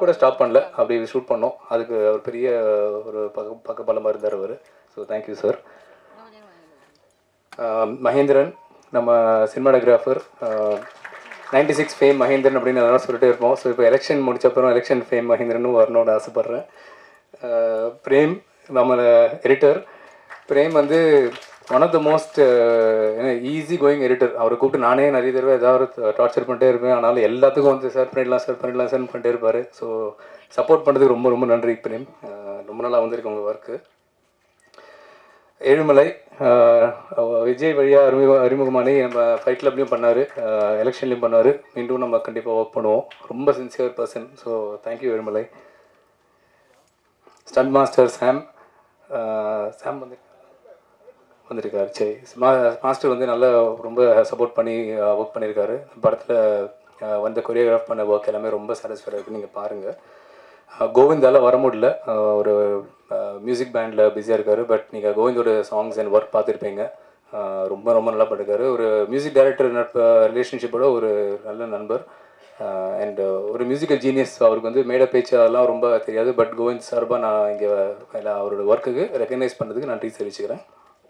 கூட ஸ்டாப் பண்ணல அப்படி ஷூட் பண்ணோம் அதுக்கு அவர் பெரிய ஒரு பக்க பக்க பலமாக இருந்தார் அவர் ஸோ தேங்க்யூ சார் மகேந்திரன் நம்ம cinematographer ninety six fame Mahendran அப்படின்னு அதெல்லாம் சொல்லிட்டே இருப்போம் ஸோ இப்போ எலெக்ஷன் முடிச்ச அப்புறம் எலெக்ஷன் ஃபேம் மகேந்திரன் வரணும்னு ஆசைப்பட்றேன் அஹ், பிரேம் நம்ம எடிட்டர் பிரேம் வந்து one of the most easy going editor அவரை கூப்பிட்டு நானே நிறைய தடவை ஏதாவது டார்ச்சர் பண்ணிட்டே இருப்பேன் ஆனாலும் எல்லாத்துக்கும் வந்து சார் பண்ணிடலாம் சார் பண்ணிடலாம் சார் பண்ணிட்டே இருப்பார் ஸோ சப்போர்ட் பண்ணுறதுக்கு ரொம்ப ரொம்ப நன்றி பிரேம் அஹ், ரொம்ப நாளாக வந்திருக்கு உங்கள் ஒர்க்கு ஏழுமலை ஆஹ் அவ- விஜய் வழியாக அறிமுக அறிமுகமானி நம்ம ஃபைட் கிளப்லையும் பண்ணார் எலெக்ஷன்லையும் பண்ணார் மீண்டும் நம்ம கண்டிப்பாக ஒர்க் பண்ணுவோம் ரொம்ப sincere person so thank you Ezhumalai stun master Sam ஆஹ் சாம் வந்து வந்திருக்காரு சரி மா- மாஸ்டர் வந்து நல்லா ரொம்ப சப்போர்ட் பண்ணி ஒர்க் பண்ணியிருக்காரு படத்தில் வந்த கொரியோகிராஃப் பண்ண ஒர்க் எல்லாமே ரொம்ப சாட்டிஸ்ஃபைடாக இருக்குது நீங்கள் பாருங்கள் கோவிந்தால வர முடியல அஹ் ஒரு மியூசிக் பேண்டில் பிஸியாக இருக்காரு பட் நீங்கள் கோவிந்தோட சாங்ஸ் அண்ட் ஒர்க் பார்த்துருப்பீங்க அஹ் ரொம்ப ரொம்ப நல்லா பண்ணிருக்காரு ஒரு மியூசிக் டைரக்டர் நட்பு ரிலேஷன்ஷிப்போட ஒரு நல்ல நண்பர் அண்ட் ஒரு மியூசிக்கல் ஜீனியஸ் அவருக்கு வந்து மேடை பேச்சு அதெல்லாம் ரொம்ப தெரியாது பட் கோவிந்த் சார்பாக நான் இங்கே அவரோட ஒர்க்குக்கு ரெக்கக்னைஸ் பண்ணதுக்கு நன்றி தெரிவிச்சுக்கிறேன்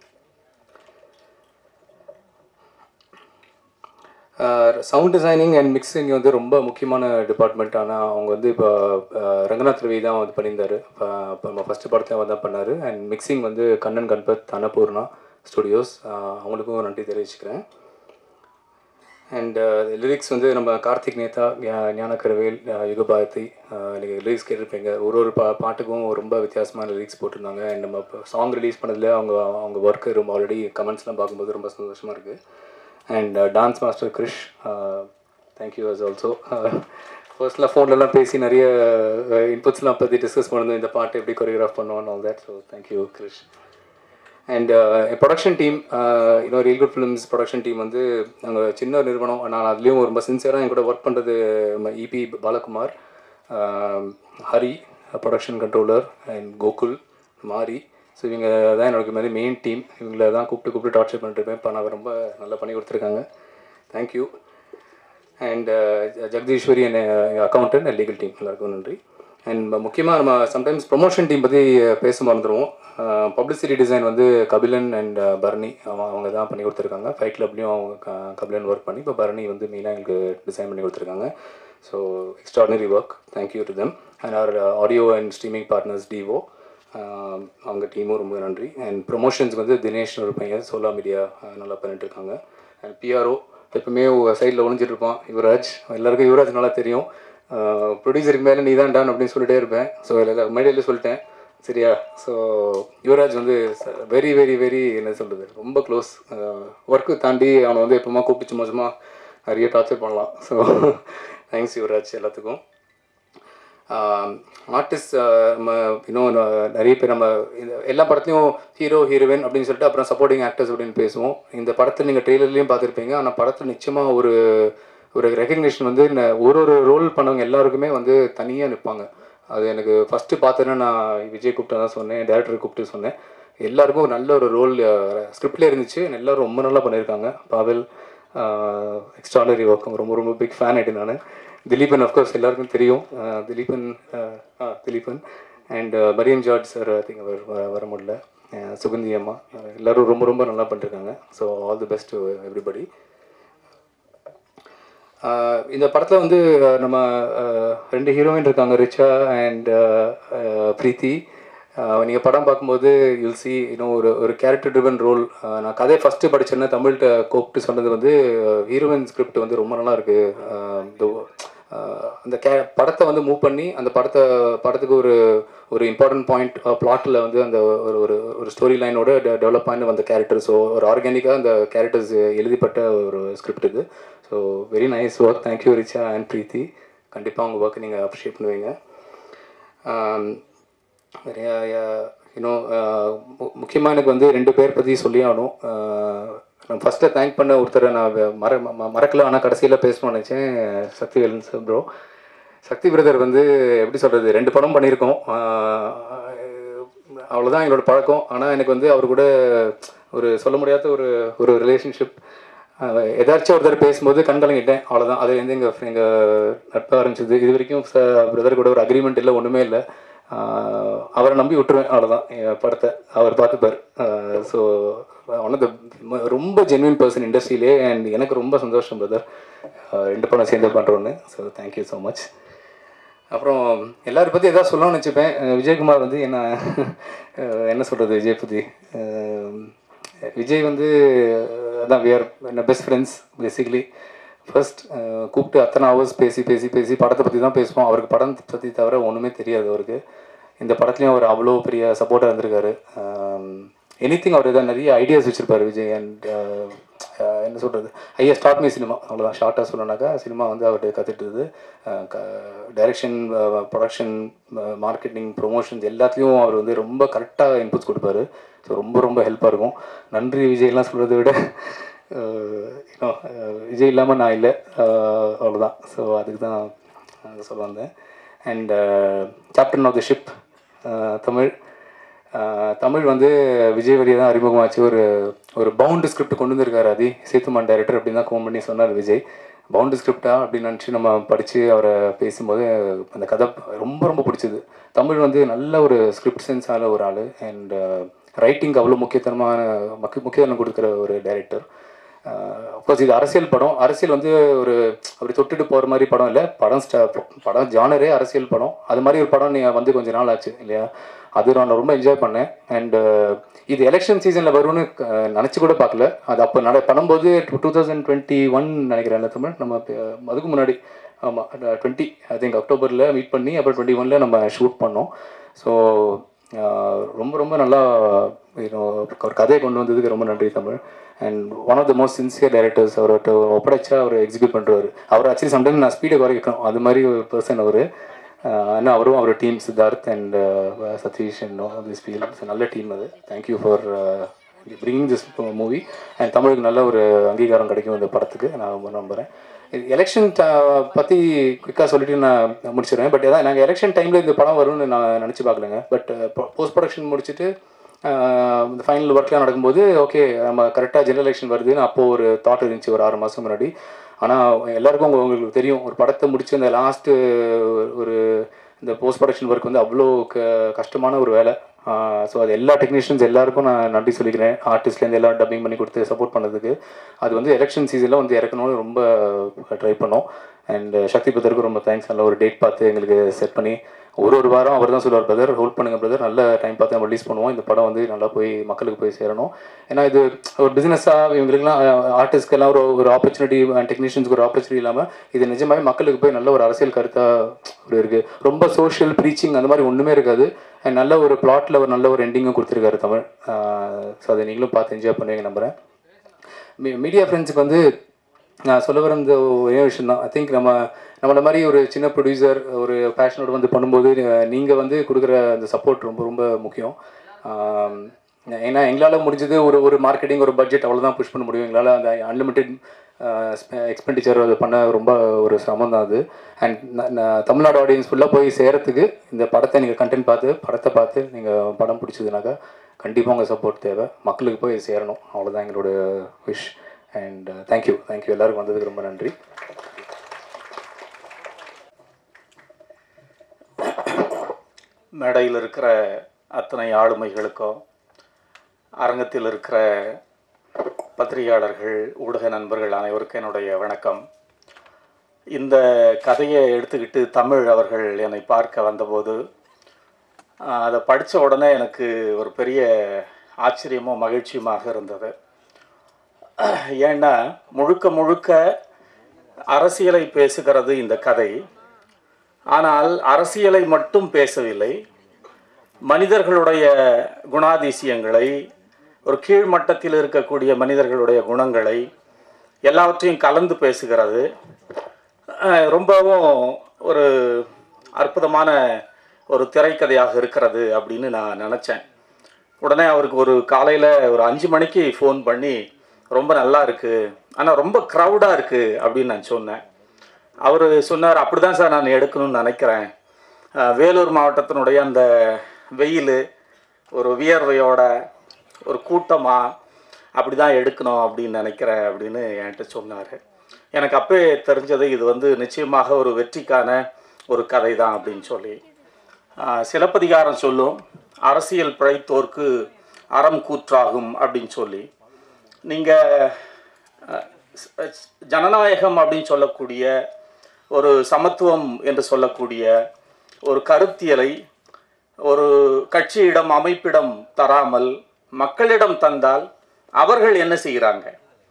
சவுண்ட் டிசைனிங் அண்ட் மிக்சிங் வந்து ரொம்ப முக்கியமான டிபார்ட்மெண்ட் ஆனால் அவங்க வந்து இப்போ அஹ், ரங்கநாத் ரவி தான் வந்து பண்ணியிருந்தாரு இப்போ இப்போ நம்ம ஃபஸ்ட்டு படத்தை அவர் தான் பண்ணார் அண்ட் மிக்சிங் வந்து கண்ணன் கண்பத் அன்னபூர்ணா ஸ்டுடியோஸ் அவங்களுக்கும் நன்றி தெரிவிச்சுக்கிறேன் அண்ட் லிரிக்ஸ் வந்து நம்ம கார்த்திக் நேதா ஞா- ஞானக்கரவேல் அஹ், யுகபாரதி நீங்கள் லிரிக்ஸ் கேட்டிருப்பீங்க ஒரு ஒரு பா பாட்டுக்கும் ரொம்ப வித்தியாசமான லிரிக்ஸ் போட்டிருந்தாங்க அண்ட் நம்ம சாங் ரிலீஸ் பண்ணதில் அவங்க அவங்க ஒர்க்கு ரொம்ப ஆல்ரெடி கமெண்ட்ஸ்லாம் பார்க்கும்போது ரொம்ப சந்தோஷமாக இருக்குது and dance master Krish thank you us also ஃபர்ஸ்ட்லாம் ஃபோன்லலாம் பேசி நிறைய இன்புட்ஸ்லாம் பற்றி டிஸ்கஸ் பண்ணணும் இந்த பாட்டு எப்படி கொரியோகிராஃப் பண்ணுவோம் all that so thank you Krish and production team இன்னும் reel good films production team வந்து நாங்கள் சின்ன நிறுவனம் நான் அதுலேயும் ரொம்ப சின்சியராக என் கூட ஒர்க் பண்ணுறது இபி பாலகுமார் ஆஹ், Hari production controller and Gokul Mari so இவங்க தான் என்னோட மாதிரி மெயின் டீம் இவங்கள தான் கூப்பிட்டு கூப்பிட்டு டார்ச்சர் பண்ணிட்டுருப்பேன் இப்போ நான் ரொம்ப நல்லா பண்ணி கொடுத்துருக்காங்க thank you and Jagadeeswari and accountant and legal team எல்லாருக்கும் நன்றி அண்ட் முக்கியமாக நம்ம சம்டைம்ஸ் ப்ரொமோஷன் டீம் பற்றி பேச மறந்துடுவோம் பப்ளிசிட்டி டிசைன் வந்து கபிலன் அண்ட் பரணி அவங்க அவங்க தான் பண்ணி கொடுத்துருக்காங்க ஃபைட் கிளப்லேயும் அவங்க க- கபிலன் ஒர்க் பண்ணி இப்போ பரணி வந்து மெயினாக எங்களுக்கு டிசைன் பண்ணி கொடுத்துருக்காங்க so extraordinary work thank you to them and our audio and streaming partners Divo அவங்க டீமும் ரொம்ப நன்றி அண்ட் ப்ரொமோஷன்ஸ்க்கு வந்து தினேஷ்னு ஒரு பையன் சோலா மீடியா நல்லா பண்ணிட்டு இருக்காங்க அண்ட் பிஆர்ஓ எப்பவுமே சைடில் ஒளிஞ்சிட்டு இருப்பான் யுவராஜ் எல்லாருக்கும் யுவராஜ் நல்லா தெரியும் ப்ரொடியூசருக்கு மேலே நீ தான் டான் அப்படின்னு சொல்லிட்டே இருப்பேன் ஸோ மேடையில சொல்லிட்டேன் சரியா ஸோ யுவராஜ் வந்து வெரி வெரி வெரி என்ன சொல்கிறது ரொம்ப க்ளோஸ் ஒர்க்கு தாண்டி அவனை வந்து எப்பவுமா கூப்பிட்டு சும்மா சும்மா நிறைய டார்ச்சர் பண்ணலாம் ஸோ தேங்க்ஸ் யுவராஜ் எல்லாத்துக்கும் ஆர்டிஸ்ட் நம்ம இன்னும் ந- நிறைய பேர் நம்ம இந்த எல்லா படத்துலையும் ஹீரோ ஹீரோயின் அப்படின்னு சொல்லிட்டு அப்புறம் சப்போர்ட்டிங் ஆக்டர்ஸ் அப்படின்னு பேசுவோம் இந்த படத்தை நீங்கள் ட்ரெய்லர்லேயும் பார்த்துருப்பீங்க ஆனால் படத்தில் நிச்சயமாக ஒரு ஒரு ரெகக்னிஷன் வந்து ந- ஒரு ஒரு ரோல் பண்ணவங்க எல்லாருக்குமே வந்து தனியாக நிற்பாங்க அது எனக்கு ஃபஸ்ட்டு பார்த்தோன்னா நான் விஜய் கூப்பிட்டு தான் சொன்னேன் டேரக்டர் கூப்பிட்டு சொன்னேன் எல்லாருக்கும் ஒரு நல்ல ஒரு ரோல் ஸ்கிரிப்ட்லேயே இருந்துச்சு எல்லாரும் ரொம்ப நல்லா பண்ணியிருக்காங்க பாவல் எக்ஸ்ட்ராடனரி ஒர்க் ரொம்ப ரொம்ப பிக் ஃபேன் ஆகிட்டு நான் திலீபன் அஃப்கோர்ஸ் எல்லாருக்கும் தெரியும் அஹ், திலீபன் அஹ், ஆ Dileepan and Mariam George sir I think அவர் வ- வர முடியல அஹ், சுகந்தி அம்மா அஹ், எல்லாரும் ரொம்ப ரொம்ப நல்லா பண்ணிருக்காங்க so all the best to everybody இந்த படத்தில் வந்து அஹ், நம்ம அஹ், ரெண்டு ஹீரோயின் இருக்காங்க ரிச்சா அண்ட் பிரீத்தி நீங்கள் படம் பார்க்கும்போது யூல் சி இன்னும் ஒரு ஒரு கேரக்டர் ட்ரிவன் ரோல் நான் கதையை ஃபஸ்ட்டு படிச்சேன்னா தமிழ்கிட்ட கூப்பிட்டு சொன்னது வந்து ஹீரோயின் ஸ்கிரிப்ட் வந்து ரொம்ப நல்லா இருக்கு அஹ், இந்த அஹ், அந்த கே படத்தை வந்து மூவ் பண்ணி அந்த படத்தை படத்துக்கு ஒரு ஒரு இம்பார்ட்டன்ட் பாயிண்ட் பிளாட்டில் வந்து அந்த ஒரு ஒரு ஒரு ஸ்டோரி லைனோட டெவலப் ஆகி வந்த கேரக்டர்ஸ் ஸோ ஒரு ஆர்கானிக்காக அந்த கேரக்டர்ஸ் எழுதிப்பட்ட ஒரு ஸ்கிரிப்ட் இது so very nice work thank you Richa and Preethi கண்டிப்பாக உங்கள் ஒர்க் நீங்கள் அப்ரிஷியேட் பண்ணுவீங்க ஆம், நிறைய இன்னும் முக்கியமாக எனக்கு வந்து ரெண்டு பேர் பற்றி சொல்லி ஆகணும் ஆஹ், நான் ஃபஸ்ட்டு தேங்க் பண்ண ஒருத்தரை நான் வெ- மற ம- மறக்கல ஆனால் கடைசியில் பேசணும்னு நினச்சேன் Sakthivelan sir bro Sakthi brother வந்து எப்படி சொல்கிறது ரெண்டு படம் பண்ணியிருக்கோம் ஆஹ், அவ்வளோதான் எங்களோட பழக்கம் ஆனால் எனக்கு வந்து அவர் கூட ஒரு சொல்ல முடியாத ஒரு ஒரு ரிலேஷன்ஷிப் எதாச்சும் ஒருத்தர் பேசும்போது கண் கலங்கிட்டேன் அவ்வளோதான் அது வந்து எங்கள் எங்கள் நட்பாக ஆரம்பிச்சது இது வரைக்கும் பிரதர் கூட ஒரு அக்ரிமெண்ட் இல்லை ஒன்றுமே இல்லை ஆஹ் அவரை நம்பி விட்டுருவேன் அவ்வளோதான் என் படத்தை அவர் பார்த்துப்பார் ஸோ ஒன் ஆஃப் த ரொம்ப ஜென்வின் பர்சன் இண்டஸ்ட்ரியிலே அண்ட் எனக்கு ரொம்ப சந்தோஷம் பிரதர் ரெண்டு படம் சேர்ந்து பண்ணுறோன்னு ஸோ தேங்க்யூ ஸோ மச் அப்புறம் எல்லாரும் பற்றி எதாவது சொல்லணும்னு வச்சுப்பேன் அஹ் விஜயகுமார் வந்து என்ன அஹ் என்ன சொல்கிறது விஜய் பற்றி அஹ் விஜய் வந்து அஹ் அதான் விஆர் என்ன பெஸ்ட் ஃப்ரெண்ட்ஸ் பேசிக்கலி ஃபர்ஸ்ட் கூப்பிட்டு அத்தனை ஹவர்ஸ் பேசி பேசி பேசி படத்தை பற்றி தான் பேசுவோம் அவருக்கு படம் பற்றி தவிர ஒன்றுமே தெரியாது அவருக்கு இந்த படத்துலையும் அவர் அவ்வளோ பெரிய சப்போர்ட்டாக இருந்திருக்காரு எனி திங் அவர் இதான் நிறைய ஐடியாஸ் வச்சுருப்பார் விஜய் அண்ட் என்ன சொல்கிறது ஐயா ஸ்டார்ட் மீ சினிமா அவ்வளோதான் ஷார்ட்டாக சொல்லணுனாக்கா சினிமா வந்து அவர்கிட்ட கற்றுட்டுது டைரக்ஷன் ப்ரொடக்ஷன் மார்க்கெட்டிங் ப்ரொமோஷன்ஸ் எல்லாத்துலேயும் அவர் வந்து ரொம்ப கரெக்டாக இன்புட்ஸ் கொடுப்பாரு ஸோ ரொம்ப ரொம்ப ஹெல்ப்பாக இருக்கும் நன்றி விஜய்லாம் சொல்கிறத விட யூனோ விஜய் இல்லாமல் நான் இல்லை அவ்வளோதான் ஸோ அதுக்கு தான் நான் சொல்ல வந்தேன் and captain of the ship Tamil ஆஹ் தமிழ் வந்து விஜய் வழியை தான் அறிமுகமாச்சு ஒரு ஒரு பவுண்டு ஸ்கிரிப்ட் கொண்டு வந்திருக்காரு அதி சேத்துமான் டைரக்டர் அப்படின்னு தான் ஃபோன் பண்ணி சொன்னார் விஜய் பவுண்டு ஸ்கிரிப்டா அப்படின்னு நினச்சி நம்ம படித்து அவரை பேசும்போது அந்த கதை ரொம்ப ரொம்ப பிடிச்சது தமிழ் வந்து நல்ல ஒரு ஸ்கிரிப்ட் சென்ஸான ஒரு ஆள் அண்ட் ரைட்டிங் அவ்வளோ முக்கியத்தனமான முக்கிய முக்கியத்துவம் கொடுக்குற ஒரு டைரக்டர் அஃப்கோர்ஸ் இது அரசியல் படம் அரசியல் வந்து ஒரு அப்படி தொட்டுட்டு போகிற மாதிரி படம் இல்லை படம் ஸ்டா படம் ஜானரே அரசியல் படம் அது மாதிரி ஒரு படம் நீங்கள் வந்து கொஞ்ச நாள் ஆச்சு இல்லையா அது நான் ரொம்ப என்ஜாய் பண்ணேன் அண்டு இது எலெக்ஷன் சீசனில் வரும்னு அஹ், நினச்சி கூட பார்க்கல அது அப்போ நட பண்ணும்போது டூ தௌசண்ட் டுவெண்ட்டி ஒன் நினைக்கிறேன் தமிழ் நம்ம இப்ப, அதுக்கு முன்னாடி ஆமாம் டுவெண்ட்டி ஐ திங்க் அக்டோபரில் மீட் பண்ணி அப்புறம் டுவெண்ட்டி ஒனில் நம்ம ஷூட் பண்ணோம் ஸோ ரொம்ப ரொம்ப நல்லா you know, ஒரு கதையை கொண்டு வந்ததுக்கு ரொம்ப நன்றி Tamil and one of the most sincere directors அவர்கிட்ட ஒப்படைச்சா அவர் எக்ஸிக்யூட் பண்ணுறாரு அவர் ஆக்சுவலி சம்டைம் நான் ஸ்பீடை குறைக்கணும் அது மாதிரி ஒரு பர்சன் அவர் ஆனால் அவரும் அவர் team Siddharth and Sathish and this feel நல்ல டீம் அது thank you for bringing this movie and தமிழுக்கு நல்ல ஒரு அங்கீகாரம் கிடைக்கும் இந்த படத்துக்கு நான் ரொம்ப நம்புகிறேன் எலெக்ஷன் பற்றி குயிக்காக சொல்லிட்டு நான் முடிச்சிடுவேன் பட் அதான் நாங்கள் எலெக்ஷன் டைமில் இந்த படம் வரும்னு நான் நினச்சி பார்க்கலங்க பட் போஸ்ட் ப்ரொடக்ஷன் முடிச்சுட்டு ஆஹ் இந்த ஃபைனல் ஒர்க்லாம் நடக்கும்போது ஓகே நம்ம கரெக்டாக ஜெனரல் எலெக்ஷன் வருதுன்னு அப்போது ஒரு தாட் இருந்துச்சு ஒரு ஆறு மாதம் முன்னாடி ஆனால் எல்லாருக்கும் உங்க- உங்களுக்கு தெரியும் ஒரு படத்தை முடிச்சு அந்த லாஸ்ட்டு ஒரு இந்த போஸ்ட் ப்ரொடக்ஷன் ஒர்க் வந்து அவ்வளோ க கஷ்டமான ஒரு வேலை ஸோ அது எல்லா டெக்னீஷியன்ஸ் எல்லாருக்கும் நான் நன்றி சொல்லிக்கிறேன் ஆர்டிஸ்ட்லேருந்து எல்லாம் டப்பிங் பண்ணி கொடுத்து சப்போர்ட் பண்ணதுக்கு அது வந்து எலெக்ஷன் சீசனில் வந்து இறக்கணும்னு ரொம்ப ட்ரை பண்ணோம் அண்ட் சக்தி பதருக்கு ரொம்ப தேங்க்ஸ் நல்ல ஒரு டேட் பார்த்து எங்களுக்கு செட் பண்ணி ஒரு ஒரு வாரம் அவர் தான் சொல்லுவார் பிரதர் ஹோல்ட் பண்ணுங்க பிரதர் நல்ல டைம் பார்த்து நம்ம ரிலீஸ் பண்ணுவோம் இந்த படம் வந்து நல்லா போய் மக்களுக்கு போய் சேரணும் ஏன்னா இது ஒரு பிஸ்னஸாக இவங்களுக்குலாம் ஆர்டிஸ்ட்க்கெல்லாம் ஒரு ஒரு ஆப்பர்ச்சுனிட்டி டெக்னீஷியன்ஸ்க்கு ஒரு ஆப்பர்ச்சுனிட்டி இல்லாமல் இது நிஜமாவே மக்களுக்கு போய் நல்ல ஒரு அரசியல் கருத்தாக ஒரு இருக்குது ரொம்ப சோஷியல் ப்ரீச்சிங் அந்த மாதிரி ஒன்றுமே இருக்காது அண்ட் நல்ல ஒரு பிளாட்டில் ஒரு நல்ல ஒரு எண்டிங்கும் கொடுத்துருக்காரு தமிழ் ஸோ அதை நீங்களும் பார்த்து என்ஜாய் பண்ணுவீங்க நம்புகிறேன் மீடியா ஃப்ரெண்ட்ஸுக்கு வந்து நான் சொல்ல வர இந்த ஒரே விஷயம் தான் ஐ திங்க் நம்ம நம்மள மாதிரி ஒரு சின்ன ப்ரொடியூசர் ஒரு பேஷனோட வந்து பண்ணும்போது நீங்கள் வந்து கொடுக்குற அந்த சப்போர்ட் ரொம்ப ரொம்ப முக்கியம் ஆம், ஏன்னா எங்களால் முடிஞ்சது ஒரு ஒரு மார்க்கெட்டிங் ஒரு பட்ஜெட் அவ்வளோதான் புஷ் பண்ண முடியும் எங்களால் அந்த அன்லிமிட்டெட் எக்ஸ்பெண்டிச்சர் அது பண்ண ரொம்ப ஒரு சிரமம் தான் அது அண்ட் தமிழ்நாடு ஆடியன்ஸ் ஃபுல்லாக போய் சேரத்துக்கு இந்த படத்தை நீங்கள் கண்டென்ட் பார்த்து படத்தை பார்த்து நீங்கள் படம் பிடிச்சதுனாக்கா கண்டிப்பாக உங்கள் சப்போர்ட் தேவை மக்களுக்கு போய் சேரணும் அவ்வளோதான் எங்களோட விஷ் அண்ட் தேங்க்யூ தேங்க்யூ எல்லாருக்கும் வந்ததுக்கு ரொம்ப நன்றி மேடையில் இருக்கிற அத்தனை ஆளுமைகளுக்கும் அரங்கத்தில் இருக்கிற பத்திரிகையாளர்கள் ஊடக நண்பர்கள் அனைவருக்கும் என்னுடைய வணக்கம் இந்த கதையை எடுத்துக்கிட்டு தமிழ் அவர்கள் என்னை பார்க்க வந்தபோது ஆஹ், அதை படித்த உடனே எனக்கு ஒரு பெரிய ஆச்சரியமும் மகிழ்ச்சியுமாக இருந்தது ஏன்னா முழுக்க முழுக்க அரசியலை பேசுகிறது இந்த கதை ஆனால் அரசியலை மட்டும் பேசவில்லை மனிதர்களுடைய குணாதிசயங்களை ஒரு கீழ்மட்டத்தில் இருக்கக்கூடிய மனிதர்களுடைய குணங்களை எல்லாவற்றையும் கலந்து பேசுகிறது அஹ் ரொம்பவும் ஒரு அற்புதமான ஒரு திரைக்கதையாக இருக்கிறது அப்படின்னு நான் நினச்சேன் உடனே அவருக்கு ஒரு காலையில் ஒரு அஞ்சு மணிக்கு ஃபோன் பண்ணி ரொம்ப நல்லா இருக்குது ஆனால் ரொம்ப க்ரௌடாக இருக்குது அப்படின்னு நான் சொன்னேன் அவர் சொன்னார் அப்படி தான் சார் நான் எடுக்கணும்னு நினைக்கிறேன் அஹ் வேலூர் மாவட்டத்தினுடைய அந்த வெயில் ஒரு வியர்வையோட ஒரு கூட்டமாக அப்படி தான் எடுக்கணும் அப்படின்னு நினைக்கிறேன் அப்படின்னு என்கிட்ட சொன்னார் எனக்கு அப்பவே தெரிஞ்சது இது வந்து நிச்சயமாக ஒரு வெற்றிக்கான ஒரு கதை தான் அப்படின்னு சொல்லி ஆஹ் சிலப்பதிகாரம் சொல்லும் அரசியல் பிழைத்தோர்க்கு அறம் கூற்றாகும் அப்படின்னு சொல்லி நீங்கள் ஜனநாயகம் அப்படின்னு சொல்லக்கூடிய ஒரு சமத்துவம் என்று சொல்லக்கூடிய ஒரு கருத்தியலை ஒரு கட்சியிடம் அமைப்பிடம் தராமல் மக்களிடம் தந்தால் அவர்கள் என்ன செய்கிறாங்க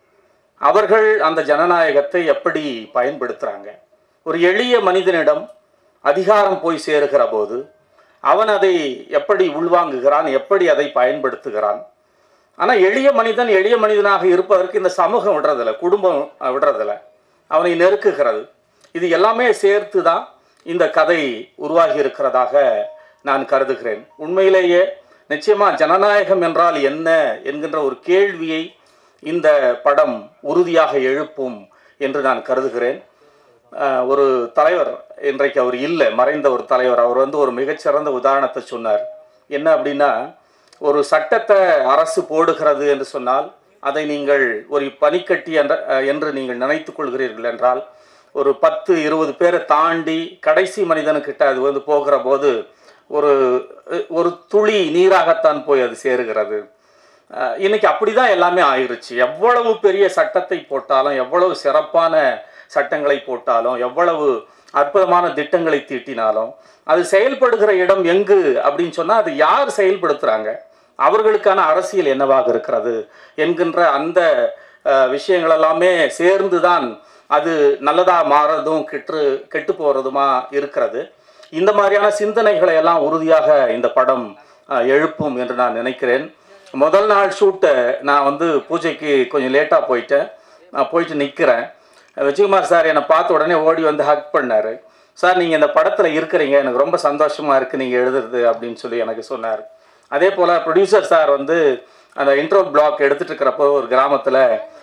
அவர்கள் அந்த ஜனநாயகத்தை எப்படி பயன்படுத்துகிறாங்க ஒரு எளிய மனிதனிடம் அதிகாரம் போய் சேருகிற போது அவன் அதை எப்படி உள்வாங்குகிறான் எப்படி அதை பயன்படுத்துகிறான் ஆனால் எளிய மனிதன் எளிய மனிதனாக இருப்பதற்கு இந்த சமூகம் விடுறதில்ல குடும்பம் அஹ், விடுறதில்ல அவனை நெருக்குகிறது இது எல்லாமே சேர்த்து தான் இந்த கதை உருவாகி இருக்கிறதாக நான் கருதுகிறேன் உண்மையிலேயே நிச்சயமா ஜனநாயகம் என்றால் என்ன என்கின்ற ஒரு கேள்வியை இந்த படம் உறுதியாக எழுப்பும் என்று நான் கருதுகிறேன் அஹ், ஒரு தலைவர் இன்றைக்கு அவர் இல்லை மறைந்த ஒரு தலைவர் அவர் வந்து ஒரு மிகச்சிறந்த உதாரணத்தை சொன்னார் என்ன அப்படின்னா ஒரு சட்டத்தை அரசு போடுகிறது என்று சொன்னால் அதை நீங்கள் ஒரு பனிக்கட்டி என்ற அஹ், என்று நீங்கள் நினைத்துக் கொள்கிறீர்கள் என்றால் ஒரு பத்து இருபது பேரை தாண்டி கடைசி மனிதனுக்கிட்ட அது வந்து போகிற போது ஒரு அஹ், ஒரு துளி நீராகத்தான் போய் அது சேருகிறது அஹ், இன்னைக்கு அப்படிதான் எல்லாமே ஆயிருச்சு எவ்வளவு பெரிய சட்டத்தை போட்டாலும் எவ்வளவு சிறப்பான சட்டங்களை போட்டாலும் எவ்வளவு அற்புதமான திட்டங்களை தீட்டினாலும் அது செயல்படுகிற இடம் எங்கு அப்படின்னு சொன்னா அது யார் செயல்படுத்துறாங்க அவர்களுக்கான அரசியல் என்னவாக இருக்கிறது என்கின்ற அந்த அஹ், விஷயங்கள் எல்லாமே சேர்ந்து தான் அது நல்லதா மாறதும் கெட்டு கெட்டு போறதுமா இருக்கிறது இந்த மாதிரியான சிந்தனைகளை எல்லாம் உறுதியாக இந்த படம் அஹ், எழுப்பும் என்று நான் நினைக்கிறேன் முதல் நாள் ஷூட்டை நான் வந்து பூஜைக்கு கொஞ்சம் லேட்டாக போயிட்டேன் நான் போயிட்டு நிற்கிறேன் விஜயகுமார் சார் என்னை பார்த்த உடனே ஓடி வந்து ஹக் பண்ணார் சார் நீங்கள் இந்த படத்தில் இருக்கிறீங்க எனக்கு ரொம்ப சந்தோஷமாக இருக்குது நீங்கள் எழுதுறது அப்படின்னு சொல்லி எனக்கு சொன்னார் அதே போல் ப்ரொடியூசர் சார் வந்து அந்த இன்ட்ரோ பிளாக் எடுத்துட்டு இருக்கிறப்போ ஒரு கிராமத்தில்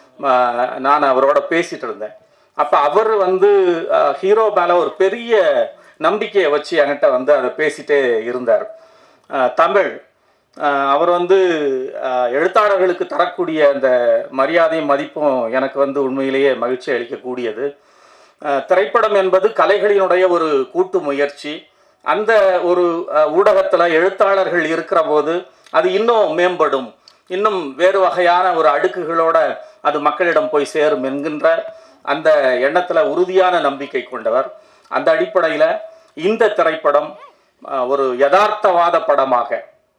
நான் அவரோட பேசிட்டு இருந்தேன் அப்போ அவர் வந்து ஹீரோ மேலே ஒரு பெரிய நம்பிக்கையை வச்சு என்கிட்ட வந்து அதை பேசிட்டே இருந்தார் அஹ், தமிழ் அஹ், அவர் வந்து அஹ், எழுத்தாளர்களுக்கு தரக்கூடிய அந்த மரியாதையும் மதிப்பும் எனக்கு வந்து உண்மையிலேயே மகிழ்ச்சி அளிக்கக்கூடியது அஹ், திரைப்படம் என்பது கலைகளினுடைய ஒரு கூட்டு முயற்சி அந்த ஒரு ஊடகத்தில் எழுத்தாளர்கள் இருக்கிற போது அது இன்னும் மேம்படும் இன்னும் வேறு வகையான ஒரு அடுக்குகளோட அது மக்களிடம் போய் சேரும் என்கின்ற அந்த எண்ணத்தில் உறுதியான நம்பிக்கை கொண்டவர் அந்த அடிப்படையில் இந்த திரைப்படம் அஹ், ஒரு யதார்த்தவாத படமாக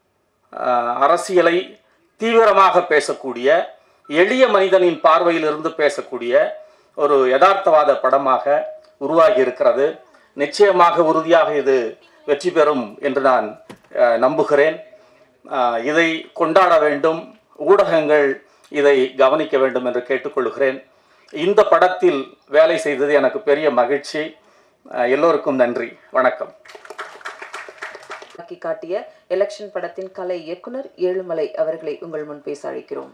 அஹ், அரசியலை தீவிரமாக பேசக்கூடிய எளிய மனிதனின் பார்வையிலிருந்து பேசக்கூடிய ஒரு யதார்த்தவாத படமாக உருவாகி இருக்கிறது நிச்சயமாக உறுதியாக இது வெற்றி பெறும் என்று நான் அஹ், நம்புகிறேன் அஹ், இதை கொண்டாட வேண்டும் ஊடகங்கள் இதை கவனிக்க வேண்டும் என்று கேட்டுக்கொள்கிறேன் இந்த படத்தில் வேலை செய்தது எனக்கு பெரிய மகிழ்ச்சி அஹ், எல்லோருக்கும் நன்றி வணக்கம் ஆக்கி காட்டிய எலெக்ஷன் படத்தின் கலை இயக்குனர் ஏழுமலை அவர்களை உங்கள் முன் பேச அழைக்கிறோம்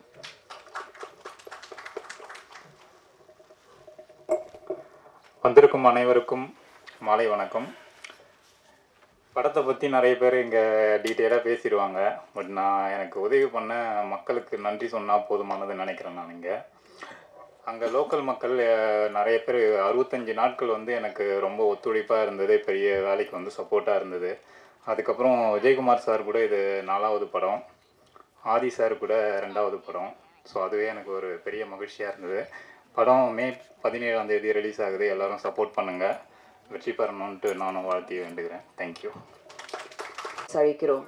வந்திருக்கும் அனைவருக்கும் மாலை வணக்கம் படத்தை பற்றி நிறைய பேர் இங்கே டீட்டெயிலாக பேசிடுவாங்க பட் நான் எனக்கு உதவி பண்ண மக்களுக்கு நன்றி சொன்னால் போதுமானதுன்னு நினைக்கிறேன் நான் இங்கே அங்கே லோக்கல் மக்கள் அஹ், நிறைய பேர் அறுபத்தஞ்சு நாட்கள் வந்து எனக்கு ரொம்ப ஒத்துழைப்பாக இருந்தது பெரிய வேலைக்கு வந்து சப்போர்ட்டாக இருந்தது அதுக்கப்புறம் விஜயகுமார் சார் கூட இது நாலாவது படம் ஆதி சார் கூட ரெண்டாவது படம் ஸோ அதுவே எனக்கு ஒரு பெரிய மகிழ்ச்சியாக இருந்தது படம் மே பதினேழாம் தேதி ரிலீஸ் ஆகுது எல்லாரும் சப்போர்ட் பண்ணுங்கள் வெற்றி பெறணுன்ட்டு நானும் வாழ்த்தி வேண்டுகிறேன் தேங்க்யூ அழைக்கிறோம்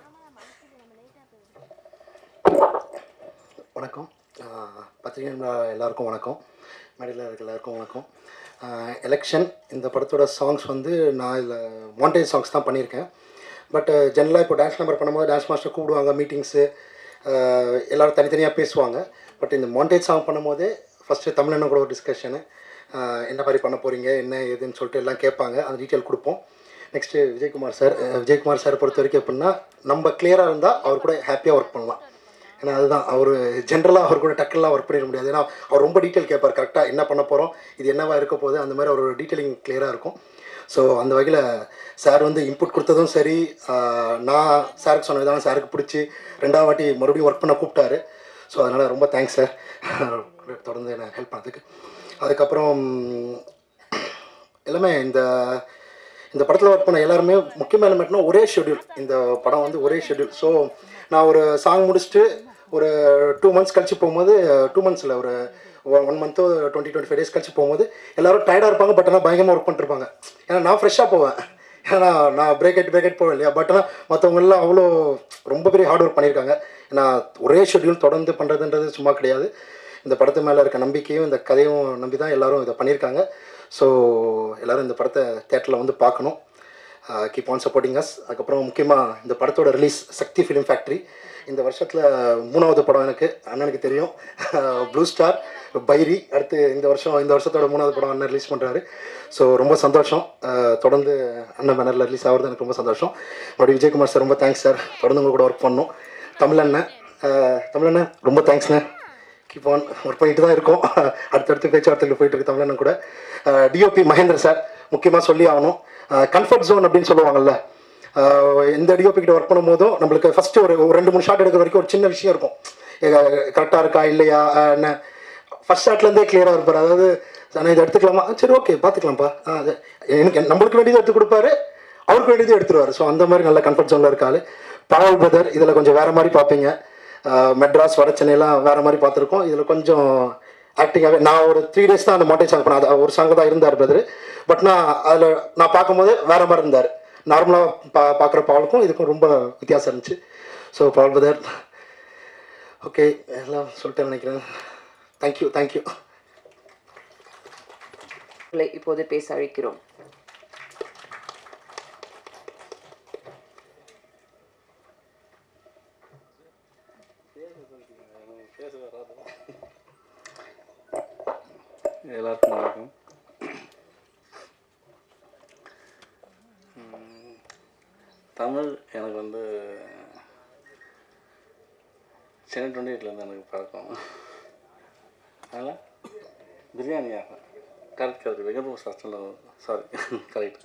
வணக்கம் ஆஹ் பத்திரிகை நண்பர் எல்லாருக்கும் வணக்கம் மேடையில் இருக்க எல்லாருக்கும் வணக்கம் எலெக்ஷன் இந்த படத்தோட சாங்ஸ் வந்து நான் இதில் மாண்டேஜ் சாங்ஸ் தான் பண்ணியிருக்கேன் பட் ஜென்ரலாக இப்போ டான்ஸ் நம்பர் பண்ணும்போது டான்ஸ் மாஸ்டர் கூப்பிடுவாங்க மீட்டிங்ஸு எல்லோரும் தனித்தனியாக பேசுவாங்க பட் இந்த மாண்டேஜ் சாங் பண்ணும்போதே ஃபஸ்ட்டு தமிழனும் கூட ஒரு டிஸ்கஷனு என்ன மாதிரி பண்ண போகிறீங்க என்ன ஏதுன்னு சொல்லிட்டு எல்லாம் கேட்பாங்க அந்த டீட்டெயில் கொடுப்போம் நெக்ஸ்ட்டு விஜயகுமார் சார் அஹ் விஜயகுமார் சார் பொறுத்த வரைக்கும் எப்படின்னா நம்ம கிளியராக இருந்தால் அவர் கூட ஹாப்பியாக ஒர்க் பண்ணலாம் ஏன்னா அதுதான் அவர் ஜென்ரலாக அவர் கூட டக்குலாம் ஒர்க் பண்ணிட முடியாது ஏன்னா அவர் ரொம்ப டீட்டெயில் கேட்பார் கரெக்டாக என்ன பண்ண போகிறோம் இது என்னவா இருக்க போகுது அந்த மாதிரி அவரோட டீட்டெயிலிங் கிளியராக இருக்கும் ஸோ அந்த வகையில் சார் வந்து இன்புட் கொடுத்ததும் சரி ஆஹ் நான் சாருக்கு சொன்னது தான் சாருக்கு பிடிச்சி ரெண்டாவது வாட்டி மறுபடியும் ஒர்க் பண்ண கூப்பிட்டாரு ஸோ அதனால் ரொம்ப தேங்க்ஸ் சார் தொடர்ந்து என்னை ஹெல்ப் பண்ணதுக்கு அதுக்கப்புறம் எல்லாமே இந்த இந்த படத்தில் ஒர்க் பண்ண எல்லாருமே முக்கியமான எலிமெண்ட்னா ஒரே ஷெட்யூல் இந்த படம் வந்து ஒரே ஷெட்யூல் ஸோ நான் ஒரு சாங் முடிச்சுட்டு ஒரு டூ மந்த்ஸ் கழிச்சு போகும்போது டூ மந்த்ஸில் ஒரு ஒன் மந்த்தோ டுவெண்ட்டி டுவெண்ட்டி ஃபைவ் டேஸ் கழிச்சு போகும்போது எல்லாரும் டயர்டாக இருப்பாங்க பட் ஆனால் பயங்கரமாக ஒர்க் பண்ணிருப்பாங்க ஏன்னா நான் ஃப்ரெஷ்ஷாக போவேன் ஏன்னா நான் பிரேக் அட் பிரேக் அட் போவேன் இல்லையா பட் ஆனால் மற்றவங்க எல்லாம் அவ்வளோ ரொம்ப பெரிய ஹார்ட் ஒர்க் பண்ணியிருக்காங்க ஏன்னா ஒரே ஷெட்யூல் தொடர்ந்து பண்ணுறதுன்றது சும்மா கிடையாது இந்த படத்து மேலே இருக்க நம்பிக்கையும் இந்த கதையும் நம்பி தான் எல்லாரும் இதை பண்ணியிருக்காங்க ஸோ எல்லாரும் இந்த படத்தை தேட்டரில் வந்து பார்க்கணும் கீப் ஆன் சப்போர்ட்டிங் அஸ் அதுக்கப்புறம் முக்கியமாக இந்த படத்தோட ரிலீஸ் சக்தி ஃபிலிம் ஃபேக்ட்ரி இந்த வருஷத்தில் மூணாவது படம் எனக்கு அண்ணனுக்கு தெரியும் ப்ளூ ஸ்டார் பைரி அடுத்து இந்த வருஷம் இந்த வருஷத்தோட மூணாவது படம் அண்ணன் ரிலீஸ் பண்ணுறாரு ஸோ ரொம்ப சந்தோஷம் அஹ், தொடர்ந்து அண்ணன் பேனரில் ரிலீஸ் ஆகிறது எனக்கு ரொம்ப சந்தோஷம் மறுபடியும் விஜயகுமார் சார் ரொம்ப தேங்க்ஸ் சார் தொடர்ந்து உங்க கூட ஒர்க் பண்ணணும் தமிழண்ணன் அஹ், தமிழண்ணன் ரொம்ப தேங்க்ஸ்ண்ணே கீப் ஆன் ஒர்க் பண்ணிட்டு தான் இருக்கோம் அடுத்தடுத்து பேச்சுவார்த்தைகள் போயிட்டு இருக்கு தமிழன் கூட டிஓபி மகேந்திர சார் முக்கியமாக சொல்லி ஆகணும் கம்ஃபர்ட் ஜோன் அப்படின்னு சொல்லுவாங்கல்ல அஹ், எந்த டிஓபி கிட்ட ஒர்க் பண்ணும்போதும் நம்மளுக்கு ஃபஸ்ட்டு ஒரு ஒரு ரெண்டு மூணு ஷாட் எடுக்கிற வரைக்கும் ஒரு சின்ன விஷயம் இருக்கும் கரெக்டாக இருக்கா இல்லையா அஹ், என்ன ஃபர்ஸ்ட் ஷாட்லேருந்தே கிளியராக இருப்பார் அதாவது நான் இதை எடுத்துக்கலாமா ஆ, சரி ஓகே பார்த்துக்கலாம்ப்பா ஆ, அது எனக்கு நம்மளுக்கு வேண்டியது எடுத்து கொடுப்பாரு அவருக்கு வேண்டியது எடுத்துருவார் ஸோ அந்த மாதிரி நல்ல கம்ஃபர்ட் ஜோனில் இருக்காரு பவல் பிரதர் இதில் கொஞ்சம் வேறு மாதிரி பார்ப்பீங்க ஆஹ் மெட்ராஸ் வட சென்னையெல்லாம் வேறு மாதிரி பார்த்துருக்கோம் இதில் கொஞ்சம் ஆக்டிங்காகவே நான் ஒரு த்ரீ டேஸ் தான் அந்த மாட்டே சாங் பண்ணேன் அது ஒரு சாங் தான் இருந்தார் பிரதர் பட் நான் அதில் நான் பார்க்கும்போது வேறு மாதிரி இருந்தார் நார்மலாக பா பார்க்குற பாவலுக்கும் இதுக்கும் ரொம்ப வித்தியாசம் இருந்துச்சு ஸோ பவல் பிரதர் ஓகே எல்லாம் சொல்லிட்டேன் நினைக்கிறேன் தேங்க்யூ தேங்க்யூ உங்களை இப்போது பேச அழைக்கிறோம் எல்லாருக்கும் வணக்கம் உம், தமிழ் எனக்கு வந்து சென்னை டுவெண்ட்டி எயிட்லேருந்து எனக்கு பழக்கம் அதனால் பிரியாணியா கரெக்ட் கரெக்ட் வெங்கடபுரம் சாஸ்திரம் சாரி கரெக்ட்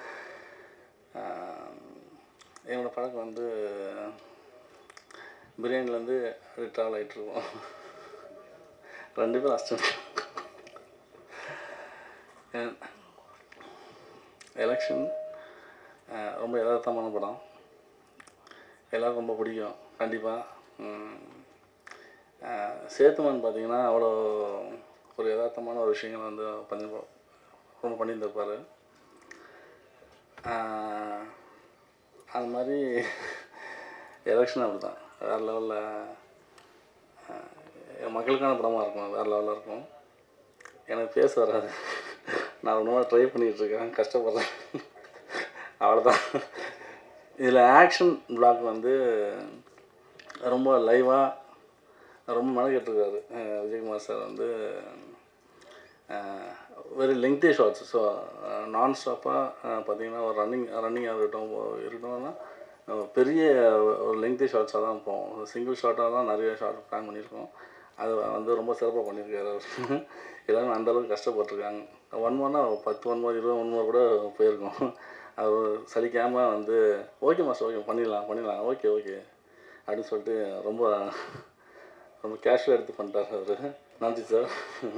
என்னோடய பழக்கம் வந்து பிரியாணிலேருந்து அப்படி ட்ராவல் ஆகிட்டு இருக்கோம் ரெண்டு பேரும் அஷ்டம் எலெக்ஷன் ரொம்ப யதார்த்தமான படம் எல்லாருக்கும் ரொம்ப பிடிக்கும் கண்டிப்பாக சேத்துமான் பார்த்தீங்கன்னா அவ்வளோ ஒரு யதார்த்தமான ஒரு விஷயங்களை வந்து பண்ணி ரொம்ப பண்ணியிருந்திருப்பார் அது மாதிரி எலெக்ஷன் அப்படி தான் வேறு லெவலில் மக்களுக்கான படமாக இருக்கும் வேறு லெவலில் இருக்கும் எனக்கு பேச வராது நான் ரொம்ப ட்ரை பண்ணிகிட்ருக்கேன் கஷ்டப்படுறேன் அவ்வளோதான் இதில் ஆக்ஷன் பிளாக் வந்து ரொம்ப லைவாக ரொம்ப மெனக்கெட்டுருக்காரு விஜயகுமார் சார் வந்து வெரி லெங்க்தி ஷார்ட்ஸ் ஸோ நான் ஸ்டாப்பாக பார்த்தீங்கன்னா ஒரு ரன்னிங் ரன்னிங்காக இருக்கட்டும் இருக்கட்டும்னா அஹ் பெரிய ஒரு லெங்க்தி ஷார்ட்ஸாக தான் போவோம் சிங்கிள் ஷார்ட்டாக தான் நிறைய ஷார்ட் பிளான் பண்ணியிருக்கோம் அது வந்து ரொம்ப சிறப்பாக பண்ணியிருக்காரு அவர் எல்லாரும் அந்த அளவுக்கு கஷ்டப்பட்டிருக்காங்க ஒன் மோர்னா பத்து ஒன் மோர் இருபது ஒன் மோர் கூட போயிருக்கோம் அவர் சலிக்காமல் வந்து ஓகே மாஸ்டர் ஓகே பண்ணிடலாம் பண்ணிடலாம் ஓகே ஓகே அப்படின்னு சொல்லிட்டு ரொம்ப ரொம்ப கேஷுவலாக எடுத்து பண்ணிட்டார் அவர் நன்றி சார்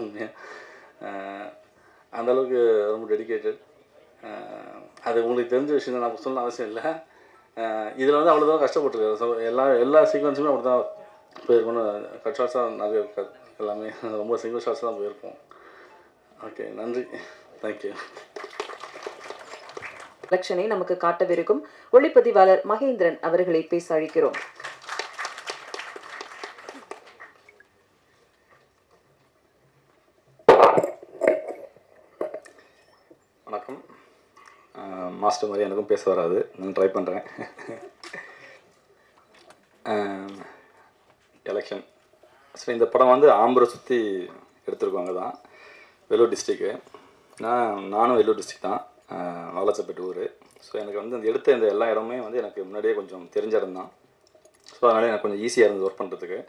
அந்த அளவுக்கு ரொம்ப டெடிக்கேட்டட் அது உங்களுக்கு தெரிஞ்ச விஷயம் தான் நான் சொல்ல அவசியம் இல்லை இதில் வந்து அவ்வளோ தான் கஷ்டப்பட்டுருக்காரு ஸோ எல்லா எல்லா சீக்வன்ஸுமே அப்படி தான் போயிருக்கணும் கட் ஷார்ட்ஸாக நிறைய இருக்காது எல்லாமே ரொம்ப சிங்கிள் ஷார்ட்ஸ் தான் போயிருப்போம் ஓகே நன்றி தேங்க்யூ எலெக்ஷனை நமக்கு காட்டவிருக்கும் ஒளிப்பதிவாளர் மகேந்திரன் அவர்களை பேச அழைக்கிறோம் வணக்கம் மாஸ்டர் மாதிரி எனக்கும் பேச வராது நான் ட்ரை பண்ணுறேன் எலெக்ஷன் ஆக்சுவலி இந்த படம் வந்து ஆம்பரை சுற்றி எடுத்திருக்கோங்க தான் வெள்ளூர் டிஸ்ட்ரிக்கு நான் நானும் வெள்ளூர் டிஸ்ட்ரிக் தான் வாலாச்சப்பேட்டு ஊர் ஸோ எனக்கு வந்து அந்த எடுத்த இந்த எல்லா இடமுமே வந்து எனக்கு முன்னாடியே கொஞ்சம் தெரிஞ்ச இடம் தான் ஸோ அதனால் எனக்கு கொஞ்சம் ஈஸியாக இருந்தது ஒர்க் பண்ணுறதுக்கு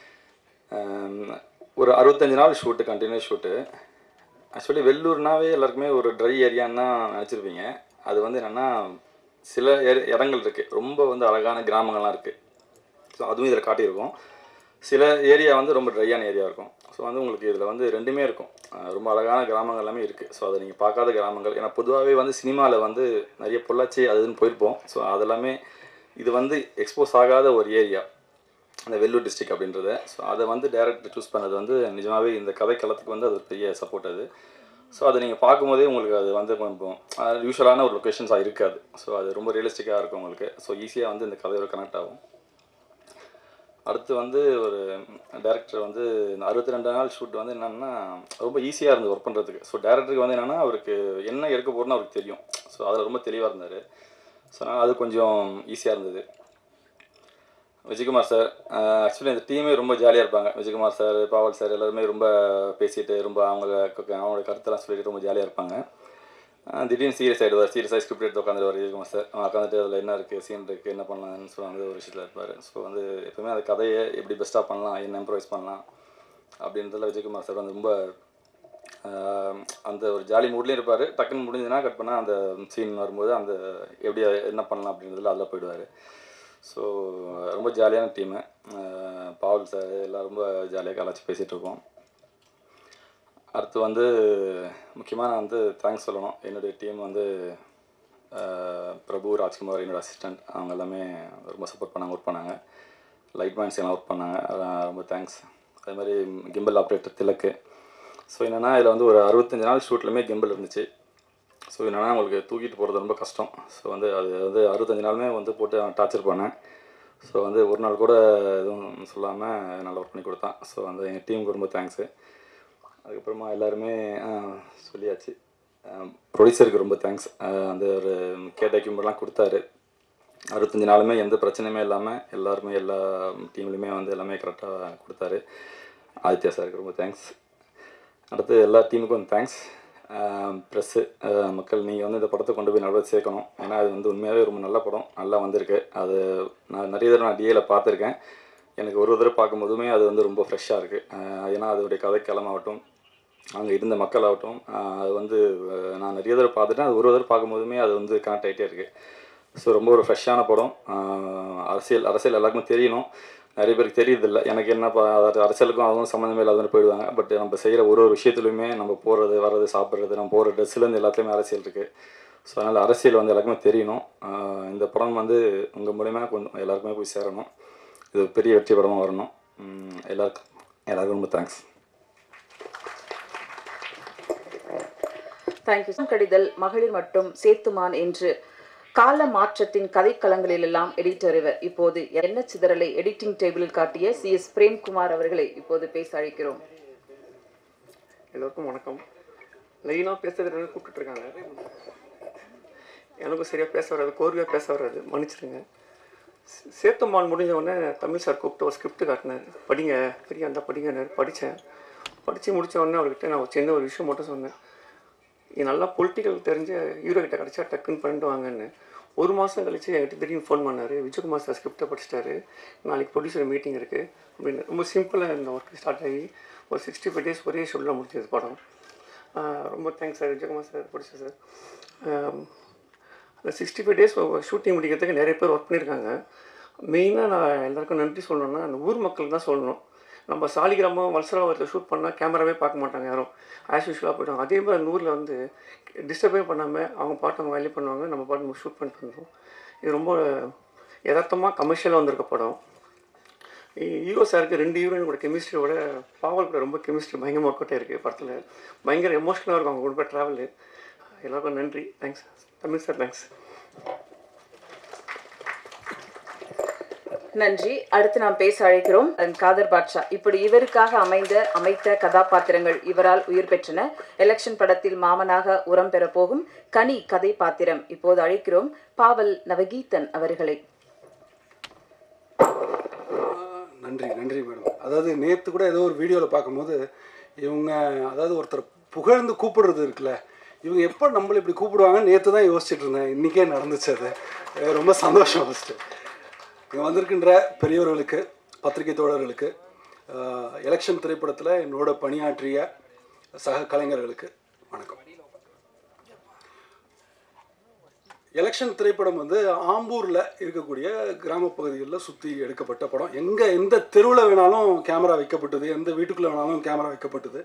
ஒரு அறுபத்தஞ்சு நாள் ஷூட்டு கண்டினியூஸ் ஷூட்டு ஆக்சுவலி வெள்ளூர்னாவே எல்லாருக்குமே ஒரு ட்ரை ஏரியான்னு தான் நினச்சிருப்பீங்க அது வந்து என்னென்னா சில இட- இடங்கள் இருக்குது ரொம்ப வந்து அழகான கிராமங்கள்லாம் இருக்குது ஸோ அதுவும் இதில் காட்டியிருக்கோம் சில ஏரியா வந்து ரொம்ப ட்ரையான ஏரியா இருக்கும் ஸோ வந்து உங்களுக்கு இதில் வந்து ரெண்டுமே இருக்கும் அஹ் ரொம்ப அழகான கிராமங்கள் எல்லாமே இருக்குது ஸோ அதை நீங்கள் பார்க்காத கிராமங்கள் ஏன்னா பொதுவாகவே வந்து சினிமாவில் வந்து நிறைய பொள்ளாச்சி அது இதுன்னு போயிருப்போம் ஸோ அதெல்லாமே இது வந்து எக்ஸ்போஸ் ஆகாத ஒரு ஏரியா அந்த வெள்ளூர் டிஸ்ட்ரிக்ட் அப்படின்றத ஸோ அதை வந்து டேரக்டர் சூஸ் பண்ணது வந்து நிஜமாவே இந்த கதைக்களத்துக்கு வந்து அது ஒரு பெரிய சப்போர்ட் அது ஸோ அதை நீங்கள் பார்க்கும்போதே உங்களுக்கு அது வந்து கொஞ்சம் யூஸ்வலான ஒரு லொக்கேஷன்ஸாக இருக்காது ஸோ அது ரொம்ப ரியலிஸ்டிக்காக இருக்கும் உங்களுக்கு ஸோ ஈஸியாக வந்து இந்த கதையோட கனெக்ட் ஆகும் அடுத்து வந்து ஒரு டேரக்டர் வந்து இந்த அறுபத்தி ரெண்டு நாள் ஷூட் வந்து என்னென்னா ரொம்ப ஈஸியாக இருந்தது ஒர்க் பண்ணுறதுக்கு ஸோ டேரக்டருக்கு வந்து என்னென்னா அவருக்கு என்ன எடுக்க போகிறோன்னு அவருக்கு தெரியும் ஸோ அதில் ரொம்ப தெளிவாக இருந்தார் ஸோ அதனால் அது கொஞ்சம் ஈஸியாக இருந்தது விஜயகுமார் சார் ஆக்சுவலி இந்த டீமே ரொம்ப ஜாலியாக இருப்பாங்க விஜயகுமார் சார் பாவல் சார் எல்லாருமே ரொம்ப பேசிட்டு ரொம்ப அவங்க அவங்களோட கருத்தெல்லாம் சொல்லிட்டு ரொம்ப ஜாலியாக இருப்பாங்க அஹ் திடீர்னு சீரியஸ் ஆகிடுவார் சீரியஸாக ஸ்கிரிப்ட் எடுத்து உட்காந்துருவார் விஜயகுமார் சார் உட்காந்துட்டு அதில் என்ன இருக்குது சீன் இருக்குது என்ன பண்ணலாம்னு சொல்லி வந்து ஒரு விஷயத்தில் இருப்பார் ஸோ வந்து எப்பவுமே அந்த கதையை எப்படி பெஸ்ட்டாக பண்ணலாம் என்ன இம்ப்ரவைஸ் பண்ணலாம் அப்படின்றதுல விஜயகுமார் சார் வந்து ரொம்ப ஆஹ் அந்த ஒரு ஜாலி மூட்லேயும் இருப்பார் டக்குன்னு முடிஞ்சதுன்னா கட் பண்ணால் அந்த சீன் வரும்போது அந்த எப்படி என்ன பண்ணலாம் அப்படின்றதுல அதில் போயிடுவார் ஸோ ரொம்ப ஜாலியான டீமு பாவல் சார் எல்லாம் ரொம்ப ஜாலியாக கலாச்சி பேசிகிட்டு இருக்கோம் அடுத்து வந்து முக்கியமாக நான் வந்து தேங்க்ஸ் சொல்லணும் என்னுடைய டீம் வந்து ஆஹ் பிரபு ராஜ்குமார் என்னோட அசிஸ்டண்ட் அவங்க எல்லாமே ரொம்ப சப்போர்ட் பண்ணாங்க ஒர்க் பண்ணாங்க லைட் மேன்ஸ் எல்லாம் ஒர்க் பண்ணாங்க அதெல்லாம் ரொம்ப தேங்க்ஸ் அதே மாதிரி கிம்பல் ஆப்ரேட்டர் திலக்கு ஸோ என்னென்னா இதில் வந்து ஒரு அறுபத்தஞ்சு நாள் ஷூட்லையுமே கிம்பல் இருந்துச்சு ஸோ என்னென்னா உங்களுக்கு தூக்கிட்டு போகிறது ரொம்ப கஷ்டம் ஸோ வந்து அது வந்து அறுபத்தஞ்சு நாளுமே வந்து போட்டு டார்ச்சர் பண்ணேன் ஸோ வந்து ஒரு நாள் கூட எதுவும் சொல்லாமல் நல்லா ஒர்க் பண்ணி கொடுத்தான் ஸோ வந்து எங்கள் டீமுக்கு ரொம்ப தேங்க்ஸு அதுக்கப்புறமா எல்லாருமே ஆ, சொல்லியாச்சு ப்ரொடியூசருக்கு ரொம்ப தேங்க்ஸ் அந்த ஒரு கேட்ட எக்யூப்மெண்ட்லாம் கொடுத்தாரு அறுபத்தஞ்சு நாளுமே எந்த பிரச்சனையுமே இல்லாமல் எல்லாருமே எல்லா டீம்லையுமே வந்து எல்லாமே கரெக்டாக கொடுத்தாரு ஆதித்யா சாருக்கு ரொம்ப தேங்க்ஸ் அடுத்து எல்லா டீமுக்கும் தேங்க்ஸ் ப்ரெஸ்ஸு மக்கள் நீங்கள் வந்து இந்த படத்தை கொண்டு போய் நல்லா சேர்க்கணும் ஏன்னா அது வந்து உண்மையாகவே ரொம்ப நல்ல படம் நல்லா வந்திருக்கு அது நான் நிறைய தடவை நான் டிஏல பார்த்துருக்கேன் எனக்கு ஒரு தடவை பார்க்கும்போதுமே அது வந்து ரொம்ப ஃப்ரெஷ்ஷாக இருக்குது ஏன்னா அதோடைய கதைக்களமாகட்டும் அங்கே இருந்த மக்களாகட்டும் ஆஹ் அது வந்து அஹ் நான் நிறைய தடவை பார்த்துட்டேன் அது ஒரு தடவை பார்க்கும்போதுமே அது வந்து கனெக்ட் ஆகிட்டே இருக்குது ஸோ ரொம்ப ஒரு ஃப்ரெஷ்ஷான படம் ஆஹ் அரசியல் அரசியல் எல்லாருக்குமே தெரியணும் நிறைய பேருக்கு தெரியுதில்ல எனக்கு என்ன ப- அதாவது அரசியலுக்கும் அதுவும் சம்மந்தமே இல்லாத போயிடுவாங்க பட் நம்ம செய்கிற ஒரு ஒரு விஷயத்துலையுமே நம்ம போகிறது வர்றது சாப்பிட்றது நம்ம போகிற ட்ரெஸ்ஸுலேருந்து எல்லாத்துலேயுமே அரசியல் இருக்குது ஸோ அதனால் அரசியல் வந்து எல்லாருக்குமே தெரியணும் ஆஹ் இந்த படம் வந்து உங்கள் மூலிமா கொஞ்சம் எல்லாருக்குமே போய் சேரணும் இது ஒரு பெரிய வெற்றி படமாக வரணும் உம் எல்லாருக்கும் எல்லாருக்கும் ரொம்ப தேங்க்ஸ் தேங்க்யூ கடிதல் மகளிர் மற்றும் சேத்துமான் என்று கால மாற்றத்தின் கதைக்களங்களிலெல்லாம் எடிட்டர் இவர் இப்போது என்ன சிதறலை எடிட்டிங் டேபிளில் காட்டிய சி எஸ் பிரேம்குமார் அவர்களை இப்போது பேச அழைக்கிறோம் எல்லோருக்கும் வணக்கம் லைனாக பேசுறதுக்கு கூப்பிட்டுருக்காங்க எனக்கும் சரியாக பேச வராது கோர்வையாக பேச வராது மன்னிச்சிடுங்க சே- சேத்துமான் முடிஞ்ச உடனே தமிழ் சார் கூப்பிட்டு ஒரு ஸ்கிரிப்ட் காட்டினார் படிங்க பெரிய அந்த படிங்கன்னாரு படித்தேன் படித்து முடித்த உடனே அவர்கிட்ட நான் ஒரு சின்ன ஒரு விஷயம் மட்டும் சொன்னேன் இது நல்லா பொலிட்டிக்கல் தெரிஞ்ச ஹீரோ கிட்ட கிடச்சா டக்குன்னு பண்ணிட்டு வாங்கன்னு ஒரு மாதம் கழிச்சு என்கிட்ட திடீர்னு ஃபோன் பண்ணார் விஜயகுமார் சார் ஸ்கிரிப்டை படிச்சிட்டாரு நாளைக்கு ப்ரொடியூசர் மீட்டிங் இருக்குது அப்படின்னு ரொம்ப சிம்பிளாக இந்த ஒர்க் ஸ்டார்ட் ஆகி ஒரு சிக்ஸ்டி ஃபைவ் டேஸ் ஒரே ஷெடியூலில் முடிச்சது படம் ஆஹ் ரொம்ப thanks sir Vijayakumar sir producer sir அந்த சிக்ஸ்டி ஃபைவ் டேஸ் ஷூட்டிங் முடிக்கிறதுக்கு நிறைய பேர் ஒர்க் பண்ணியிருக்காங்க மெயினாக நான் எல்லாருக்கும் நன்றி சொல்லணும்னா அந்த ஊர் மக்கள் தான் சொல்லணும் நம்ம சாலிகிராமம் வல்சராவரத்தில் ஷூட் பண்ணால் கேமராவே பார்க்க மாட்டாங்க யாரும் ஆஸ் யூஷுவலாக போய்ட்டாங்க அதே மாதிரி அந்த ஊரில் வந்து டிஸ்டர்பே பண்ணாமல் அவங்க பாட்டு அவங்க வேலையை பண்ணுவாங்க நம்ம பாட்டு நம்ம ஷூட் பண்ணிட்டு வந்தோம் இது ரொம்ப யதார்த்தமாக கமர்ஷியலாக வந்திருக்க படம் ஹீரோ சாருக்கு ரெண்டு ஹீரோயின் கூட கெமிஸ்ட்ரியோட பாவல் கூட ரொம்ப கெமிஸ்ட்ரி பயங்கரமாக ஒர்க் அவுட் இருக்குது படத்தில் பயங்கர எமோஷனலாக இருக்கும் அவங்க கூட ட்ராவலு எல்லாருக்கும் நன்றி தேங்க்ஸ் தமிழ் சார் தேங்க்ஸ் நன்றி அடுத்து நாம் பேச அழைக்கிறோம் அதன் காதர் பாட்ஷா இப்படி இவருக்காக அமைந்த அமைத்த கதாபாத்திரங்கள் இவரால் உயிர் பெற்றன எலெக்ஷன் படத்தில் மாமனாக உரம் பெற போகும் கனி கதை பாத்திரம் இப்போது அழைக்கிறோம் பாவல் நவகீதன் அவர்களை நன்றி நன்றி மேடம் அதாவது நேற்று கூட ஏதோ ஒரு வீடியோவில் பார்க்கும்போது இவங்க அதாவது ஒருத்தர் புகழ்ந்து கூப்பிடுறது இருக்குல்ல இவங்க எப்போ நம்மளை இப்படி கூப்பிடுவாங்கன்னு நேற்று தான் யோசிச்சுட்டு இருந்தேன் இன்றைக்கே நடந்துச்சு அது அஹ் ரொம்ப சந்தோஷம் ஃபஸ்ட்டு இங்கே வந்திருக்கின்ற பெரியவர்களுக்கு பத்திரிகை தோழர்களுக்கு எலெக்ஷன் திரைப்படத்தில் என்னோட பணியாற்றிய சக கலைஞர்களுக்கு வணக்கம் எலெக்ஷன் திரைப்படம் வந்து ஆம்பூரில் இருக்கக்கூடிய கிராம பகுதிகளில் சுற்றி எடுக்கப்பட்ட படம் எங்கே எந்த தெருவில் வேணாலும் கேமரா வைக்கப்பட்டது எந்த வீட்டுக்குள்ளே வேணாலும் கேமரா வைக்கப்பட்டது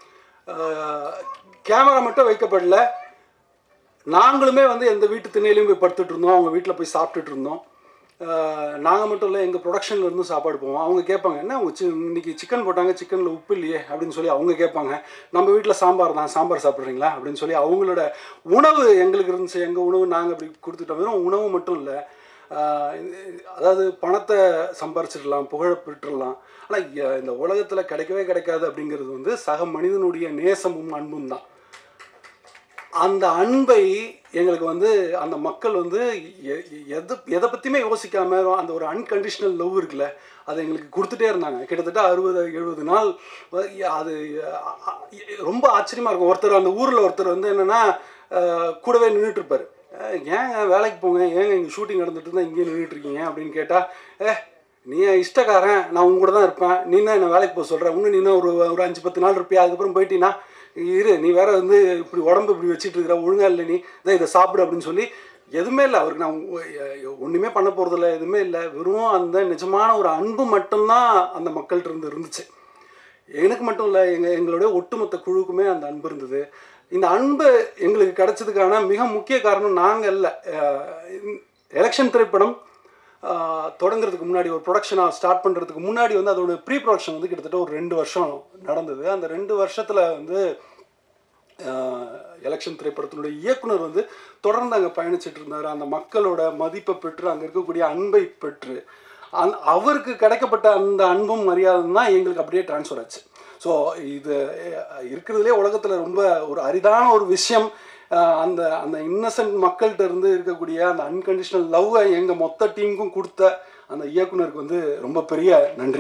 கேமரா மட்டும் வைக்கப்படல நாங்களுமே வந்து எந்த வீட்டு திண்ணையிலையும் போய் படுத்துட்டு இருந்தோம் அவங்க வீட்டில் போய் சாப்பிட்டுட்டு இருந்தோம் நாங்கள் மட்டும் இல்லை எங்கள் ப்ரொடக்ஷன்ல இருந்து சாப்பாடு போவோம் அவங்க கேட்பாங்க என்ன அவங்க சி இன்னைக்கு சிக்கன் போட்டாங்க சிக்கனில் உப்பு இல்லையே அப்படின்னு சொல்லி அவங்க கேட்பாங்க நம்ம வீட்டில் சாம்பார் தான் சாம்பார் சாப்பிட்றீங்களா அப்படின்னு சொல்லி அவங்களோட உணவு எங்களுக்கு இருந்துச்சு எங்கள் உணவு நாங்கள் அப்படி கொடுத்துட்டோம் வெறும் உணவு மட்டும் இல்லை ஆஹ் இது- அதாவது பணத்தை சம்பாரிச்சிடலாம் புகழ பெற்றுடலாம் ஆனால் இந்த உலகத்தில் கிடைக்கவே கிடைக்காது அப்படிங்கிறது வந்து சக மனிதனுடைய நேசமும் அன்பும் தான் அந்த அன்பை எங்களுக்கு வந்து அந்த மக்கள் வந்து எ- எ- எது எதை பற்றியுமே யோசிக்காம அந்த ஒரு அன்கண்டிஷனல் லவ் இருக்குல்ல அதை எங்களுக்கு கொடுத்துட்டே இருந்தாங்க கிட்டத்தட்ட அறுபது எழுபது நாள் வ- அது அ- அ- ரொம்ப ஆச்சரியமாக இருக்கும் ஒருத்தர் அந்த ஊரில் ஒருத்தர் வந்து என்னென்னா கூடவே நின்றுட்டு இருப்பார் ஏங்க வேலைக்கு போங்க ஏங்க இங்கே ஷூட்டிங் நடந்துட்டு இருந்தால் இங்கேயே நின்றுட்டு இருக்கீங்க அப்படின்னு கேட்டால் ஏ நீ என் இஷ்டக்காரன் நான் உங்க கூட தான் இருப்பேன் நீ தான் என்ன வேலைக்கு போக சொல்கிற இன்னும் நீ இன்னும் ஒரு ஒரு அஞ்சு பத்து நாள் இருப்பியா அதுக்கப்புறம் போயிட்டீங்கன்னா இரு நீ வேற வந்து இப்படி உடம்பு இப்படி வச்சிட்டு இருக்கிற ஒழுங்கா இல்லை நீ இதை இதை சாப்பிடு அப்படின்னு சொல்லி எதுவுமே இல்லை அவருக்கு நான் ஒ- எ- ஒண்ணுமே பண்ண போறதில்ல எதுவுமே இல்லை வெறும் அந்த நிஜமான ஒரு அன்பு மட்டும்தான் அந்த மக்கள்கிட்ட இருந்து இருந்துச்சு எனக்கு மட்டும் இல்லை எங்கள் எங்களுடைய ஒட்டுமொத்த குழுவுக்குமே அந்த அன்பு இருந்தது இந்த அன்பு எங்களுக்கு கிடைச்சதுக்கான மிக முக்கிய காரணம் நாங்கள் இல்லை எலெக்ஷன் திரைப்படம் ஆஹ், தொடங்குறதுக்கு முன்னாடி ஒரு ப்ரொடக்ஷனாக ஸ்டார்ட் பண்ணுறதுக்கு முன்னாடி வந்து அதோட ப்ரீ ப்ரொடக்ஷன் வந்து கிட்டத்தட்ட ஒரு ரெண்டு வருஷம் நடந்தது அந்த ரெண்டு வருஷத்தில் வந்து எலெக்ஷன் திரைப்படத்தினுடைய இயக்குனர் வந்து தொடர்ந்து அங்கே பயணிச்சிட்டு இருந்தார் அந்த மக்களோட மதிப்பை பெற்று அங்கே இருக்கக்கூடிய அன்பை பெற்று அந் அவருக்கு கிடைக்கப்பட்ட அந்த அன்பும் மரியாதையும் தான் எங்களுக்கு அப்படியே ட்ரான்ஸ்ஃபர் ஆச்சு ஸோ இது அஹ், இருக்கிறதுலே உலகத்தில் ரொம்ப ஒரு அரிதான ஒரு விஷயம் அஹ், அந்த அந்த இன்னசென்ட் மக்கள்கிட்ட இருந்து இருக்கக்கூடிய அந்த அன்கண்டிஷனல் லவ்வை எங்கள் மொத்த டீமுக்கும் கொடுத்த அந்த இயக்குனருக்கு வந்து ரொம்ப பெரிய நன்றி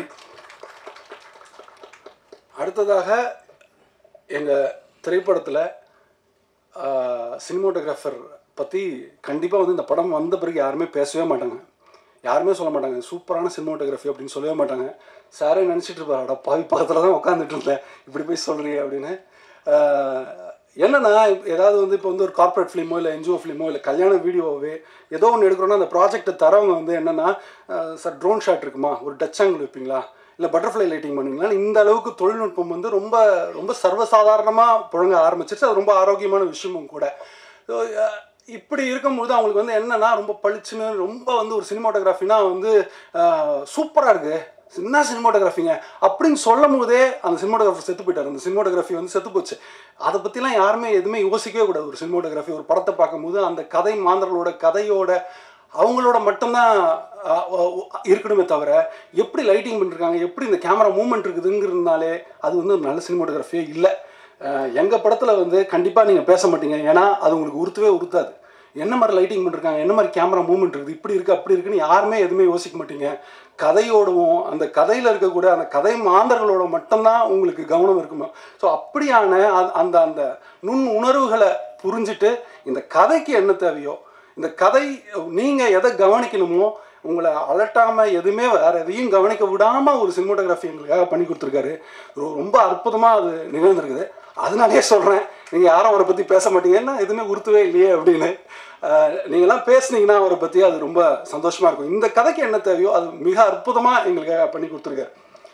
அடுத்ததாக எங்கள் திரைப்படத்தில் சினிமோட்டோகிராஃபர் பற்றி கண்டிப்பாக வந்து இந்த படம் வந்த பிறகு யாருமே பேசவே மாட்டாங்க யாருமே சொல்ல மாட்டாங்க சூப்பரான சினிமோட்டோகிராஃபி அப்படின்னு சொல்லவே மாட்டாங்க சாரே நினச்சிட்டு இருப்பார் அட பாவி பக்கத்தில் தான் உட்காந்துட்டு இருந்தேன் இப்படி போய் சொல்கிறீங்க அப்படின்னு ஆஹ், என்னன்னா இப்ப ஏதாவது வந்து இப்போ வந்து ஒரு கார்ப்பரேட் ஃபிலிமோ இல்லை என்ஜிஓ ஃபிலிமோ இல்லை கல்யாண வீடியோவே ஏதோ ஒன்று எடுக்கிறோன்னா அந்த ப்ராஜெக்ட்டை தரவங்க வந்து என்னென்னா சார் ட்ரோன் ஷாட் இருக்குமா ஒரு டச் ஆங்கிள் வைப்பீங்களா இல்லை பட்டர்ஃப்ளை லைட்டிங் பண்ணுவீங்களா இந்த அளவுக்கு தொழில்நுட்பம் வந்து ரொம்ப ரொம்ப சர்வசாதாரணமாக புழங்க ஆரம்பிச்சிருச்சு அது ரொம்ப ஆரோக்கியமான விஷயமும் கூட So, அஹ், இப்படி இருக்கும்போது அவங்களுக்கு வந்து என்னன்னா ரொம்ப பளிச்சுன்னு ரொம்ப வந்து ஒரு சினிமாட்டோகிராஃபினா வந்து சூப்பராக இருக்குது என்ன சினிமாட்டோகிராஃபிங்க அப்படின்னு சொல்லும் போதே அந்த சினிமாட்டோகிராஃபர் செத்து போயிட்டார் அந்த சினிமாட்டோகிராஃபி வந்து செத்து போச்சு அதை பற்றிலாம் யாருமே எதுவுமே யோசிக்கவே கூடாது ஒரு சினிமாட்டோகிராஃபி ஒரு படத்தை பார்க்கும்போது அந்த கதை மாந்தர்களோட கதையோட அவங்களோட மட்டும்தான் அஹ், அஹ், இருக்கணுமே தவிர எப்படி லைட்டிங் பண்ணிருக்காங்க எப்படி இந்த கேமரா மூவ்மெண்ட் இருக்குதுங்கிறதுனாலே அது வந்து ஒரு நல்ல சினிமாட்டோகிராஃபியே இல்லை எங்கள் படத்தில் வந்து கண்டிப்பாக நீங்கள் பேச மாட்டீங்க ஏன்னா அது உங்களுக்கு உறுத்தவே உறுத்தாது என்ன மாதிரி லைட்டிங் பண்ணிருக்காங்க என்ன மாதிரி கேமரா மூவ்மெண்ட் இருக்குது இப்படி இருக்குது அப்படி இருக்குன்னு யாருமே எதுவுமே யோசிக்க மாட்டீங்க கதையோடவும் அந்த கதையில் இருக்கக்கூடிய அந்த கதை மாந்தர்களோட மட்டும்தான் உங்களுக்கு கவனம் இருக்குமா ஸோ அப்படியான அந்த- அந்த அந்த நுண் உணர்வுகளை புரிஞ்சுட்டு இந்த கதைக்கு என்ன தேவையோ இந்த கதை நீங்கள் எதை கவனிக்கணுமோ உங்களை அலட்டாமல் எதுவுமே வேற எதையும் கவனிக்க விடாமல் ஒரு சினிமோட்டோகிராஃபி எங்களுக்காக பண்ணி கொடுத்துருக்காரு ரொ- ரொம்ப அற்புதமாக அது நிகழ்ந்திருக்குது அதனாலே சொல்கிறேன் நீங்கள் யாரும் அவரை பற்றி பேச மாட்டீங்கன்னா எதுவுமே உறுத்தவே இல்லையே அப்படின்னு அஹ், நீங்களாம் பேசுனீங்கன்னா அவரை பற்றி அது ரொம்ப சந்தோஷமாக இருக்கும் இந்த கதைக்கு என்ன தேவையோ அது மிக அற்புதமாக எங்களுக்காக பண்ணி கொடுத்துருக்காரு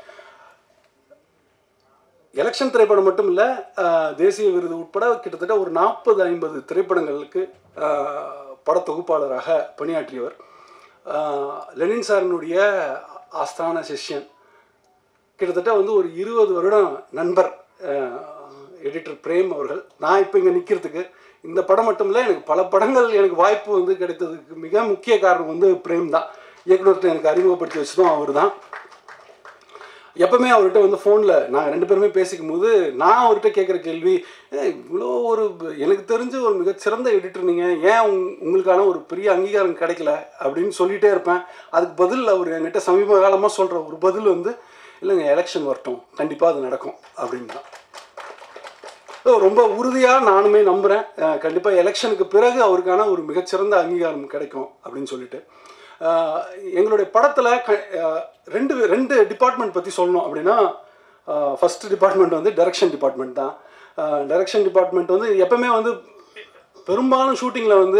எலெக்ஷன் திரைப்படம் மட்டும் இல்லை தேசிய விருது உட்பட கிட்டத்தட்ட ஒரு நாற்பது ஐம்பது திரைப்படங்களுக்கு ஆஹ், படத்தொகுப்பாளராக பணியாற்றியவர் ஆஹ், லெனின் சாரினுடைய ஆஸ்தான சிஷ்யன் கிட்டத்தட்ட வந்து ஒரு இருபது வருடம் நண்பர் எடிட்டர் பிரேம் அவர்கள் நான் இப்போ இங்கே நிற்கிறதுக்கு இந்த படம் மட்டும் இல்லை எனக்கு பல படங்கள் எனக்கு வாய்ப்பு வந்து கிடைத்ததுக்கு மிக முக்கிய காரணம் வந்து பிரேம் தான் இயக்குனர்கிட்ட எனக்கு அறிமுகப்படுத்தி வச்சதும் அவர் தான் எப்பவுமே அவர்கிட்ட வந்து ஃபோனில் நாங்கள் ரெண்டு பேருமே பேசிக்கும் போது நான் அவர்கிட்ட கேட்குற கேள்வி "ஏய், இவ்வளோ ஒரு எனக்கு தெரிஞ்ச ஒரு மிகச்சிறந்த எடிட்டர் நீங்கள் ஏன் உங்- உங்களுக்கான ஒரு பெரிய அங்கீகாரம் கிடைக்கல அப்படின்னு சொல்லிகிட்டே இருப்பேன் அதுக்கு பதில் அவர் என்கிட்ட சமீப காலமாக சொல்கிற ஒரு பதில் வந்து இல்லைங்க எலெக்ஷன் வரட்டும் கண்டிப்பாக அது நடக்கும் அப்படின்னு தான் ஸோ ரொம்ப உறுதியாக நானுமே நம்புகிறேன் கண்டிப்பாக எலெக்ஷனுக்கு பிறகு அவருக்கான ஒரு மிகச்சிறந்த அங்கீகாரம் கிடைக்கும் அப்படின்னு சொல்லிட்டு அஹ், எங்களுடைய படத்தில் க அஹ், ரெண்டு ரெண்டு டிபார்ட்மெண்ட் பற்றி சொல்லணும் அப்படின்னா ஃபஸ்ட் டிபார்ட்மெண்ட் வந்து டைரக்ஷன் டிபார்ட்மெண்ட் தான் டைரக்ஷன் டிபார்ட்மெண்ட் வந்து எப்பவுமே வந்து பெரும்பாலும் ஷூட்டிங்கில் வந்து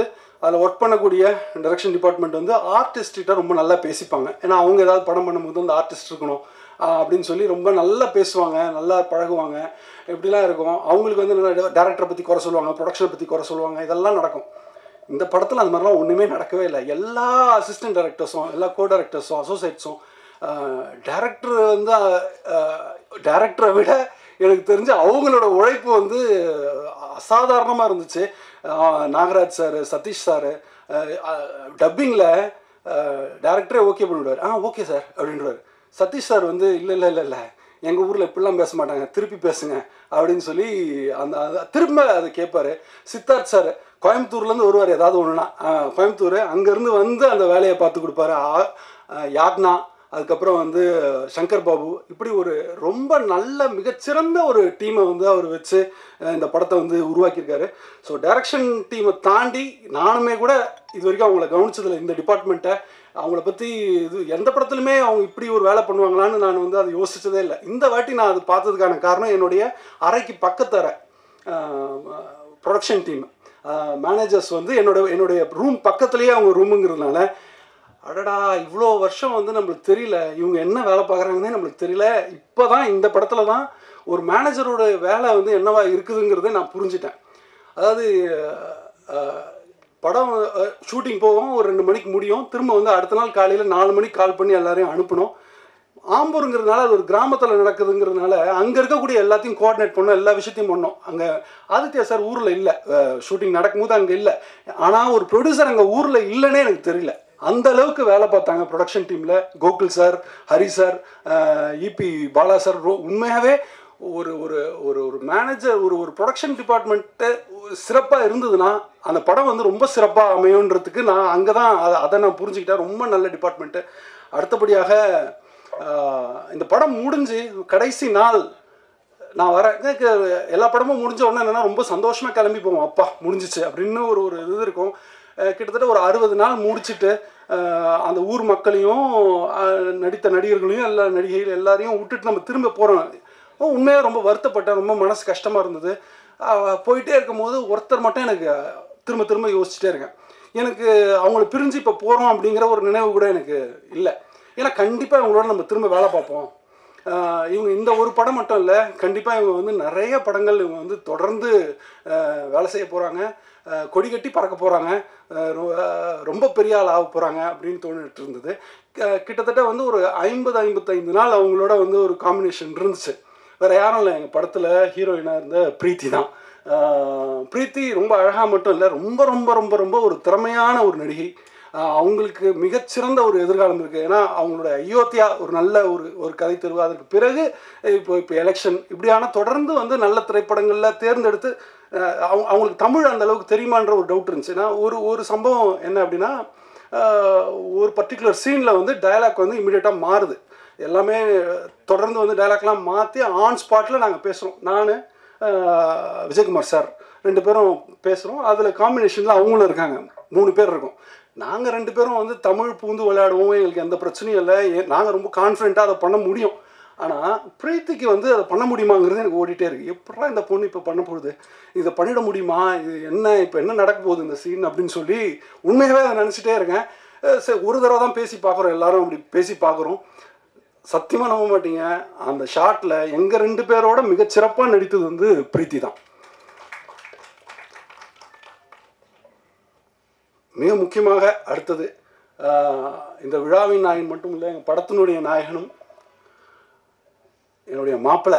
அதில் ஒர்க் பண்ணக்கூடிய டைரக்ஷன் டிபார்ட்மெண்ட் வந்து ஆர்டிஸ்ட்கிட்ட ரொம்ப நல்லா பேசிப்பாங்க ஏன்னா அவங்க ஏதாவது படம் பண்ணும்போது அந்த ஆர்டிஸ்ட் இருக்கணும் ஆஹ் அப்படின்னு சொல்லி ரொம்ப நல்லா பேசுவாங்க நல்லா பழகுவாங்க இப்படிலாம் இருக்கும் அவங்களுக்கு வந்து டேரக்டரை பற்றி குறை சொல்லுவாங்க ப்ரொடக்ஷனை பற்றி குறை சொல்லுவாங்க இதெல்லாம் நடக்கும் இந்த படத்தில் அந்த மாதிரிலாம் ஒன்றுமே நடக்கவே இல்லை எல்லா அசிஸ்டன்ட் டைரக்டர்ஸும் எல்லா கோ டைரக்டர்ஸும் அசோசியேட்ஸும் டேரக்டர் வந்து டேரக்டரை விட எனக்கு தெரிஞ்சு அவங்களோட உழைப்பு வந்து அசாதாரணமாக இருந்துச்சு ஆஹ் நாகராஜ் சார் சதீஷ் சார் டப்பிங்கில் டேரக்டரே ஓகே பண்ணிவிடுவார் ஆ ஓகே சார் அப்படின்றவார் சதீஷ் சார் வந்து இல்லை இல்லை இல்லை இல்லை எங்கள் ஊரில் இப்படிலாம் பேச மாட்டாங்க திருப்பி பேசுங்க அப்படின்னு சொல்லி அந்த அது- திரும்ப அதை கேட்பாரு சித்தார்த் சார் கோயம்புத்தூர்லேருந்து வருவார் ஏதாவது ஒன்றுனா கோயம்புத்தூர் அங்கேருந்து வந்து அந்த வேலையை பார்த்து கொடுப்பாரு ஆ- ஆ, யாக்னா அதுக்கப்புறம் வந்து சங்கர் பாபு இப்படி ஒரு ரொம்ப நல்ல மிகச்சிறந்த ஒரு டீமை வந்து அவர் வச்சு அஹ், இந்த படத்தை வந்து உருவாக்கியிருக்காரு ஸோ டைரக்ஷன் டீமை தாண்டி நானுமே கூட இது வரைக்கும் அவங்கள கவனிச்சதில்லை இந்த டிபார்ட்மெண்ட்டை அவங்கள பற்றி இது எந்த படத்துலையுமே அவங்க இப்படி ஒரு வேலை பண்ணுவாங்களான்னு நான் வந்து அதை யோசிச்சதே இல்லை இந்த வாட்டி நான் அது பார்த்ததுக்கான காரணம் என்னுடைய அறைக்கு பக்கத்தர ப்ரொடக்ஷன் டீம் மேனேஜர்ஸ் வந்து என்னோட என்னுடைய ரூம் பக்கத்துலேயே அவங்க ரூமுங்கிறதுனால அடடா இவ்வளோ வருஷம் வந்து நம்மளுக்கு தெரியல இவங்க என்ன வேலை பார்க்குறாங்கன்னே நம்மளுக்கு தெரியல இப்போ தான் இந்த படத்துல தான் ஒரு மேனேஜரோட வேலை வந்து என்னவா இருக்குதுங்கிறத நான் புரிஞ்சிட்டேன் அதாவது அஹ், படம் ஷூட்டிங் போவோம் ஒரு ரெண்டு மணிக்கு முடியும் திரும்ப வந்து அடுத்த நாள் காலையில் நாலு மணிக்கு கால் பண்ணி எல்லாரையும் அனுப்பணும் ஆம்பூருங்கிறதுனால அது ஒரு கிராமத்தில் நடக்குதுங்கிறதுனால அங்கே இருக்கக்கூடிய எல்லாத்தையும் கோஆர்டினேட் பண்ணோம் எல்லா விஷயத்தையும் பண்ணோம் அங்கே ஆதித்யா சார் ஊரில் இல்லை ஷூட்டிங் நடக்கும்போது அங்கே இல்லை ஆனால் ஒரு ப்ரொடியூசர் அங்கே ஊரில் இல்லைன்னே எனக்கு தெரியல அந்த அளவுக்கு வேலை பார்த்தாங்க ப்ரொடக்ஷன் டீமில் Gokul sir Hari sir EP Bala sir ரொ- உண்மையாகவே ஒரு ஒரு ஒரு ஒரு மேனேஜர் ஒரு ஒரு ப்ரொடக்ஷன் டிபார்ட்மெண்ட்டு சிறப்பாக இருந்ததுன்னா அந்த படம் வந்து ரொம்ப சிறப்பாக அமையுன்றதுக்கு நான் அங்கே தான் அதை அதை நான் புரிஞ்சுக்கிட்டேன் ரொம்ப நல்ல டிபார்ட்மெண்ட்டு அடுத்தபடியாக ஆஹ், இந்த படம் முடிஞ்சு கடைசி நாள் நான் வரேன் எனக்கு எல்லா படமும் முடிஞ்ச உடனே என்னன்னா ரொம்ப சந்தோஷமாக கிளம்பி போவோம் அப்பா முடிஞ்சிச்சு அப்படின்னு ஒரு ஒரு இது இருக்கும் அஹ் கிட்டத்தட்ட ஒரு அறுபது நாள் முடிச்சுட்டு அஹ் அந்த ஊர் மக்களையும் அஹ் நடித்த நடிகர்களையும் எல்லா நடிகைகள் எல்லாரையும் விட்டுட்டு நம்ம திரும்ப போகிறோம் உண்மையாக ரொம்ப வருத்தப்பட்டேன் ரொம்ப மனசு கஷ்டமாக இருந்தது அஹ் போயிட்டே இருக்கும்போது ஒருத்தர் மட்டும் எனக்கு திரும்ப திரும்ப யோசிச்சுட்டே இருக்கேன் எனக்கு அவங்கள பிரிஞ்சு இப்போ போகிறோம் அப்படிங்கிற ஒரு நினைவு கூட எனக்கு இல்லை ஏன்னா கண்டிப்பாக இவங்களோட நம்ம திரும்ப வேலை பார்ப்போம் ஆஹ் இவங்க இந்த ஒரு படம் மட்டும் இல்லை கண்டிப்பாக இவங்க வந்து நிறைய படங்கள் இவங்க வந்து தொடர்ந்து ஆஹ் வேலை செய்ய போகிறாங்க கொடி கட்டி பறக்க போகிறாங்க ரொம்ப பெரிய ஆள் ஆக போகிறாங்க அப்படின்னு தோணிட்டு இருந்தது க- கிட்டத்தட்ட வந்து ஒரு ஐம்பது ஐம்பத்தைந்து நாள் அவங்களோட வந்து ஒரு காம்பினேஷன் இருந்துச்சு வேறு யாரும் இல்லை எங்கள் படத்தில் ஹீரோயினாக இருந்த பிரீத்தி தான் ஆஹ் பிரீத்தி ரொம்ப அழகாக மட்டும் இல்லை ரொம்ப ரொம்ப ரொம்ப ரொம்ப ஒரு திறமையான ஒரு நடிகை ஆஹ் அவங்களுக்கு மிகச்சிறந்த ஒரு எதிர்காலம் இருக்குது ஏன்னா அவங்களோட அயோத்தியா ஒரு நல்ல ஒரு ஒரு கதை தெருவு அதற்கு பிறகு இப்போ இப்போ எலெக்ஷன் இப்படியான தொடர்ந்து வந்து நல்ல திரைப்படங்களில் தேர்ந்தெடுத்து ஆஹ் அவங்க அவங்களுக்கு தமிழ் அந்த அளவுக்கு தெரியுமான்ற ஒரு டவுட் இருந்துச்சு ஏன்னா ஒரு ஒரு சம்பவம் என்ன அப்படின்னா ஆஹ் ஒரு பர்டிகுலர் சீனில் வந்து டயலாக் வந்து இமிடியேட்டாக மாறுது எல்லாமே தொடர்ந்து வந்து டயலாக்லாம் மாற்றி ஆன் ஸ்பாட்டில் நாங்கள் பேசுகிறோம் நான் விஜயகுமார் சார் ரெண்டு பேரும் பேசுகிறோம் அதில் காம்பினேஷனில் அவங்களும் இருக்காங்க மூணு பேர் இருக்கோம் நாங்கள் ரெண்டு பேரும் வந்து தமிழ் பூந்து விளையாடுவோம் எங்களுக்கு எந்த பிரச்சனையும் இல்லை நாங்கள் ரொம்ப கான்ஃபிடென்ட்டாக அதை பண்ண முடியும் ஆனால் பிரீத்திக்கு வந்து அதை பண்ண முடியுமாங்கிறது எனக்கு ஓடிட்டே இருக்குது எப்படா இந்த பொண்ணு இப்போ பண்ண போகுது இதை பண்ணிட முடியுமா இது என்ன இப்போ என்ன நடக்க போகுது இந்த சீன் அப்படின்னு சொல்லி உண்மையாகவே அதை நினச்சிட்டே இருக்கேன் அஹ் சரி ஒரு தடவை தான் பேசி பார்க்குறோம் எல்லாரும் அப்படி பேசி பார்க்குறோம் சத்தியமாக நம்ப மாட்டீங்க அந்த ஷாட்டில் எங்கள் ரெண்டு பேரோட மிகச்சிறப்பாக நடித்தது வந்து பிரீத்தி தான் மிக முக்கியமாக அடுத்தது ஆஹ், இந்த விழாவின் நாயகன் மட்டும் இல்லை எங்கள் படத்தினுடைய நாயகனும் என்னுடைய மாப்பிள்ளை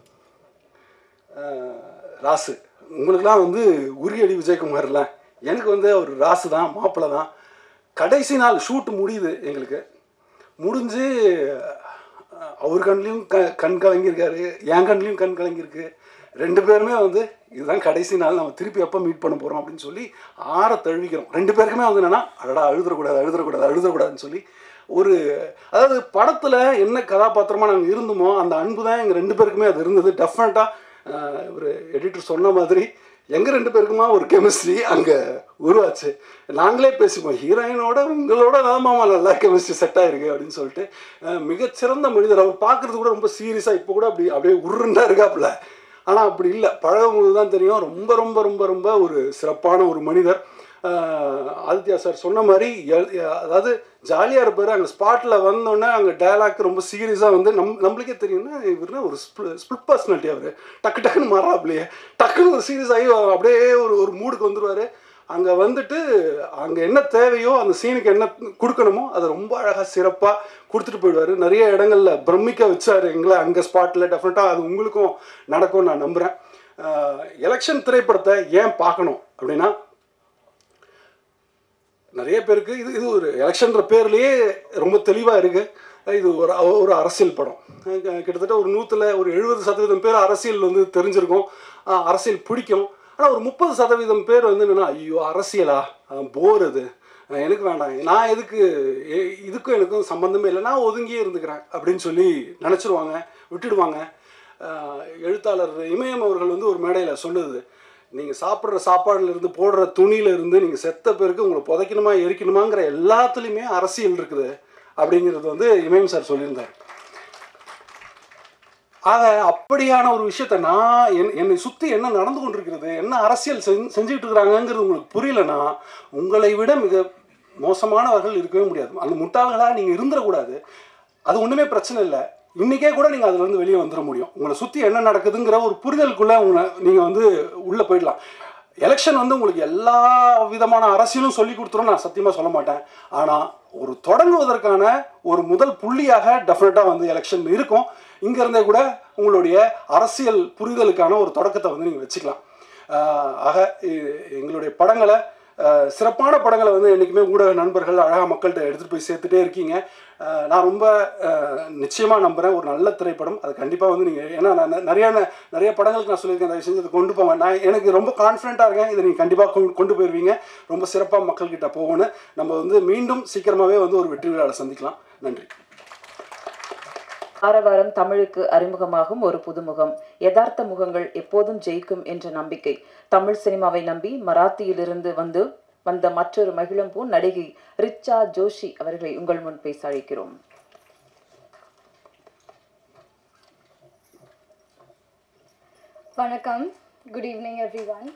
ஆஹ், ராசு உங்களுக்கெல்லாம் வந்து உரியடி விஜயகுமார்ல எனக்கு வந்து அவர் ராசு தான் மாப்பிள்ளை தான் கடைசி நாள் ஷூட் முடியுது எங்களுக்கு முடிஞ்சு அஹ், அவர் கண்லேயும் க கண் கலங்கியிருக்காரு என் கண்லேயும் கண் கலங்கியிருக்கு ரெண்டு பேருமே வந்து இதுதான் கடைசி நாள் நம்ம திருப்பி எப்போ மீட் பண்ண போகிறோம் அப்படின்னு சொல்லி ஆற தழுவிக்கிறோம் ரெண்டு பேருக்குமே வந்து என்னன்னா அடடா அழுதுறக்கூடாது அழுதுறக்கூடாது அழுதுறக்கூடாதுன்னு சொல்லி ஒரு அதாவது படத்தில் என்ன கதாபாத்திரமாக நாங்கள் இருந்தோமோ அந்த அன்பு தான் எங்கள் ரெண்டு பேருக்குமே அது இருந்தது டெஃபினட்டாக ஒரு எடிட்டர் சொன்ன மாதிரி எங்கள் ரெண்டு பேருக்குமா ஒரு கெமிஸ்ட்ரி அங்கே உருவாச்சு நாங்களே பேசிப்போம் ஹீரோயினோட உங்களோட தான் மாமா நல்லா கெமிஸ்ட்ரி செட் ஆயிருக்கு அப்படின்னு சொல்லிட்டு அஹ், மிகச்சிறந்த மனிதர் அவர் பார்க்குறது கூட ரொம்ப சீரியஸாக இப்போ கூட அப்படி அப்படியே உருண்டா இருக்காப்புல ஆனால் அப்படி இல்லை பழகும்போது தான் தெரியும் ரொம்ப ரொம்ப ரொம்ப ரொம்ப ஒரு சிறப்பான ஒரு மனிதர் ஆஹ், ஆதித்யா சார் சொன்ன மாதிரி எ- எ- அதாவது ஜாலியாக இருப்பார் அங்கே ஸ்பாட்டில் வந்தோடனே அங்கே டயலாக் ரொம்ப சீரியஸாக வந்து நம் நம்மளுக்கே தெரியும்னா இவருனா ஒரு ஸ்பிளிட் பர்சனாலிட்டி அவர் டக்கு டக்குன்னு மாறாப்லையே டக்குன்னு ஒரு சீரியஸ் ஆகி அப்படியே ஒரு ஒரு மூடுக்கு வந்துடுவார் அங்கே வந்துட்டு அங்கே என்ன தேவையோ அந்த சீனுக்கு என்ன கொடுக்கணுமோ அதை ரொம்ப அழகாக சிறப்பாக கொடுத்துட்டு போயிடுவார் நிறைய இடங்கள்ல பிரமிக்க வச்சார் எங்களை அங்கே ஸ்பாட்டில் டெஃபினட்டாக அது உங்களுக்கும் நடக்கும்னு நான் நம்புகிறேன் எலெக்ஷன் திரைப்படத்தை ஏன் பார்க்கணும் அப்படின்னா நிறைய பேருக்கு இது இது ஒரு எலெக்ஷன்ற பேர்லேயே ரொம்ப தெளிவாக இருக்குது இது ஒரு ஒரு அரசியல் படம் அஹ் கிட்டத்தட்ட ஒரு நூற்றில் ஒரு எழுபது சதவீதம் பேர் அரசியல் வந்து தெரிஞ்சிருக்கும் அஹ் அரசியல் பிடிக்கும் ஆனால் ஒரு முப்பது சதவீதம் பேர் வந்து என்னென்னா ஐயோ அரசியலா போர் அது அஹ் எனக்கு வேண்டாம் நான் எதுக்கு எ- இதுக்கும் எனக்கும் சம்மந்தமே இல்லை நான் ஒதுங்கியே இருந்துக்கிறேன் அப்படின்னு சொல்லி நினச்சிருவாங்க விட்டுடுவாங்க அஹ் எழுத்தாளர் இமயம் அவர்கள் வந்து ஒரு மேடையில் சொன்னது நீங்கள் சாப்பிட்ற சாப்பாடுல இருந்து போடுற துணியில இருந்து நீங்கள் செத்த பேருக்கு உங்களை புதைக்கணுமா எரிக்கணுமாங்கிற எல்லாத்துலேயுமே அரசியல் இருக்குது அப்படிங்கிறது வந்து இமயம் சார் சொல்லியிருந்தார் ஆக அப்படியான ஒரு விஷயத்த நான் என் என்னை சுற்றி என்ன நடந்து கொண்டிருக்கிறது என்ன அரசியல் செஞ் செஞ்சுட்டு இருக்கிறாங்கங்கிறது உங்களுக்கு புரியலனா உங்களை விட மிக மோசமானவர்கள் இருக்கவே முடியாது அந்த முட்டாள்களாக நீங்கள் இருந்துடக்கூடாது அது ஒன்றுமே பிரச்சனை இல்லை இன்றைக்கே கூட நீங்கள் அதுலேருந்து வெளியே வந்துட முடியும் உங்களை சுற்றி என்ன நடக்குதுங்கிற ஒரு புரிதலுக்குள்ளே உங்களை நீங்கள் வந்து உள்ளே போயிடலாம் எலெக்ஷன் வந்து உங்களுக்கு எல்லா விதமான அரசியலும் சொல்லி கொடுத்துரும் நான் சத்தியமாக சொல்ல மாட்டேன் ஆனால் ஒரு தொடங்குவதற்கான ஒரு முதல் புள்ளியாக டெஃபினட்டாக வந்து எலெக்ஷன் இருக்கும் இங்கேருந்தே கூட உங்களுடைய அரசியல் புரிதலுக்கான ஒரு தொடக்கத்தை வந்து நீங்கள் வச்சுக்கலாம் ஆஹ் ஆக எ- எங்களுடைய படங்களை ஆஹ் சிறப்பான படங்களை வந்து என்றைக்குமே ஊடக நண்பர்கள் அழகாக மக்கள்கிட்ட எடுத்துகிட்டு போய் சேர்த்துட்டே இருக்கீங்க ஆஹ் நான் ரொம்ப நிச்சயமாக நம்புகிறேன் ஒரு நல்ல திரைப்படம் அது கண்டிப்பாக வந்து நீங்கள் ஏன்னா நான் ந- நிறைய ந- நிறைய படங்களுக்கு நான் சொல்லியிருக்கேன் தயவு செஞ்சு அதை கொண்டு போங்க நான் எனக்கு ரொம்ப கான்ஃபிடண்ட்டாக இருக்கேன் இதை நீங்கள் கண்டிப்பாக கொண்டு கொண்டு போயிருவீங்க ரொம்ப சிறப்பாக மக்கள்கிட்ட போகணும் நம்ம வந்து மீண்டும் சீக்கிரமாகவே வந்து ஒரு வெற்றி விழாவில் சந்திக்கலாம் நன்றி வார வாரம் தமிழுக்கு அறிமுகமாகும் ஒரு புதுமுகம் யதார்த்த முகங்கள் எப்போதும் ஜெயிக்கும் என்ற நம்பிக்கை தமிழ் சினிமாவை நம்பி மராத்தியிலிருந்து வந்து வந்த மற்றொரு மகிழம்பூ நடிகை ரிச்சா ஜோஷி அவர்களை உங்கள் முன் பேச அழைக்கிறோம் Vanakkam. Good evening, everyone.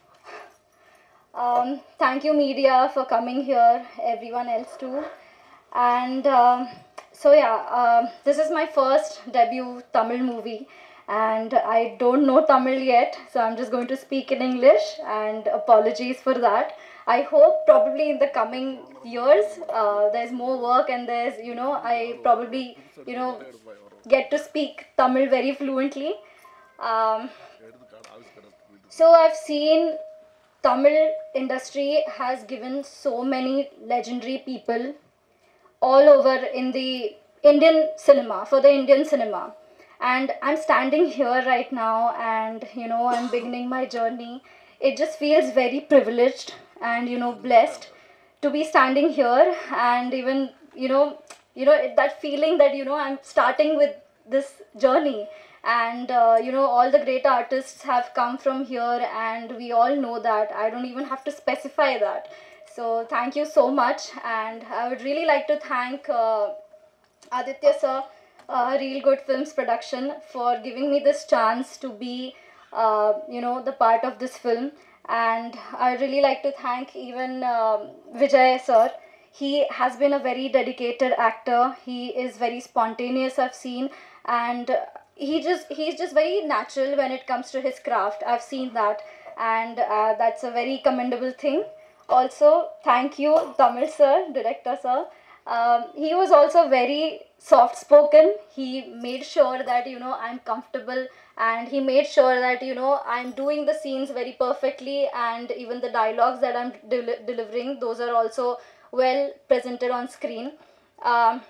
Um, thank you, media, for coming here, everyone else too. And um, so, yeah, um, this is my first debut Tamil movie, and I don't know Tamil yet, so I'm just going to speak in English, and apologies for that. I hope probably in the coming years uh, there's more work, and there's, you know, I probably, you know, get to speak Tamil very fluently. Um, so I've seen Tamil industry has given so many legendary people all over in the Indian cinema for the Indian cinema. And I'm standing here right now and you know I'm beginning my journey. It just feels very privileged and you know blessed to be standing here and even you know you know it- that feeling that you know I'm starting with this journey and uh, you know all the great artists have come from here and we all know that i don't even have to specify that so thank you so much and i would really like to thank uh, aditya sir uh, real good films production for giving me this chance to be uh, you know the part of this film and i really like to thank even um, vijay sir he has been a very dedicated actor he is very spontaneous i've seen and he just he's just very natural when it comes to his craft i've seen that and uh, that's a very commendable thing also thank you tamil sir director sir um, he was also very soft spoken he made sure that you know i'm comfortable and he made sure that you know i'm doing the scenes very perfectly and even the dialogues that i'm del- delivering those are also well presented on screen um,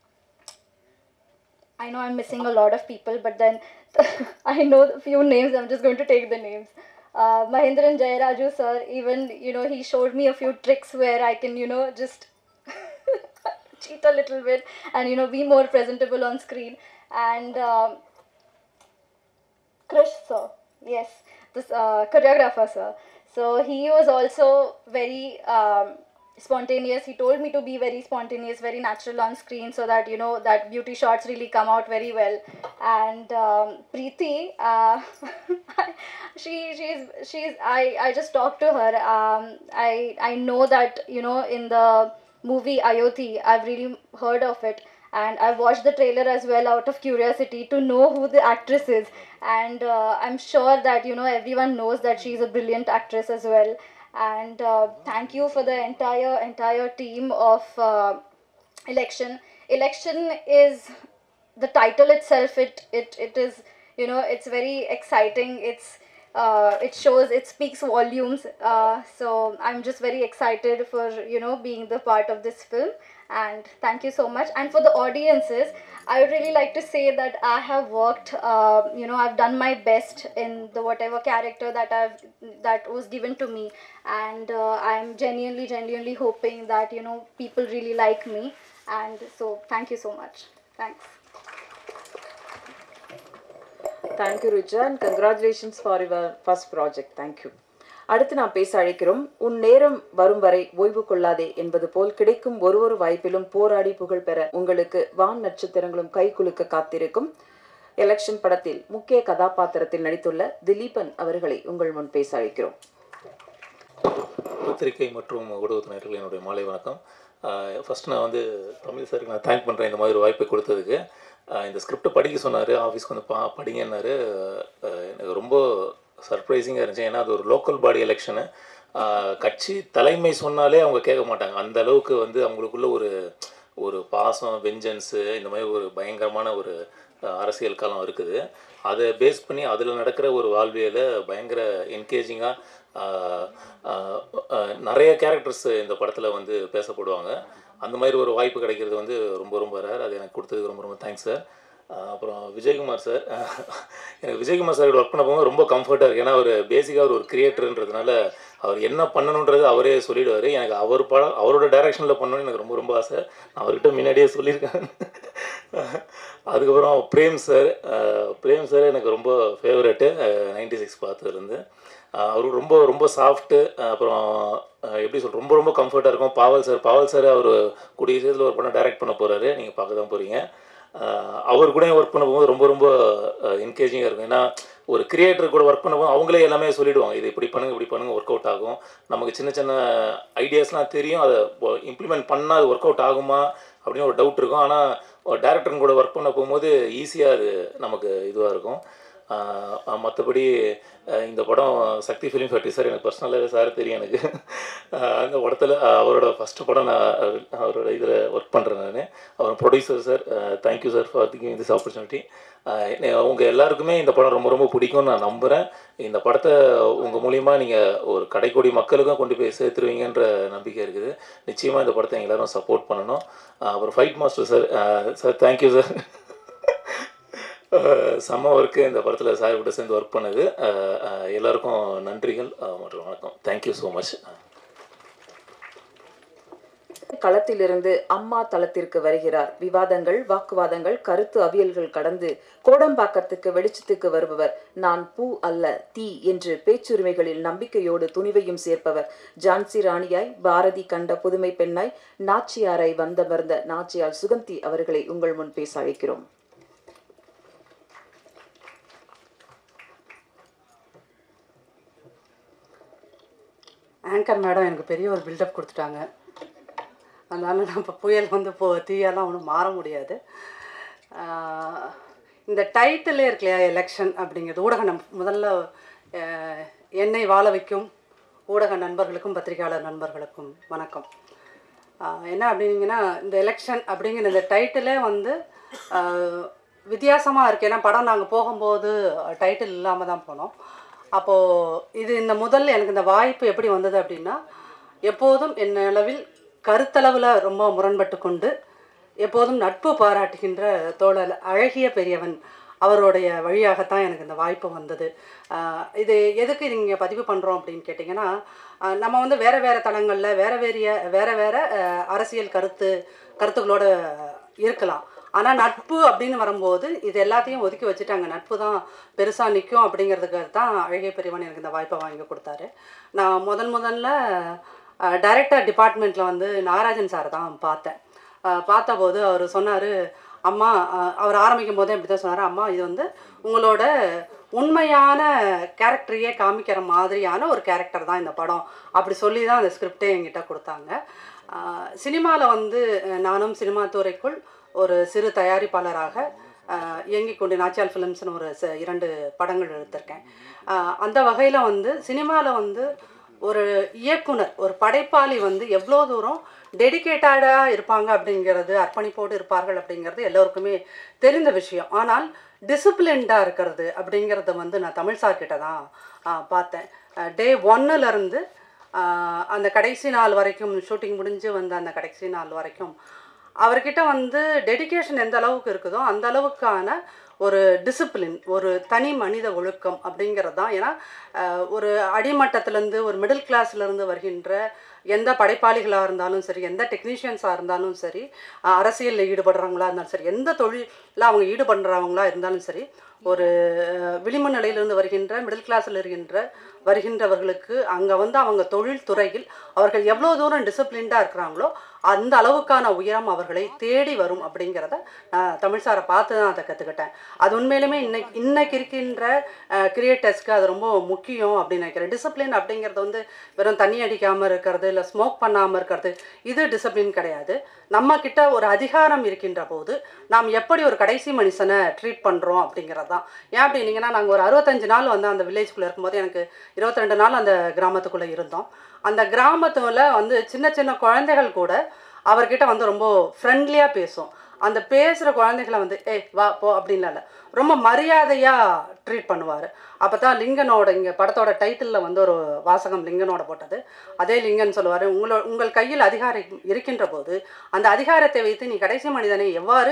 I know I'm missing a lot of people, but then I know a few names. I'm just going to take the names. Uh, Mahindran Jayaraju sir, even you know, he showed me a few tricks where I can you know just cheat a little bit and you know be more presentable on screen. And um, Krish sir, yes, this uh, choreographer sir. So he was also very um, spontaneous. He told me to be very spontaneous, very natural on screen, so that you know that beauty shots really come out very well. And um, Preeti, uh, she she's she's I I just talked to her. Um, I I know that you know in the movie Ayodhi, I've really heard of it. And I've watched the trailer as well out of curiosity to know who the actress is. And uh, I'm sure that, you know, everyone knows that she's a brilliant actress as well. And uh, thank you for the entire, entire team of uh, election. Election is the title itself, it, it, it is, you know, it's very exciting. It's, uh, it shows, it speaks volumes. Uh, so I'm just very excited for, you know, being the part of this film. And thank you so much. And for the audiences, I would really like to say that I have worked, uh, you know, I've done my best in the whatever character that I've that was given to me, and uh, I'm genuinely, genuinely hoping that you know people really like me. And so, thank you so much. Thanks. Thank you, Richa, and congratulations for your first project. Thank you. அடுத்து நாம் பேச அழைக்கிறோம் உன் நேரம் வரும் வரை ஓய்வு கொள்ளாதே என்பது போல் கிடைக்கும் ஒரு ஒரு வாய்ப்பிலும் போராடி புகழ் பெற உங்களுக்கு வான் நட்சத்திரங்களும் கைகுலுக்க காத்திருக்கும் எலெக்ஷன் படத்தில் முக்கிய கதாபாத்திரத்தில் நடித்துள்ள திலீபன் அவர்களை உங்கள் முன் பேச அழைக்கிறோம் பத்திரிகை மற்றும் ஊடகத்தினர்கள் என்னுடைய மாலை வணக்கம் ஃபஸ்ட் நான் வந்து தமிழ் சாருக்கு நான் தேங்க் பண்ணுறேன் இந்த மாதிரி ஒரு வாய்ப்பை கொடுத்ததுக்கு ஆஹ் இந்த ஸ்கிரிப்டை படிக்க சொன்னார் ஆஃபீஸ்க்கு வந்து பா படிங்கன்னாரு ஆஹ் எனக்கு ரொம்ப சர்ப்ரைசிங்காக இருந்துச்சு ஏன்னா அது ஒரு லோக்கல் பாடி எலெக்ஷனு கட்சி தலைமை சொன்னாலே அவங்க கேட்க மாட்டாங்க அந்த அளவுக்கு வந்து அவங்களுக்குள்ள ஒரு ஒரு பாசம் வெஞ்சன்ஸு இந்த மாதிரி ஒரு பயங்கரமான ஒரு ஆஹ் அரசியல் காலம் இருக்குது அதை பேஸ் பண்ணி அதில் நடக்கிற ஒரு வாழ்வியலை பயங்கர என்கேஜிங்காக நிறைய கேரக்டர்ஸ் இந்த படத்தில் வந்து பேசப்படுவாங்க அந்த மாதிரி ஒரு வாய்ப்பு கிடைக்கிறது வந்து ரொம்ப ரொம்ப ரேர் அது எனக்கு கொடுத்ததுக்கு ரொம்ப ரொம்ப தேங்க்ஸ் சார் அப்புறம் விஜயகுமார் சார் எனக்கு விஜயகுமார் சார் ஒர்க் பண்ண போகும்போது ரொம்ப கம்ஃபர்ட்டாக இருக்குது ஏன்னா அவர் பேசிக்காக அவர் ஒரு கிரியேட்டர்ன்றதுனால அவர் என்ன பண்ணணுன்றது அவரே சொல்லிடுவார் எனக்கு அவர் படம் அவரோட டைரக்ஷனில் பண்ணணும்னு எனக்கு ரொம்ப ரொம்ப ஆசை நான் அவர்கிட்ட முன்னாடியே சொல்லியிருக்கேன் அதுக்கப்புறம் பிரேம் சார் பிரேம் சார் எனக்கு ரொம்ப ஃபேவரெட்டு நைன்டி சிக்ஸ் பார்த்ததுலேருந்து அவருக்கு ரொம்ப ரொம்ப சாஃப்ட்டு அப்புறம் அஹ் எப்படி சொல் ரொம்ப ரொம்ப கம்ஃபர்ட்டாக இருக்கும் பாவல் சார் பாவல் சார் அவர் கூடிய சீக்கிரத்தில் ஒரு படம் டைரக்ட் பண்ண போகிறாரு நீங்கள் பார்க்க தான் போகிறீங்க அவர் கூட ஒர்க் பண்ண போகும்போது ரொம்ப ரொம்ப என்கேஜிங்காக இருக்கும் ஏன்னா ஒரு கிரியேட்டர் கூட ஒர்க் பண்ணும்போது அவங்களே எல்லாமே சொல்லிடுவாங்க இது இப்படி பண்ணுங்க இப்படி பண்ணுங்க ஒர்க் அவுட் ஆகும் நமக்கு சின்ன சின்ன ஐடியாஸ்லாம் தெரியும் அதை இம்ப்ளிமெண்ட் பண்ணால் அது ஒர்க் அவுட் ஆகுமா அப்படின்னு ஒரு டவுட் இருக்கும் ஆனால் டேரக்டர் கூட ஒர்க் பண்ண போகும்போது ஈஸியாக அது நமக்கு இதுவாக இருக்கும் மற்றபடி இந்த படம் சக்தி ஃபிலிம் ஃபேக்ட்ரி சார் எனக்கு பர்சனலாகவே சார் தெரியும் எனக்கு ஆஹ் அந்த படத்தில் அவரோட ஃபஸ்ட்டு படம் நான் அவரோட இதில் ஒர்க் பண்ணுறேன் நான் அவர் producer sir thank you sir for giving this opportunity உங்கள் எல்லாருக்குமே இந்த படம் ரொம்ப ரொம்ப பிடிக்கும்னு நான் நம்புகிறேன் இந்த படத்தை உங்கள் மூலிமா நீங்கள் ஒரு கடைக்கோடி மக்களுக்கும் கொண்டு போய் சேர்த்துருவீங்கன்ற நம்பிக்கை இருக்குது நிச்சயமாக இந்த படத்தை எல்லாரும் சப்போர்ட் பண்ணணும் ஆஹ் அப்புறம் fight master sir sir thank you sir செம்ம ஒர்க்கு இந்த படத்தில் சார் கூட சேர்ந்து ஒர்க் பண்ணது அஹ் அஹ் எல்லாருக்கும் நன்றிகள் அஹ் மற்றும் வணக்கம் தேங்க்யூ ஸோ மச் களத்திலிருந்து அம்மா தளத்திற்கு வருகிறார் விவாதங்கள் வாக்குவாதங்கள் கருத்து அவியல்கள் கடந்து கோடம்பாக்கத்துக்கு வெளிச்சத்துக்கு வருபவர் நான் பூ அல்ல தீ என்று பேச்சுரிமைகளில் நம்பிக்கையோடு துணிவையும் சேர்ப்பவர் ஜான்சி ராணியாய் பாரதி கண்ட புதுமை பெண்ணாய் நாச்சியாரை வந்தமர்ந்த நாச்சியார் சுகந்தி அவர்களை உங்கள் முன் பேச அழைக்கிறோம் ஆங்கர் மேடம் எனக்கு பெரிய ஒரு பில்டப் கொடுத்துட்டாங்க அதனால் நான் இப்போ புயல் வந்து போ தீயெல்லாம் ஒன்றும் மாற முடியாது ஆஹ் இந்த டைட்டிலே இருக்கு இல்லையா எலெக்ஷன் அப்படிங்கிறது ஊடக நம் முதல்ல ஆஹ் என்னை வாழ வைக்கும் ஊடக நண்பர்களுக்கும் பத்திரிகையாளர் நண்பர்களுக்கும் வணக்கம் ஆஹ் என்ன அப்படின்னீங்கன்னா இந்த எலெக்ஷன் அப்படிங்கிற இந்த டைட்டிலே வந்து வித்தியாசமாக இருக்குது ஏன்னா படம் நாங்கள் போகும்போது டைட்டில் இல்லாமல் தான் போனோம் அப்போது இது இந்த முதல்ல எனக்கு இந்த வாய்ப்பு எப்படி வந்தது அப்படின்னா எப்போதும் என் அளவில் கருத்தளவில் ரொம்ப முரண்பட்டு கொண்டு எப்போதும் நட்பு பாராட்டுகின்ற தோழர் அழகிய பெரியவன் அவருடைய வழியாகத்தான் எனக்கு இந்த வாய்ப்பு வந்தது ஆஹ் இது எதுக்கு நீங்கள் பதிவு பண்ணுறோம் அப்படின்னு கேட்டிங்கன்னா ஆஹ் நம்ம வந்து வேறு வேறு தளங்களில் வேறு வேறிய வேறு வேறு அரசியல் கருத்து கருத்துக்களோட இருக்கலாம் ஆனால் நட்பு அப்படின்னு வரும்போது இது எல்லாத்தையும் ஒதுக்கி வச்சுட்டாங்க நட்பு தான் பெருசாக நிற்கும் அப்படிங்கிறதுக்கு தான் அழகிய பெரியவன் எனக்கு இந்த வாய்ப்பை வாங்கி கொடுத்தாரு நான் முதன் முதல்ல டைரக்டர் டிபார்ட்மெண்ட்டில் வந்து நாகராஜன் சார் தான் பார்த்தேன் அஹ் பார்த்தபோது அவர் சொன்னார் அம்மா அஹ் அவர் ஆரம்பிக்கும் போதே இப்படி தான் சொன்னார் அம்மா இது வந்து உங்களோட உண்மையான கேரக்டரையே காமிக்கிற மாதிரியான ஒரு கேரக்டர் தான் இந்த படம் அப்படி சொல்லி தான் அந்த ஸ்கிரிப்டே என்கிட்ட கொடுத்தாங்க சினிமாவில் வந்து அஹ் நானும் சினிமா துறைக்குள் ஒரு சிறு தயாரிப்பாளராக அஹ் இயங்கிக் கொண்டு நாச்சியால் ஃபிலிம்ஸ்னு ஒரு ச- இரண்டு படங்கள் எடுத்திருக்கேன் அஹ் அந்த வகையில் வந்து சினிமாவில் வந்து ஒரு இயக்குனர் ஒரு படைப்பாளி வந்து எவ்வளோ தூரம் டெடிகேட்டடாக இருப்பாங்க அப்படிங்கிறது அர்ப்பணிப்போடு இருப்பார்கள் அப்படிங்கிறது எல்லோருக்குமே தெரிந்த விஷயம் ஆனால் டிசிப்ளின்டாக இருக்கிறது அப்படிங்கிறத வந்து நான் தமிழ் சார் கிட்ட தான் ஆஹ், பார்த்தேன் டே ஒன்னுலேருந்து அந்த கடைசி நாள் வரைக்கும் ஷூட்டிங் முடிஞ்சு வந்த அந்த கடைசி நாள் வரைக்கும் அவர்கிட்ட வந்து டெடிகேஷன் எந்த அளவுக்கு இருக்குதோ அந்த அளவுக்கான ஒரு டிசிப்ளின் ஒரு தனி மனித ஒழுக்கம் அப்படிங்கிறது தான் ஏன்னா அஹ், ஒரு அடிமட்டத்திலேருந்து ஒரு மிடில் கிளாஸ்லேருந்து வருகின்ற எந்த படைப்பாளிகளாக இருந்தாலும் சரி எந்த டெக்னீஷியன்ஸாக இருந்தாலும் சரி அஹ், அரசியலில் ஈடுபடுறவங்களா இருந்தாலும் சரி எந்த தொழிலில் அவங்க ஈடுபடுறவங்களா இருந்தாலும் சரி ஒரு அஹ், விளிம்பு நிலையிலிருந்து வருகின்ற மிடில் கிளாஸில் இருக்கின்ற வருகின்றவர்களுக்கு அங்கே வந்து அவங்க தொழில் துறையில் அவர்கள் எவ்வளோ தூரம் டிசிப்ளின்டாக இருக்கிறாங்களோ அந்த அளவுக்கான உயரம் அவர்களை தேடி வரும் அப்படிங்கிறத நான் தமிழ் சாரை பார்த்து தான் அதை கற்றுக்கிட்டேன் அது உண்மையிலுமே இன்னைக்கு இன்னைக்கு இருக்கின்ற கிரியேட்டர்ஸ்க்கு அது ரொம்ப முக்கியம் அப்படின்னு நினைக்கிறேன் டிசிப்ளின் அப்படிங்கிறது வந்து வெறும் தண்ணி அடிக்காமல் இருக்கிறது இல்லை ஸ்மோக் பண்ணாமல் இருக்கிறது இது டிசிப்ளின் கிடையாது நம்ம கிட்ட ஒரு அதிகாரம் இருக்கின்ற போது நாம் எப்படி ஒரு கடைசி மனுஷனை ட்ரீட் பண்ணுறோம் அப்படிங்கிறது தான் ஏன் அப்படின்னீங்கன்னா நாங்கள் ஒரு அறுபத்தஞ்சு நாள் வந்து அந்த வில்லேஜ்குள்ளே இருக்கும்போது எனக்கு இருபத்தி ரெண்டு நாள் அந்த கிராமத்துக்குள்ளே இருந்தோம் அந்த கிராமத்துல வந்து சின்ன சின்ன குழந்தைகள் கூட அவர்கிட்ட வந்து ரொம்ப ஃப்ரெண்ட்லியாக பேசும் அந்த பேசுகிற குழந்தைகளை வந்து ஏய் வா போ அப்படின்லாம் இல்லை ரொம்ப மரியாதையாக ட்ரீட் பண்ணுவார் அப்போ தான் லிங்கனோட இங்கே படத்தோட டைட்டிலில் வந்து ஒரு வாசகம் லிங்கனோட போட்டது அதே லிங்கன் சொல்லுவார் உங்களோ உங்கள் கையில் அதிகாரம் இருக்கின்ற போது அந்த அதிகாரத்தை வைத்து நீ கடைசி மனிதனை எவ்வாறு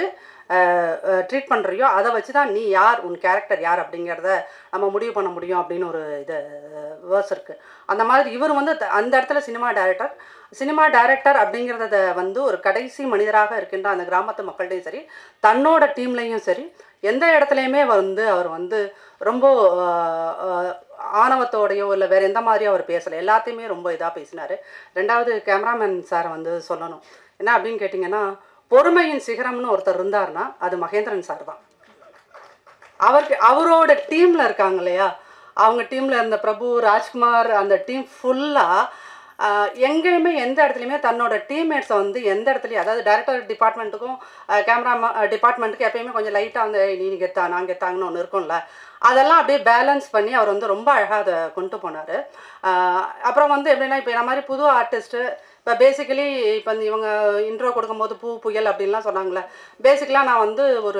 ட்ரீட் பண்ணுறியோ அதை வச்சு தான் நீ யார் உன் கேரக்டர் யார் அப்படிங்கிறத நம்ம முடிவு பண்ண முடியும் அப்படின்னு ஒரு இது வேர்ஸ் இருக்குது அந்த மாதிரி இவர் வந்து த- அந்த இடத்துல சினிமா டைரக்டர் சினிமா டைரக்டர் அப்படிங்கிறத வந்து ஒரு கடைசி மனிதராக இருக்கின்ற அந்த கிராமத்து மக்கள்கிட்டையும் சரி தன்னோட டீம்லேயும் சரி எந்த இடத்துலையுமே வந்து அவர் வந்து ரொம்ப ஆஹ், ஆஹ், ஆணவத்தோடையோ இல்லை வேறு எந்த மாதிரியோ அவர் பேசலை எல்லாத்தையுமே ரொம்ப இதாக பேசினார் ரெண்டாவது கேமராமேன் சாரை வந்து சொல்லணும் என்ன அப்படின்னு கேட்டிங்கன்னா பொறுமையின் சிகரம்னு ஒருத்தர் இருந்தாருன்னா அது மகேந்திரன் சார் தான் அவருக்கு அவரோட டீமில் இருக்காங்க இல்லையா அவங்க டீமில் இருந்த பிரபு ராஜ்குமார் அந்த டீம் ஃபுல்லாக எங்கேயுமே எந்த இடத்துலையுமே தன்னோட டீம்மேட்ஸை வந்து எந்த இடத்துலையும் அதாவது டைரக்டர் டிபார்ட்மெண்ட்டுக்கும் கேமரா டிபார்ட்மெண்ட்டுக்கு எப்பயுமே கொஞ்சம் லைட்டாக வந்து "ஏய், நீ கெத்தா நான் கெத்தாங்கன்னு ஒன்று இருக்கும்ல அதெல்லாம் அப்படியே பேலன்ஸ் பண்ணி அவர் வந்து ரொம்ப அழகாக அதை கொண்டு போனார் அப்புறம் வந்து எப்படின்னா இப்போ இந்த மாதிரி புது ஆர்டிஸ்ட்டு இப்போ பேசிக்கலி இப்போ இந்த இவங்க இன்ட்ரோ கொடுக்கும்போது பூ புயல் அப்படின்லாம் சொன்னாங்களே பேசிக்கலாக நான் வந்து ஒரு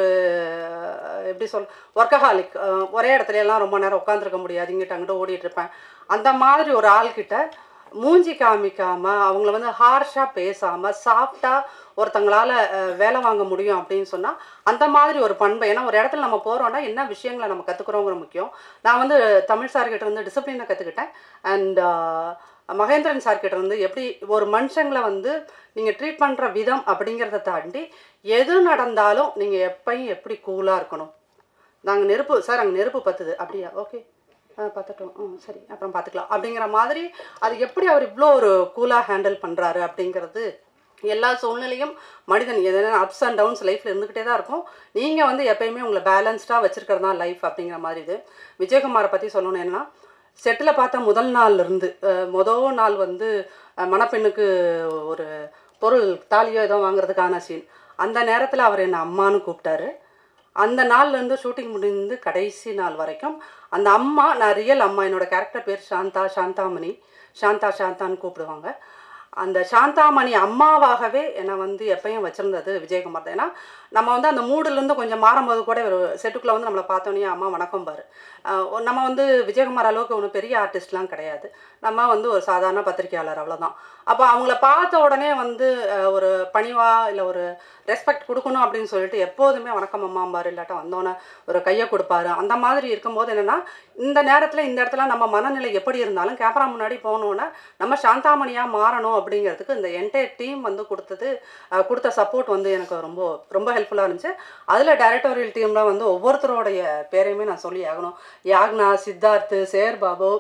எப்படி சொல் ஒர்க்கஹாலிக் ஒரே இடத்துல எல்லாம் ரொம்ப நேரம் உட்காந்துருக்க முடியாது இங்கிட்ட அங்கிட்ட ஓடிட்டு இருப்பேன் அந்த மாதிரி ஒரு ஆள்கிட்ட மூஞ்சி காமிக்காம அவங்கள வந்து ஹார்ஷாக பேசாமல் சாஃப்டாக ஒருத்தங்களால அஹ், வேலை வாங்க முடியும் அப்படின்னு சொன்னால் அந்த மாதிரி ஒரு பண்பை ஏன்னா ஒரு இடத்துல நம்ம போகிறோம்னா என்ன விஷயங்களை நம்ம கற்றுக்குறோங்கிற முக்கியம் நான் வந்து தமிழ் சார்கிட்ட வந்து டிசிப்ளினை கற்றுக்கிட்டேன் அண்ட் மகேந்திரன் சார்கிட்ட வந்து எப்படி ஒரு மனுஷங்களை வந்து நீங்கள் ட்ரீட் பண்ணுற விதம் அப்படிங்கிறத தாண்டி எது நடந்தாலும் நீங்கள் எப்பயும் எப்படி கூலாக இருக்கணும் நாங்கள் நெருப்பு சார் அங்கே நெருப்பு பத்துது அப்படியா ஓகே ஆ பார்த்துட்டோம் ம் சரி அப்புறம் பார்த்துக்கலாம் அப்படிங்கிற மாதிரி அது எப்படி அவர் இவ்வளோ ஒரு கூலாக ஹேண்டில் பண்ணுறாரு அப்படிங்கிறது எல்லா சூழ்நிலையும் மனிதன் எதனா அப்ஸ் அண்ட் டவுன்ஸ் லைஃப்பில் இருந்துக்கிட்டே தான் இருக்கும் நீங்கள் வந்து எப்பயுமே உங்களை பேலன்ஸ்டாக வச்சுருக்கிறது தான் லைஃப் அப்படிங்கிற மாதிரி இது விஜயகுமாரை பற்றி சொல்லணும் என்னன்னா செட்டில் பார்த்த முதல் நாள்ல இருந்து அஹ், மொதல் நாள் வந்து அஹ், மணப்பெண்ணுக்கு ஒரு பொருள் தாலியோ ஏதோ வாங்குறதுக்கான சீன் அந்த நேரத்தில் அவர் என்னை அம்மான்னு கூப்பிட்டாரு அந்த நாள்லேருந்து ஷூட்டிங் முடிந்து கடைசி நாள் வரைக்கும் அந்த அம்மா நான் ரியல் அம்மா என்னோட கேரக்டர் பேர் சாந்தா சாந்தாமணி சாந்தா சாந்தான்னு கூப்பிடுவாங்க அந்த சாந்தாமணி அம்மாவாகவே என்னை வந்து எப்பயும் வச்சுருந்தது விஜயகுமார் தான் ஏன்னா நம்ம வந்து அந்த மூடுலேருந்து கொஞ்சம் மாறும்போது கூட ஒரு செட்டுக்குள்ளே வந்து நம்மளை பார்த்தோன்னே அம்மா வணக்கம் பாரு ஆஹ் ஒரு- நம்ம வந்து விஜயகுமார் அளவுக்கு ஒன்றும் பெரிய ஆர்டிஸ்ட்லாம் கிடையாது நம்ம வந்து ஒரு சாதாரண பத்திரிக்கையாளர் அவ்வளோதான் அப்போ அவங்கள பார்த்த உடனே வந்து ஆஹ் ஒரு பணிவா இல்லை ஒரு ரெஸ்பெக்ட் கொடுக்கணும் அப்படின்னு சொல்லிட்டு எப்போதுமே வணக்கம் அம்மாம்பாரு இல்லாட்டா வந்தோன்னே ஒரு கையை கொடுப்பாரு அந்த மாதிரி இருக்கும்போது என்னென்னா இந்த நேரத்தில் இந்த இடத்துல நம்ம மனநிலை எப்படி இருந்தாலும் கேமரா முன்னாடி போனோன்னே நம்ம சாந்தாமணியாக மாறணும் அப்படிங்கிறதுக்கு இந்த என்டையர் டீம் வந்து கொடுத்தது அஹ், கொடுத்த சப்போர்ட் வந்து எனக்கு ரொம்ப ரொம்ப ஹெல்ப்ஃபுல்லாக இருந்துச்சு அதில் டைரக்டோரியல் டீமில் வந்து ஒவ்வொருத்தரோடைய பேரையுமே நான் சொல்லி ஆகணும் Yagna Siddharth sir Babu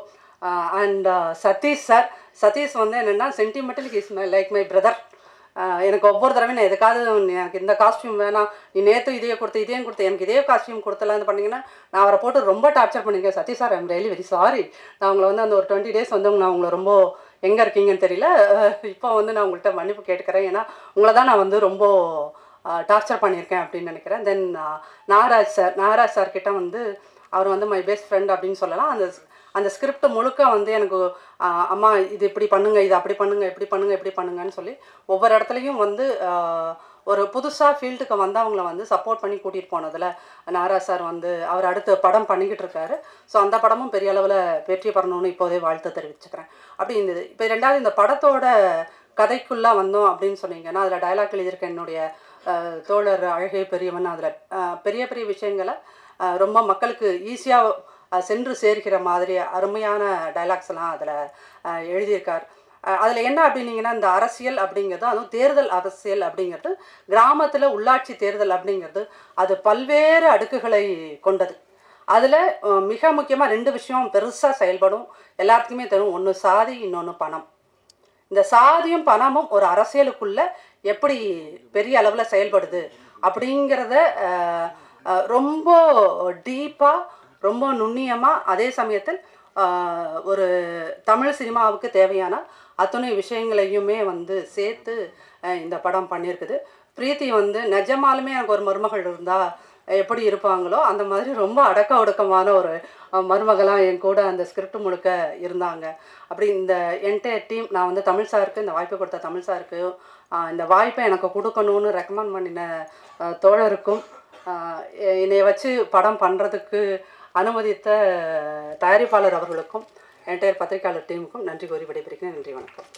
and Sathish sir Sathish வந்து என்னென்னா sentimental is my like my brother எனக்கு ஒவ்வொரு தடவையும் நான் எதுக்காவது நீ எனக்கு இந்த காஸ்டியூம் வேணாம் நீ நேற்று இதையே கொடுத்து இதையும் கொடுத்து எனக்கு இதே காஸ்டியூம் கொடுத்தலாம் இது பண்ணீங்கன்னா நான் அவரை போட்டு ரொம்ப டார்ச்சர் பண்ணியிருக்கேன் Sathish sir I'm really very sorry நான் உங்களை வந்து அந்த ஒரு டுவெண்ட்டி டேஸ் வந்து நான் உங்களை ரொம்ப எங்கே இருக்கீங்கன்னு தெரியல அஹ் இப்போ வந்து நான் உங்கள்கிட்ட மன்னிப்பு கேட்டுக்கிறேன் ஏன்னா உங்களை தான் நான் வந்து ரொம்ப டார்ச்சர் பண்ணியிருக்கேன் அப்படின்னு நினைக்கிறேன் then Nagaraj sir Nagaraj sir கிட்ட வந்து அவர் வந்து மை பெஸ்ட் ஃப்ரெண்ட் அப்படின்னு சொல்லலாம் அந்த அந்த ஸ்கிரிப்ட் முழுக்க வந்து எனக்கு ஆஹ், அம்மா இது இப்படி பண்ணுங்க இது அப்படி பண்ணுங்க இப்படி பண்ணுங்க இப்படி பண்ணுங்கன்னு சொல்லி ஒவ்வொரு இடத்துலையும் வந்து ஆஹ், ஒரு புதுசாக ஃபீல்டுக்கு வந்தவங்கள வந்து சப்போர்ட் பண்ணி கூட்டிகிட்டு போனதில் நாராஜ் சார் வந்து அவர் அடுத்த படம் பண்ணிக்கிட்டு இருக்காரு ஸோ அந்த படமும் பெரிய அளவில் வெற்றி பெறணும்னு இப்போதே வாழ்த்து தெரிவிச்சுக்கிறேன் அப்படி இருந்தது இப்போ ரெண்டாவது இந்த படத்தோட கதைக்குள்ளே வந்தோம் அப்படின்னு சொன்னீங்கன்னா அதில் டயலாக் எழுதியிருக்க என்னுடைய ஆஹ், தோழர் அழகே பெரியவன் அதில் பெரிய பெரிய விஷயங்களை ஆஹ், ரொம்ப மக்களுக்கு ஈஸியாக சென்று சேர்க்கிற மாதிரி அருமையான டைலாக்ஸ் எல்லாம் அதில் எழுதியிருக்கார் அதில் என்ன அப்படின்னீங்கன்னா இந்த அரசியல் அப்படிங்கிறது அதுவும் தேர்தல் அரசியல் அப்படிங்கிறது கிராமத்தில் உள்ளாட்சி தேர்தல் அப்படிங்கிறது அது பல்வேறு அடுக்குகளை கொண்டது அதில் மிக முக்கியமாக ரெண்டு விஷயம் பெருசாக செயல்படும் எல்லாத்துக்குமே தெரியும் ஒன்று சாதி இன்னொன்று பணம் இந்த சாதியும் பணமும் ஒரு அரசியலுக்குள்ள எப்படி பெரிய அளவில் செயல்படுது அப்படிங்கிறத அஹ், அஹ், ரொம்ப டீப்பாக ரொம்ப நுண்ணியமாக அதே சமயத்தில் ஆஹ், ஒரு தமிழ் சினிமாவுக்கு தேவையான அத்தனை விஷயங்களையுமே வந்து சேர்த்து அஹ், இந்த படம் பண்ணியிருக்குது பிரீத்தி வந்து நிஜமாலுமே எனக்கு ஒரு மருமகள் இருந்தால் எப்படி இருப்பாங்களோ அந்த மாதிரி ரொம்ப அடக்க ஒடுக்கமான ஒரு அஹ், மருமகளாக என் கூட அந்த ஸ்கிரிப்ட் முழுக்க இருந்தாங்க அப்படி இந்த என்டையர் டீம் நான் வந்து தமிழ் சாருக்கு இந்த வாய்ப்பு கொடுத்த தமிழ் சாருக்கு ஆஹ், இந்த வாய்ப்பை எனக்கு கொடுக்கணும்னு ரெக்கமெண்ட் பண்ணின ஆஹ், தோழருக்கும் ஆஹ், எ- என்னைய வச்சு படம் பண்ணுறதுக்கு அனுமதித்த தயாரிப்பாளர் அவர்களுக்கும் என்டையர் பத்திரிகையாளர் டீமுக்கும் நன்றி கூறி விடைபெறுகிறேன் நன்றி வணக்கம்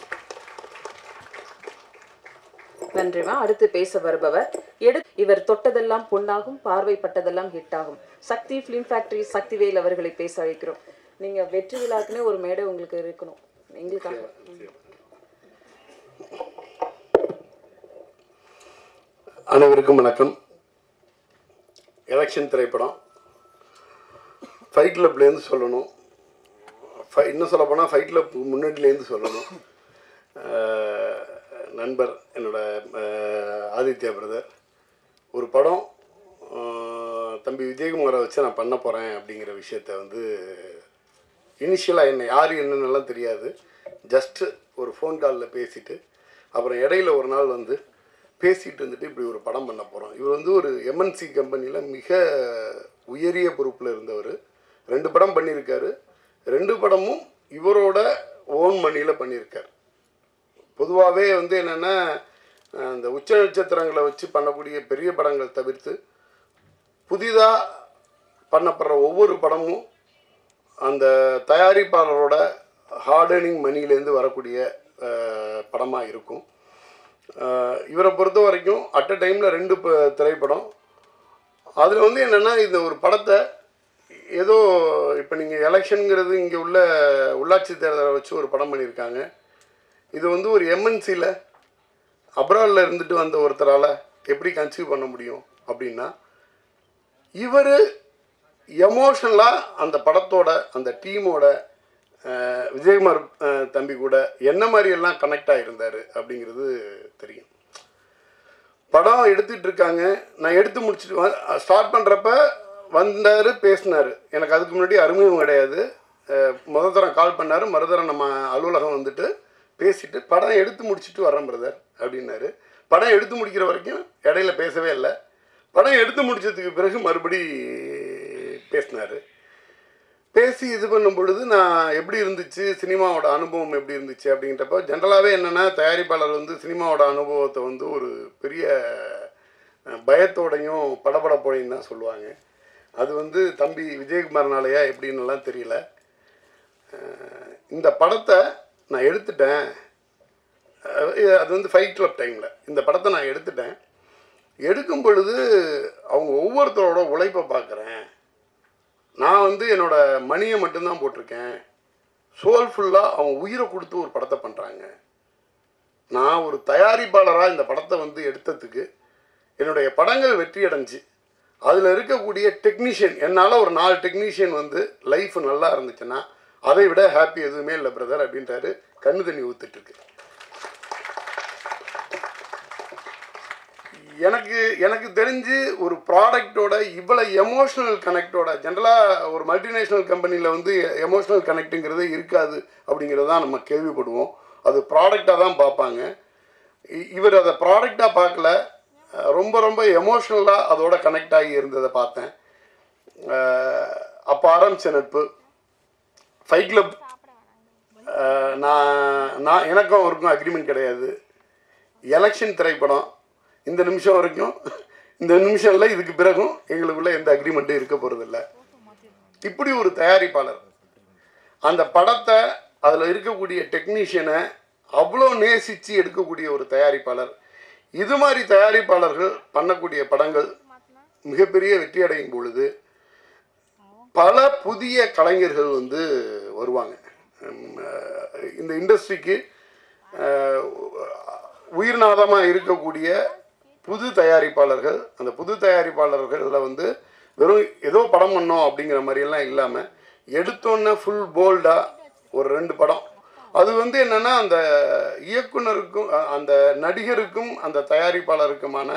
நன்றிமா அடுத்து பேச வருபவர் எடு இவர் தொட்டதெல்லாம் பொன்னாகும் பார்வைப்பட்டதெல்லாம் ஹிட் ஆகும் சக்தி ஃபிலிம் ஃபேக்டரி சக்திவேல் அவர்களை பேச அழைக்கிறோம் நீங்க வெற்றி விழாக்குன்னு ஒரு மேடை உங்களுக்கு இருக்கணும் எங்களுக்காக ம். அனைவருக்கும் வணக்கம் எலெக்ஷன் திரைப்படம் ஃபைட் கிளப்லேருந்து சொல்லணும் ஃபை இன்னும் சொல்ல போனால் ஃபைட் கிளப் முன்னாடிலேருந்து சொல்லணும் அஹ், நண்பர் என்னோட அஹ், ஆதித்யா பிரதர் ஒரு படம் அஹ், தம்பி விஜயகுமாரை வச்சு நான் பண்ண போகிறேன் அப்படிங்கிற விஷயத்த வந்து இனிஷியலாக என்ன யார் என்னன்னெல்லாம் தெரியாது ஜஸ்ட்டு ஒரு ஃபோன் காலில் பேசிட்டு அப்புறம் இடையில ஒரு நாள் வந்து பேசிட்டு இருந்துட்டு இப்படி ஒரு படம் பண்ண போகிறோம் இவர் வந்து ஒரு எம்என்சி கம்பெனியில் மிக உயரிய பொறுப்பில் இருந்தவர் ரெண்டு படம் பண்ணியிருக்காரு ரெண்டு படமும் இவரோட ஓன் மணியில் பண்ணியிருக்கார் பொதுவாகவே வந்து என்னென்னா அந்த உச்ச நட்சத்திரங்களை வச்சு பண்ணக்கூடிய பெரிய படங்கள் தவிர்த்து புதிதாக பண்ணப்படுற ஒவ்வொரு படமும் அந்த தயாரிப்பாளரோட ஹார்டனிங் மணிலேருந்து வரக்கூடிய படமாக இருக்கும் அஹ் இவரை பொறுத்த வரைக்கும் அட் அ டைமில் ரெண்டு ப- திரைப்படம் அதில் வந்து என்னென்னா இந்த ஒரு படத்தை ஏதோ இப்போ நீங்கள் எலெக்ஷனுங்கிறது இங்கே உள்ள உள்ளாட்சி தேர்தலை வச்சு ஒரு படம் பண்ணியிருக்காங்க இது வந்து ஒரு எம்என்சியில் அப்ராடில் இருந்துட்டு வந்த ஒருத்தரால் எப்படி கன்சீவ் பண்ண முடியும் அப்படின்னா இவர் எமோஷனலாக அந்த படத்தோட அந்த டீமோட அஹ், விஜயகுமார் அஹ், தம்பி கூட என்ன மாதிரி எல்லாம் கனெக்ட் ஆகியிருந்தார் அப்படிங்கிறது தெரியும் படம் எடுத்துட்டு இருக்காங்க நான் எடுத்து முடிச்சுட்டு ஸ்டார்ட் பண்ணுறப்ப வந்தார் பேசினார் எனக்கு அதுக்கு முன்னாடி அறிமுகம் கிடையாது அஹ், முத தரம் கால் பண்ணார் மறுதரம் நம்ம அலுவலகம் வந்துட்டு பேசிட்டு படம் எடுத்து முடிச்சுட்டு வரேன் பிரதர் அப்படின்னாரு படம் எடுத்து முடிக்கிற வரைக்கும் இடையில பேசவே இல்லை படம் எடுத்து முடிச்சதுக்கு பிறகு மறுபடி பேசினார் பேசி இது பண்ணும் பொழுது நான் எப்படி இருந்துச்சு சினிமாவோட அனுபவம் எப்படி இருந்துச்சு அப்படிங்கிறப்ப ஜென்ரலாகவே என்னென்னா தயாரிப்பாளர் வந்து சினிமாவோட அனுபவத்தை வந்து ஒரு பெரிய அஹ், பயத்தோடையும் படபடப்போடையும் தான் சொல்லுவாங்க அது வந்து தம்பி விஜயகுமார்னாலயா எப்படின்னுலாம் தெரியல அஹ், இந்த படத்தை நான் எடுத்துட்டேன் அஹ், அது வந்து ஃபைட் கிளப் டைமில் இந்த படத்தை நான் எடுத்துட்டேன் எடுக்கும் பொழுது அவங்க ஒவ்வொருத்தரோட உழைப்பை பார்க்குறேன் நான் வந்து என்னோட மணியை மட்டும்தான் போட்டிருக்கேன் சோல்ஃபுல்லாக அவங்க உயிரை கொடுத்து ஒரு படத்தை பண்ணுறாங்க நான் ஒரு தயாரிப்பாளராக இந்த படத்தை வந்து எடுத்ததுக்கு என்னுடைய படங்கள் வெற்றி அடைஞ்சு அதில் இருக்கக்கூடிய டெக்னீஷியன் என்னால் ஒரு நாலு டெக்னீஷியன் வந்து லைஃப் நல்லா இருந்துச்சுன்னா அதை விட ஹாப்பி எதுவுமே இல்லை பிரதர் அப்படின்ட்டாரு கண்ணு தண்ணி ஊத்துட்டு இருக்கு எனக்கு எனக்கு தெரிஞ்சு ஒரு ப்ராடக்டோட இவ்வளோ எமோஷ்னல் கனெக்டோட ஜென்ரலாக ஒரு மல்டிநேஷ்னல் கம்பெனியில் வந்து எமோஷ்னல் கனெக்ட்டுங்கிறது இருக்காது அப்படிங்கிறது தான் நம்ம கேள்விப்படுவோம் அது ப்ராடக்டாக தான் பார்ப்பாங்க இ- இவர் அதை ப்ராடக்டாக பார்க்கல அஹ் ரொம்ப ரொம்ப எமோஷ்னலாக அதோட கனெக்ட் ஆகி இருந்ததை பார்த்தேன் அஹ் அப்போ ஆரம்பித்த நட்பு ஃபைட் கிளப் நான் நான் எனக்கும் அவருக்கும் அக்ரிமெண்ட் கிடையாது எலெக்ஷன் திரைப்படம் இந்த நிமிஷம் வரைக்கும் இந்த நிமிஷம் இல்லை இதுக்கு பிறகும் எங்களுக்குள்ள எந்த அக்ரிமெண்ட்டும் இருக்க போகிறதில்ல இப்படி ஒரு தயாரிப்பாளர் அந்த படத்தை அதில் இருக்கக்கூடிய டெக்னீஷியனை அவ்வளோ நேசித்து எடுக்கக்கூடிய ஒரு தயாரிப்பாளர் இது மாதிரி தயாரிப்பாளர்கள் பண்ணக்கூடிய படங்கள் மிகப்பெரிய வெற்றி அடையும் பொழுது பல புதிய கலைஞர்கள் வந்து வருவாங்க உம், அஹ் இந்த இண்டஸ்ட்ரிக்கு உயிர்நாதமாக இருக்கக்கூடிய புது தயாரிப்பாளர்கள் அந்த புது தயாரிப்பாளர்களில் வந்து வெறும் ஏதோ படம் பண்ணோம் அப்படிங்கிற மாதிரியெல்லாம் இல்லாமல் எடுத்தோன்னே ஃபுல் போல்டாக ஒரு ரெண்டு படம் அது வந்து என்னென்னா அந்த இயக்குனருக்கும் அ- அந்த நடிகருக்கும் அந்த தயாரிப்பாளருக்குமான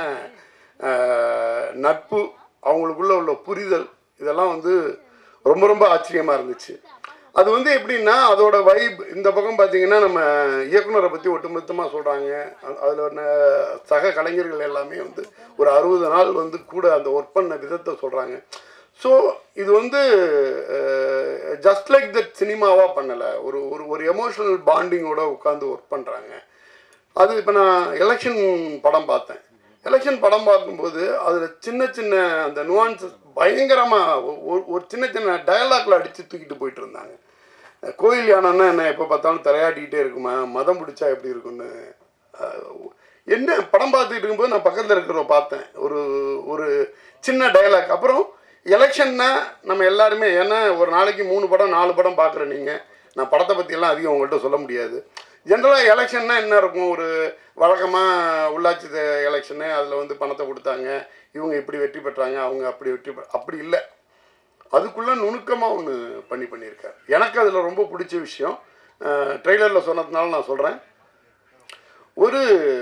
அஹ், நட்பு அவங்களுக்குள்ள உள்ள புரிதல் இதெல்லாம் வந்து ரொம்ப ரொம்ப ஆச்சரியமாக இருந்துச்சு அது வந்து எப்படின்னா அதோட வைப் இந்த பக்கம் பார்த்தீங்கன்னா நம்ம இயக்குனரை பற்றி ஒட்டுமொத்தமாக சொல்கிறாங்க அதில் சக கலைஞர்கள் எல்லாமே வந்து ஒரு அறுபது நாள் வந்து கூட அந்த ஒர்க் பண்ண விதத்தை சொல்கிறாங்க ஸோ இது வந்து ஜஸ்ட் லைக் தட் சினிமாவாக பண்ணலை ஒரு ஒரு ஒரு எமோஷனல் பாண்டிங்கோட உட்காந்து ஒர்க் பண்ணுறாங்க அது இப்போ நான் எலெக்ஷன் படம் பார்த்தேன் எலெக்ஷன் படம் பார்க்கும்போது அதில் சின்ன சின்ன அந்த நுவான்சஸ் பயங்கரமாக ஒரு சின்ன சின்ன டயலாக்ல அடித்து தூக்கிட்டு போயிட்டு இருந்தாங்க கோயில் யானைன்னா என்ன எப்போ பார்த்தாலும் தலையாட்டிக்கிட்டே இருக்குமா மதம் பிடிச்சா எப்படி இருக்கும்னு அஹ், என்ன படம் பார்த்துட்டு இருக்கும்போது நான் பக்கத்தில் இருக்கிற பார்த்தேன் ஒரு ஒரு சின்ன டயலாக் அப்புறம் எலெக்ஷன்னா நம்ம எல்லாருமே ஏன்னா ஒரு நாளைக்கு மூணு படம் நாலு படம் பார்க்குற நீங்கள் நான் படத்தை பற்றியெல்லாம் அதிகம் உங்கள்கிட்ட சொல்ல முடியாது ஜென்ரலாக எலெக்ஷன்னா என்ன இருக்கும் ஒரு வழக்கமாக உள்ளாட்சி எலெக்ஷனு அதில் வந்து பணத்தை கொடுத்தாங்க இவங்க இப்படி வெற்றி பெற்றாங்க அவங்க அப்படி வெற்றி பெ அப்படி இல்லை அதுக்குள்ளே நுணுக்கமாக ஒன்று பண்ணி பண்ணியிருக்காரு எனக்கு அதில் ரொம்ப பிடிச்ச விஷயம் ட்ரெய்லரில் சொன்னதுனால நான் சொல்கிறேன் ஒரு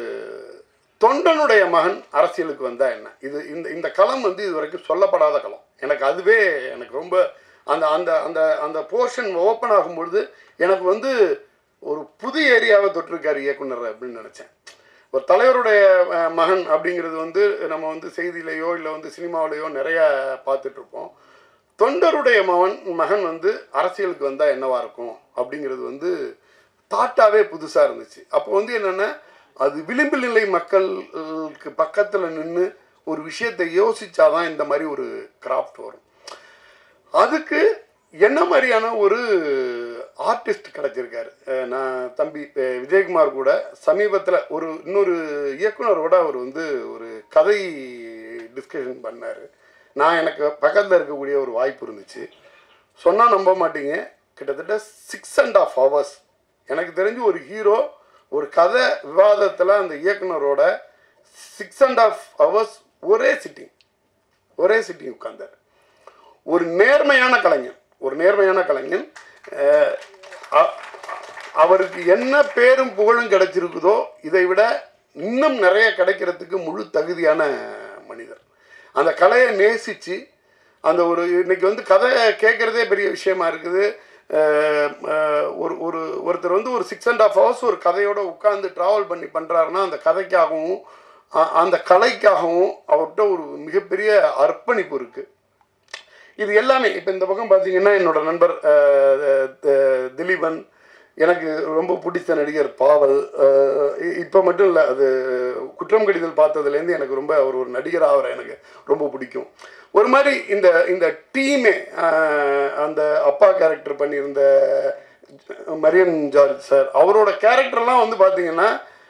தொண்டனுடைய மகன் அரசியலுக்கு வந்தா என்ன இது இந்த இந்த களம் வந்து இது வரைக்கும் சொல்லப்படாத களம் எனக்கு அதுவே எனக்கு ரொம்ப அந்த அந்த அந்த அந்த போர்ஷன் ஓப்பன் ஆகும்பொழுது எனக்கு வந்து ஒரு புது ஏரியாவை தொட்டிருக்காரு இயக்குனர் அப்படின்னு நினச்சேன் ஒரு தலைவருடைய அஹ், மகன் அப்படிங்கிறது வந்து நம்ம வந்து செய்தியிலையோ இல்லை வந்து சினிமாவிலையோ நிறைய பார்த்துட்டு இருப்போம் தொண்டருடைய மகன் மகன் வந்து அரசியலுக்கு வந்தால் என்னவா இருக்கும் அப்படிங்கிறது வந்து தாட்டாவே புதுசாக இருந்துச்சு அப்போ வந்து என்னென்னா அது விளிம்பு நிலை மக்களுக்கு பக்கத்தில் நின்று ஒரு விஷயத்தை யோசிச்சாதான் இந்த மாதிரி ஒரு கிராஃப்ட் வரும் அதுக்கு என்ன மாதிரியான ஒரு ஆர்டிஸ்ட் கிடைச்சிருக்காரு அஹ் நான் தம்பி அஹ் விஜயகுமார் கூட சமீபத்தில் ஒரு இன்னொரு இயக்குனரோட அவர் வந்து ஒரு கதை டிஸ்கஷன் பண்ணார் நான் எனக்கு பக்கத்தில் இருக்கக்கூடிய ஒரு வாய்ப்பு இருந்துச்சு சொன்னால் நம்ப மாட்டீங்க கிட்டத்தட்ட சிக்ஸ் அண்ட் ஆஃப் ஹவர்ஸ் எனக்கு தெரிஞ்சு ஒரு ஹீரோ ஒரு கதை விவாதத்தில் அந்த இயக்குனரோட சிக்ஸ் அண்ட் ஆஃப் ஹவர்ஸ் ஒரே சிட்டிங் ஒரே சிட்டிங் உட்கார்ந்தார் ஒரு நேர்மையான கலைஞன் ஒரு நேர்மையான கலைஞன் அஹ், அ- அவருக்கு என்ன பேரும் புகழும் கிடைச்சிருக்குதோ இதை விட இன்னும் நிறைய கிடைக்கிறதுக்கு முழு தகுதியான மனிதர் அந்த கலையை நேசித்து அந்த ஒரு இன்னைக்கு வந்து கதை கேட்குறதே பெரிய விஷயமா இருக்குது அஹ், அஹ், ஒரு ஒரு ஒருத்தர் வந்து ஒரு சிக்ஸ் அண்ட் ஆஃப் ஹவர்ஸ் ஒரு கதையோட உட்காந்து ட்ராவல் பண்ணி பண்ணுறாருன்னா அந்த கதைக்காகவும் அ- அந்த கலைக்காகவும் அவர்கிட்ட ஒரு மிகப்பெரிய அர்ப்பணிப்பு இருக்குது இது எல்லாமே இப்போ இந்த பக்கம் பார்த்தீங்கன்னா என்னோட நண்பர் அஹ், அஹ், திலீபன் எனக்கு ரொம்ப பிடித்த நடிகர் பாவல் இப்போ மட்டும் இல்லை அது குற்றம் கடிதல் பார்த்ததுலேருந்து எனக்கு ரொம்ப அவர் ஒரு நடிகராக அவரை எனக்கு ரொம்ப பிடிக்கும் ஒரு மாதிரி இந்த இந்த டீமே அந்த அப்பா கேரக்டர் பண்ணியிருந்த மரியன் ஜார்ஜ் சார் அவரோட கேரக்டர்லாம் வந்து பார்த்தீங்கன்னா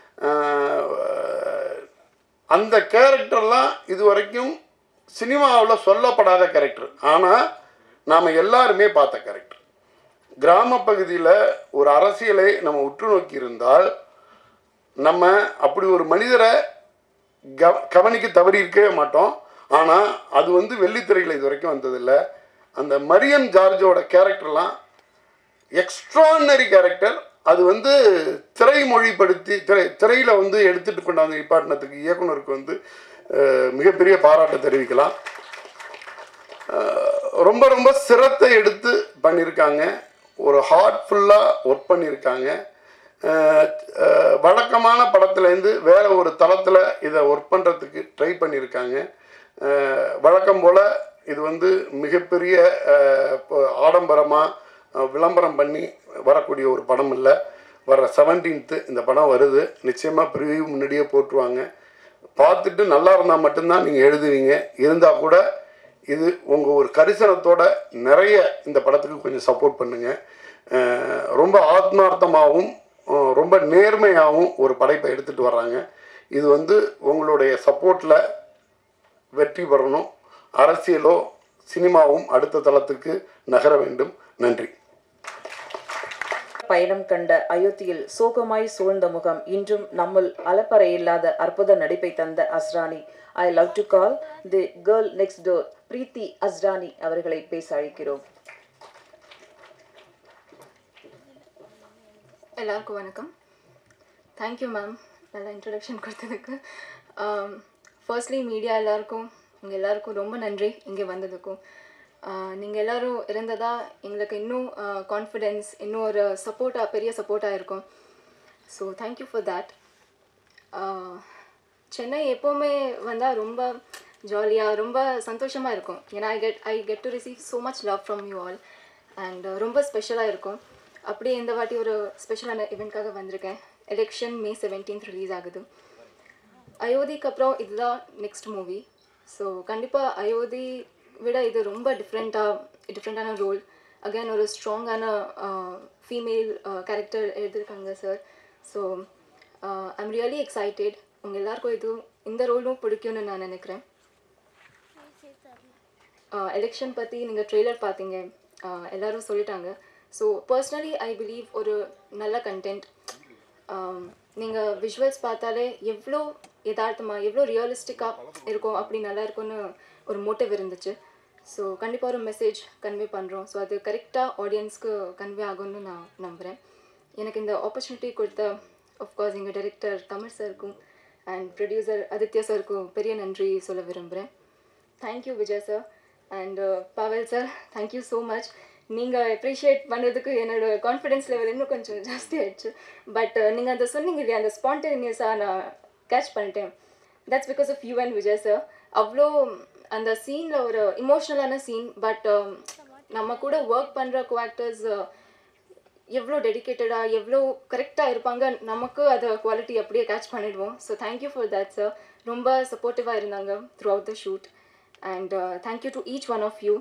அஹ், அந்த கேரக்டர்லாம் இது வரைக்கும் சினிமாவில் சொல்லப்படாத கேரக்டர் ஆனால் நாம் எல்லாருமே பார்த்த கேரக்டர் கிராம பகுதியில் ஒரு அரசியலை நம்ம உற்று நோக்கி இருந்தால் நம்ம அப்படி ஒரு மனிதரை கவ கவனிக்க தவறி இருக்கவே மாட்டோம் ஆனால் அது வந்து வெள்ளித்திரையில் இது வரைக்கும் வந்ததில்லை அந்த மரியன் ஜார்ஜோட கேரக்டர்லாம் எக்ஸ்ட்ரானரி கேரக்டர் அது வந்து திரை மொழிப்படுத்தி திரை திரையில் வந்து எடுத்துட்டு கொண்டாந்து நிப்பாட்டினத்துக்கு இயக்குனருக்கு வந்து அஹ், மிகப்பெரிய பாராட்டை தெரிவிக்கலாம் அஹ், ரொம்ப ரொம்ப சிரத்தை எடுத்து பண்ணியிருக்காங்க ஒரு ஹார்ட்ஃபுல்லாக ஒர்க் பண்ணியிருக்காங்க அஹ், அஹ், வழக்கமான படத்துலேருந்து வேற ஒரு தளத்தில் இதை ஒர்க் பண்ணுறதுக்கு ட்ரை பண்ணியிருக்காங்க அஹ், வழக்கம் போல் இது வந்து மிகப்பெரிய ஆடம்பரமாக விளம்பரம் பண்ணி வரக்கூடிய ஒரு படம் இல்லை வர செவன்டீன்த்து இந்த படம் வருது நிச்சயமாக ப்ரிவியூ முன்னாடியே போட்டுருவாங்க பார்த்துட்டு நல்லா இருந்தால் மட்டும்தான் நீங்கள் எழுதுவீங்க இருந்தால் கூட இது உங்கள் ஒரு கரிசனத்தோட நிறைய இந்த படத்துக்கு கொஞ்சம் சப்போர்ட் பண்ணுங்கள் அஹ் ரொம்ப ஆத்மார்த்தமாகவும் அஹ் ரொம்ப நேர்மையாகவும் ஒரு படைப்பை எடுத்துகிட்டு வர்றாங்க இது வந்து உங்களுடைய சப்போர்ட்டில் வெற்றி பெறணும் அரசியலோ சினிமாவும் அடுத்த தளத்துக்கு நகர வேண்டும் நன்றி பயணம் கண்ட அயோத்தியில் சோகமாய் சூழ்ந்த முகம் இன்றும் நம்முள் அலப்பறை இல்லாத அற்புத நடிப்பை தந்த Asrani I love to call the girl next door Preethi Asrani அவர்களை பேச அழைக்கிறோம் எல்லாருக்கும் வணக்கம் தேங்க்யூ மேம் நல்ல இன்ட்ரடக்ஷன் கொடுத்ததுக்கு ஃபர்ஸ்ட்லி மீடியா எல்லாருக்கும் உங்கள் எல்லாருக்கும் ரொம்ப நன்றி இங்கே வந்ததுக்கும் நீங்கள் எல்லாரும் இருந்ததா எங்களுக்கு இன்னும் கான்ஃபிடென்ஸ் இன்னும் ஒரு சப்போர்ட்டாக பெரிய சப்போர்ட்டாக இருக்கும் so thank you for that Chennai எப்போவுமே வந்தால் ரொம்ப ஜாலியாக ரொம்ப சந்தோஷமாக இருக்கும் ஏன்னா I get I get to receive so much love from you all and ரொம்ப ஸ்பெஷலாக இருக்கும் அப்படியே இந்த வாட்டி ஒரு ஸ்பெஷலான இவெண்ட்காக வந்திருக்கேன் எலெக்ஷன் மே செவன்டீன்த் ரிலீஸ் ஆகுது அயோத்திக்கு அப்புறம் இதுதான் நெக்ஸ்ட் மூவி ஸோ கண்டிப்பாக அயோத்தி விட இது ரொம்ப டிஃப்ரெண்ட்டாக டிஃப்ரெண்ட்டான ரோல் அகைன் ஒரு ஸ்ட்ராங்கான ஃபீமேல் கேரக்டர் எழுதியிருக்காங்க sir so I'm really excited உங்கள் எல்லாருக்கும் இது இந்த ரோலும் பிடிக்கும்னு நான் நினைக்கிறேன் எலெக்ஷன் பற்றி நீங்கள் ட்ரெய்லர் பார்த்தீங்க uh, எல்லாரும் சொல்லிட்டாங்க ஸோ பர்சனலி ஐ பிலீவ் ஒரு நல்ல கண்டென்ட் நீங்கள் விஷுவல்ஸ் பார்த்தாலே எவ்வளோ யதார்த்தமாக எவ்வளோ ரியலிஸ்டிக்காக இருக்கும் அப்படி நல்லா இருக்கும்னு ஒரு மோட்டிவ் இருந்துச்சு ஸோ கண்டிப்பாக ஒரு மெசேஜ் கன்வே பண்ணுறோம் ஸோ அது கரெக்டாக ஆடியன்ஸ்க்கு கன்வே ஆகும்னு நான் நம்புகிறேன் எனக்கு இந்த ஆப்பர்ச்சுனிட்டி கொடுத்த ஆஃப்கோர்ஸ் எங்கள் டைரக்டர் தமிழ் சாருக்கும் அண்ட் ப்ரொடியூசர் ஆதித்யா சாருக்கும் பெரிய நன்றி சொல்ல விரும்புகிறேன் thank you Vijay sir and Pavel sir thank you so much நீங்கள் அப்ரிஷியேட் பண்ணுறதுக்கு என்னோட கான்ஃபிடென்ஸ் லெவல் இன்னும் கொஞ்சம் ஜாஸ்தி ஆயிடுச்சு பட் நீங்கள் அந்த சொன்னீங்க இல்லையா அந்த ஸ்பான்டேனியஸாக நான் கேட்ச் பண்ணிட்டேன் that's because of you and Vijay sir அவ்வளோ அந்த சீனில் ஒரு இமோஷ்னலான சீன் பட் நம்ம கூட ஒர்க் பண்ணுற கோ ஆக்டர்ஸ் எவ்வளோ டெடிக்கேட்டடாக எவ்வளோ கரெக்டாக இருப்பாங்க நமக்கு அதை குவாலிட்டி அப்படியே கேட்ச் பண்ணிடுவோம் so thank you for that sir ரொம்ப சப்போர்ட்டிவாக இருந்தாங்க throughout the shoot and thank you to each one of you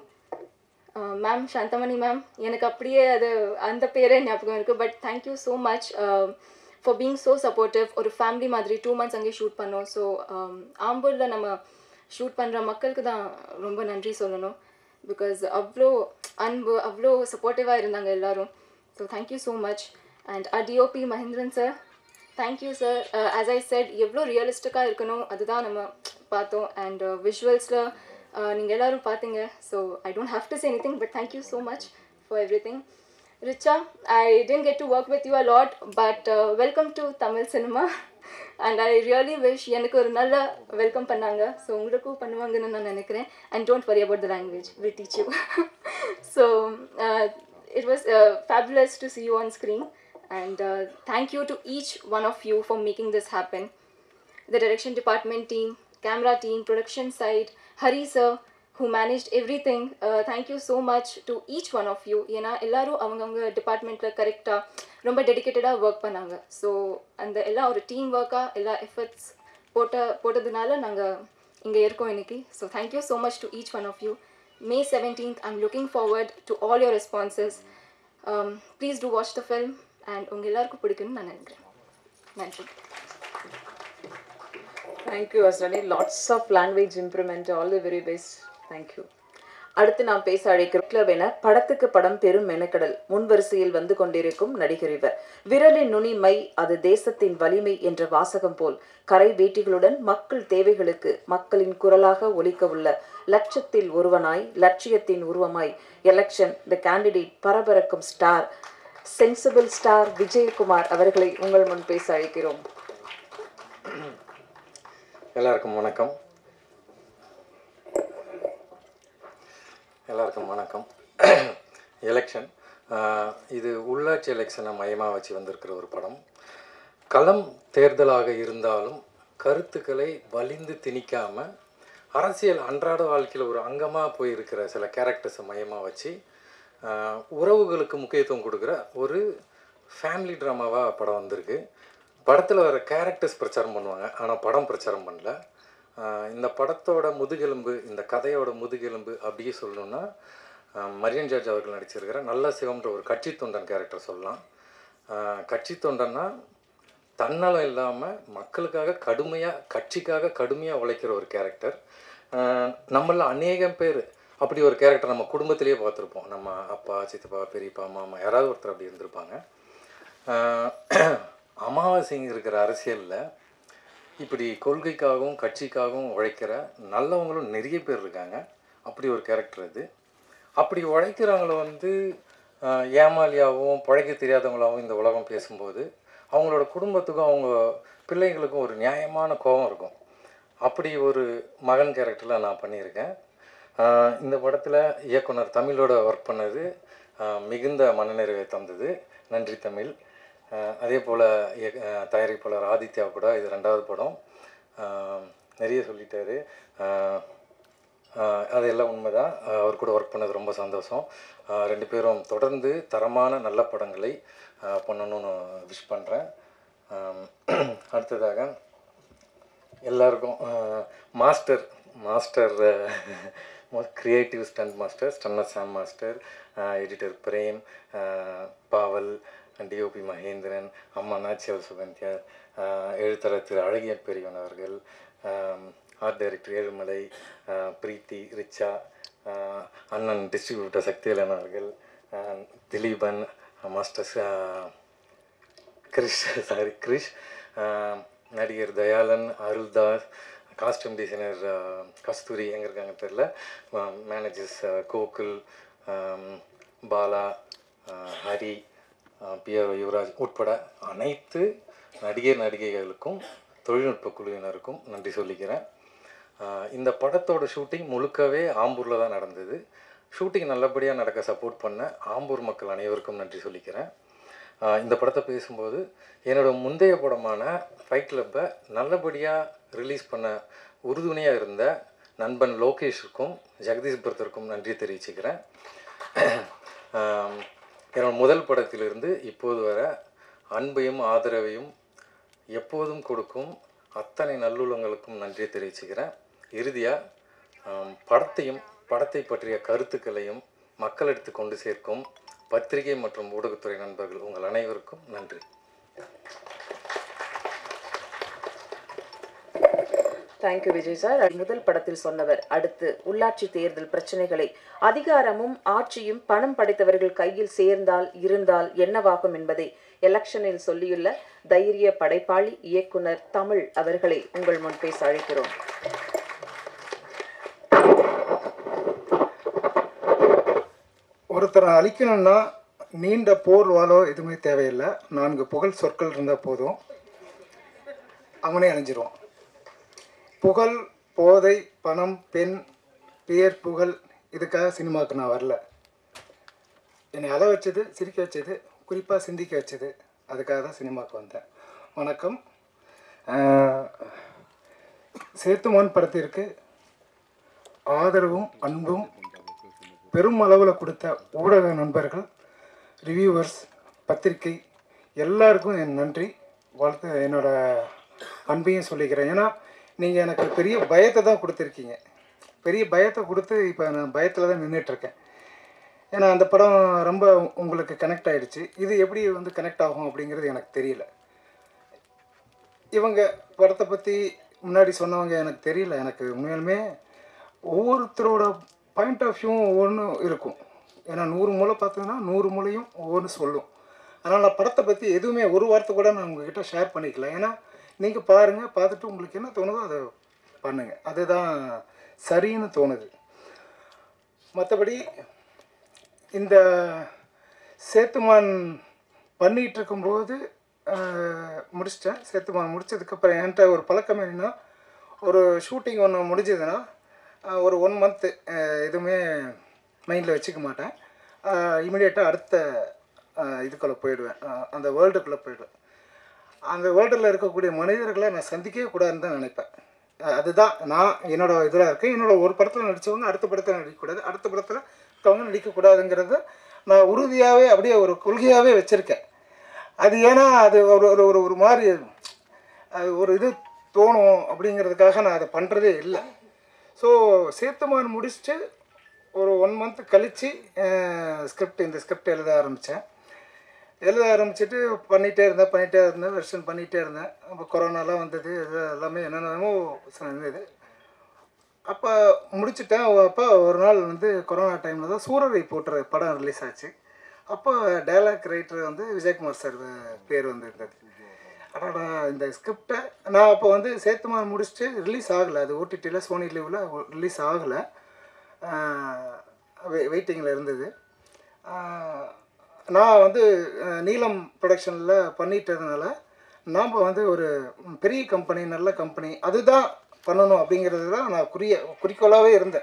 ma'am Santhamani ma'am எனக்கு அப்படியே அது அந்த பேரே ஞாபகம் இருக்குது but thank you so much for being so supportive ஒரு ஃபேமிலி மாதிரி டூ மந்த்ஸ் அங்கேயே ஷூட் பண்ணோம் ஸோ ஆம்பூரில் நம்ம ஷூட் பண்ணுற மக்களுக்கு தான் ரொம்ப நன்றி சொல்லணும் பிகாஸ் அவ்வளோ அன்பு அவ்வளோ சப்போர்ட்டிவாக இருந்தாங்க எல்லாரும் so thank you so much and DOP Mahendran sir thank you sir as I said எவ்வளோ ரியலிஸ்டிக்காக இருக்கணும் அதுதான் நம்ம பார்த்தோம் அண்ட் விஷுவல்ஸில் நீங்கள் எல்லோரும் பார்த்தீங்க so I don't have to say anything but thank you so much for everything Richa I didn't get to work with you a lot but welcome to Tamil cinema and I really wish எனக்கு ஒரு நல்ல welcome பண்ணாங்க so உங்களுக்கும் பண்ணுவாங்கன்னு நான் நினைக்கிறேன் and don't worry about the language will teach you so it was uh, fabulous to see you on screen and uh, thank you to each one of you for making this happen the direction department team camera team production side hari sir who managed everything uh, thank you so much to each one of you ஏன்னா எல்லாரும் அவங்கவுங்க டிபார்ட்மெண்ட்டில் கரெக்டாக ரொம்ப டெடிக்கேட்டடாக work பண்ணாங்க so அந்த எல்லா ஒரு டீம் ஒர்க்காக எல்லா எஃபர்ட்ஸ் போட்ட போட்டதுனால நாங்கள் இங்கே இருக்கோம் இன்னைக்கு so thank you so much to each one of you May 17th, I'm looking forward to all your responses. Um, please do watch the film and உங்கள் எல்லாருக்கும் பிடிக்கும்னு நான் நினைக்கிறேன் நன்றி thank you Asrani lots of language improvement all the very best thank you அடுத்து நாம் பேச அழைக்கிறோம் என படத்துக்கு படம் பெரும் மெனக்கடல் முன்வரிசையில் வந்து கொண்டிருக்கும் நடிகர் இவர் விரலின் நுனி மை அது தேசத்தின் வலிமை என்ற வாசகம் போல் கரை வேட்டிகளுடன் மக்கள் தேவைகளுக்கு மக்களின் குரலாக ஒலிக்க உள்ள லட்சத்தில் ஒருவனாய் லட்சியத்தின் உருவமாய் எலெக்ஷன் த கேண்டிடேட் பரபரக்கும் ஸ்டார் சென்சிபிள் ஸ்டார் விஜயகுமார் அவர்களை உங்கள் முன் பேச அழைக்கிறோம் எல்லாருக்கும் வணக்கம் எல்லாருக்கும் வணக்கம் எலெக்ஷன் இது உள்ளாட்சி எலெக்ஷனை மையமாக வச்சு வந்திருக்கிற ஒரு படம் களம் தேர்தலாக இருந்தாலும் கருத்துக்களை வலிந்து திணிக்காம அரசியல் அன்றாட வாழ்க்கையில் ஒரு அங்கமாக போயிருக்கிற சில கேரக்டர்ஸை மையமாக வச்சு ஆஹ், உறவுகளுக்கு முக்கியத்துவம் கொடுக்குற ஒரு ஃபேமிலி ட்ராமாவாக படம் வந்திருக்கு படத்தில் வர கேரக்டர்ஸ் பிரச்சாரம் பண்ணுவாங்க ஆனால் படம் பிரச்சாரம் பண்ணல ஆஹ், இந்த படத்தோட முதுகெலும்பு இந்த கதையோட முதுகெலும்பு அப்படியே சொல்லணும்னா ஆஹ், மரியன் ஜார்ஜ் அவர்கள் நடிச்சிருக்கிற நல்ல சிவம்ன்ற ஒரு கட்சி தொண்டன் கேரக்டர் சொல்லலாம் ஆஹ், கட்சி தொண்டன்னா தன்னலம் இல்லாமல் மக்களுக்காக கடுமையாக கட்சிக்காக கடுமையாக உழைக்கிற ஒரு கேரக்டர் நம்மள அநேகம் பேர் அப்படி ஒரு கேரக்டர் நம்ம குடும்பத்திலேயே பார்த்துருப்போம் நம்ம அப்பா சித்தப்பா பெரியப்பா மாமா யாராவது ஒருத்தர் அப்படி இருந்திருப்பாங்க ஆஹ் அமாவாசைங்க இருக்கிற அரசியலில் இப்படி கொள்கைக்காகவும் கட்சிக்காகவும் உழைக்கிற நல்லவங்களும் நிறைய பேர் இருக்காங்க அப்படி ஒரு கேரக்டர் அது அப்படி உழைக்கிறவங்கள வந்து ஆஹ், ஏமாளியாகவும் பழைக்க தெரியாதவங்களாகவும் இந்த உலகம் பேசும்போது அவங்களோட குடும்பத்துக்கும் அவங்க பிள்ளைங்களுக்கும் ஒரு நியாயமான கோபம் இருக்கும் அப்படி ஒரு மகன் கேரக்டரில் நான் பண்ணியிருக்கேன் ஆஹ், இந்த படத்தில் இயக்குனர் தமிழோட ஒர்க் பண்ணது ஆஹ், மிகுந்த மனநிறைவை தந்தது நன்றி தமிழ் ஆஹ், அதே போல் தயாரிப்பாளர் ஆதித்யா கூட இது ரெண்டாவது படம் ஆஹ், நிறைய சொல்லிட்டாரு ஆஹ், ஆஹ், அதெல்லாம் உண்மைதான் ஆஹ், அவர் கூட ஒர்க் பண்ணது ரொம்ப சந்தோஷம் ஆஹ், ரெண்டு பேரும் தொடர்ந்து தரமான நல்ல படங்களை ஆஹ், பண்ணணும்னு விஷ் பண்ணுறேன் அடுத்ததாக எல்லாருக்கும் master master creative stunt master stunner Sam master editor Prem ஆஹ், பாவல் டிஓபி மகேந்திரன் அம்மா நாச்சியல் சுகந்தியா ஆஹ், எழுத்தாளர் திரு அழகிய பெரியவன் அவர்கள் ஆர்ட் டைரக்டர் ஏழுமலை ஆஹ், பிரீத்தி ரிச்சா ஆஹ், அண்ணன் டிஸ்ட்ரிபியூட்டர் சக்திவேலன் அவர்கள் ஆஹ், திலீபன் மாஸ்டர் சா- கிரிஷ் சாரி கிரிஷ் ஆஹ், நடிகர் தயாளன் அருள்தாஸ் காஸ்டியூம் டிசைனர் கஸ்தூரி எங்கே இருக்காங்க தெரில மேனேஜர்ஸ் கோகுல் ஆம், பாலா ஆஹ், ஹரி பிஆர் யுவராஜ் உட்பட அனைத்து நடிகர் நடிகைகளுக்கும் தொழில்நுட்ப குழுவினருக்கும் நன்றி சொல்லிக்கிறேன் ஆஹ், இந்த படத்தோட ஷூட்டிங் முழுக்கவே ஆம்பூரில் தான் நடந்தது ஷூட்டிங் நல்லபடியாக நடக்க சப்போர்ட் பண்ண ஆம்பூர் மக்கள் அனைவருக்கும் நன்றி சொல்லிக்கிறேன் ஆஹ் இந்த படத்தை பேசும்போது என்னோட முந்தைய படமான ஃபைட் கிளப்பை நல்லபடியாக ரிலீஸ் பண்ண உறுதுணையாக இருந்த நண்பன் லோகேஷுக்கும் ஜெகதீஷ் பரத்திற்கும் நன்றி தெரிவிச்சுக்கிறேன் ஆம், என்னோட முதல் படத்திலிருந்து இப்போது வர அன்பையும் ஆதரவையும் எப்போதும் கொடுக்கும் அத்தனை நல்லுள்ளங்களுக்கும் நன்றி தெரிவிச்சுக்கிறேன் இறுதியாக படத்தையும் படத்தை பற்றிய கருத்துக்களையும் மக்களிடத்து கொண்டு சேர்க்கும் பத்திரிகை மற்றும் ஊடகத்துறை நண்பர்கள் உங்கள் அனைவருக்கும் நன்றி தேங்க்யூ விஜய் சார் முதல் படத்தில் சொன்னவர் அடுத்து உள்ளாட்சி தேர்தல் பிரச்சனைகளை அதிகாரமும் ஆட்சியும் பணம் படைத்தவர்கள் கையில் சேர்ந்தால் இருந்தால் என்னவாகும் என்பதை எலெக்ஷனில் சொல்லியுள்ள தைரிய படைப்பாளி இயக்குனர் தமிழ் அவர்களை உங்கள் முன் பேச அழைக்கிறோம் ஒருத்தரை அழிக்கணும்னா நீண்ட போர் வாளோ எதுவுமே தேவையில்லை நான்கு புகழ் சொற்கள் இருந்தால் போதும் அவனே அழிஞ்சிருவான் புகழ் போதை பணம் பெண் பேர் புகழ் இதுக்காக சினிமாவுக்கு நான் வரல என்னை அழ வச்சது சிரிக்க வச்சது குறிப்பாக சிந்திக்க வச்சது அதுக்காக தான் சினிமாவுக்கு வந்தேன் வணக்கம் ஆஹ், சேத்துமான் படத்திற்கு ஆதரவும் அன்பும் பெரும் அளவில் கொடுத்த ஊடக நண்பர்கள் ரிவ்யூவர்ஸ் பத்திரிக்கை எல்லாருக்கும் என் நன்றி வாழ்த்து என்னோட அன்பையும் சொல்லிக்கிறேன் ஏன்னா நீங்கள் எனக்கு பெரிய பயத்தை தான் கொடுத்துருக்கீங்க பெரிய பயத்தை கொடுத்து இப்போ நான் பயத்தில் தான் நின்றுட்டுருக்கேன் ஏன்னா அந்த படம் ரொம்ப உங்களுக்கு கனெக்ட் ஆகிடுச்சு இது எப்படி வந்து கனெக்ட் ஆகும் அப்படிங்கிறது எனக்கு தெரியல இவங்க படத்தை பற்றி முன்னாடி சொன்னவங்க எனக்கு தெரியல எனக்கு உண்மையாலுமே ஒவ்வொருத்தரோட பாயிண்ட் ஆஃப் வியூவும் ஒவ்வொன்றும் இருக்கும் ஏன்னா நூறு மூளை பார்த்தீங்கன்னா நூறு மூலையும் ஒவ்வொன்று சொல்லும் அதனால் நான் படத்தை பற்றி எதுவுமே ஒரு வார்த்தை கூட நான் உங்ககிட்ட ஷேர் பண்ணிக்கல ஏன்னா நீங்கள் பாருங்கள் பார்த்துட்டு உங்களுக்கு என்ன தோணுதோ அதை பண்ணுங்கள் அதுதான் சரின்னு தோணுது மற்றபடி இந்த சேத்துமான் பண்ணிகிட்டு இருக்கும்போது ஆஹ், முடிச்சிட்டேன் சேத்துமான் முடிச்சதுக்கப்புறம் என்கிட்ட ஒரு பழக்கம் என்னன்னா ஒரு ஷூட்டிங் ஒன்று முடிஞ்சதுன்னா ஆஹ், ஒரு ஒன் மந்த்து எதுவுமே மைண்டில் வச்சுக்க மாட்டேன் இமிடியேட்டாக அடுத்த ஆஹ், இதுக்குள்ளே போயிடுவேன் ஆஹ், அந்த வேர்ல்டுக்குள்ளே போயிடுவேன் அந்த வேர்ல்டில் இருக்கக்கூடிய மனிதர்களை நான் சந்திக்கவே கூடாதுன்னு தான் நினைப்பேன் அஹ் அதுதான் நான் என்னோட இதில் இருக்கேன் என்னோட ஒரு படத்தில் நடித்தவங்க அடுத்த படத்தில் நடிக்கக்கூடாது அடுத்த படத்தில் இருக்கவங்க நடிக்கக்கூடாதுங்கிறத நான் உறுதியாகவே அப்படியே ஒரு கொள்கையாகவே வச்சுருக்கேன் அது ஏன்னா அது ஒரு ஒரு ஒரு ஒரு மாதிரி அது ஒரு இது தோணும் அப்படிங்கிறதுக்காக நான் அதை பண்ணுறதே இல்லை ஸோ சேத்துமான் முடிச்சுட்டு ஒரு ஒன் மந்த் கழித்து ஸ்கிரிப்ட் இந்த ஸ்கிரிப்ட் எழுத ஆரம்பித்தேன் எழுத ஆரம்பிச்சுட்டு பண்ணிகிட்டே இருந்தேன் பண்ணிகிட்டே இருந்தேன் வெர்ஷன் பண்ணிகிட்டே இருந்தேன் அப்போ கொரோனாலாம் வந்தது இது எல்லாமே என்னென்னமோ இருந்தது அப்போ முடிச்சுட்டேன் அப்போ ஒரு நாள் வந்து கொரோனா டைமில் தான் சூரரை போட்டுற படம் ரிலீஸ் ஆச்சு அப்போ டைலாக் ரைட்டர் வந்து விஜயகுமார் சார் பேர் வந்திருந்தது அடடா இந்த ஸ்கிரிப்டை நான் அப்போ வந்து சேத்துமான் முடிச்சுட்டு ரிலீஸ் ஆகலை அது ஓடிடியில் சோனி லீவில் ரிலீஸ் ஆகலை வெயிட்டிங்கில் இருந்தது ஆஹ், நான் வந்து அஹ், நீலம் ப்ரொடக்ஷனில் பண்ணிட்டதுனால நாம் வந்து ஒரு பெரிய கம்பெனி நல்ல கம்பெனி அதுதான் பண்ணணும் அப்படிங்கிறது தான் நான் குறிய குறிக்கோளாகவே இருந்தேன்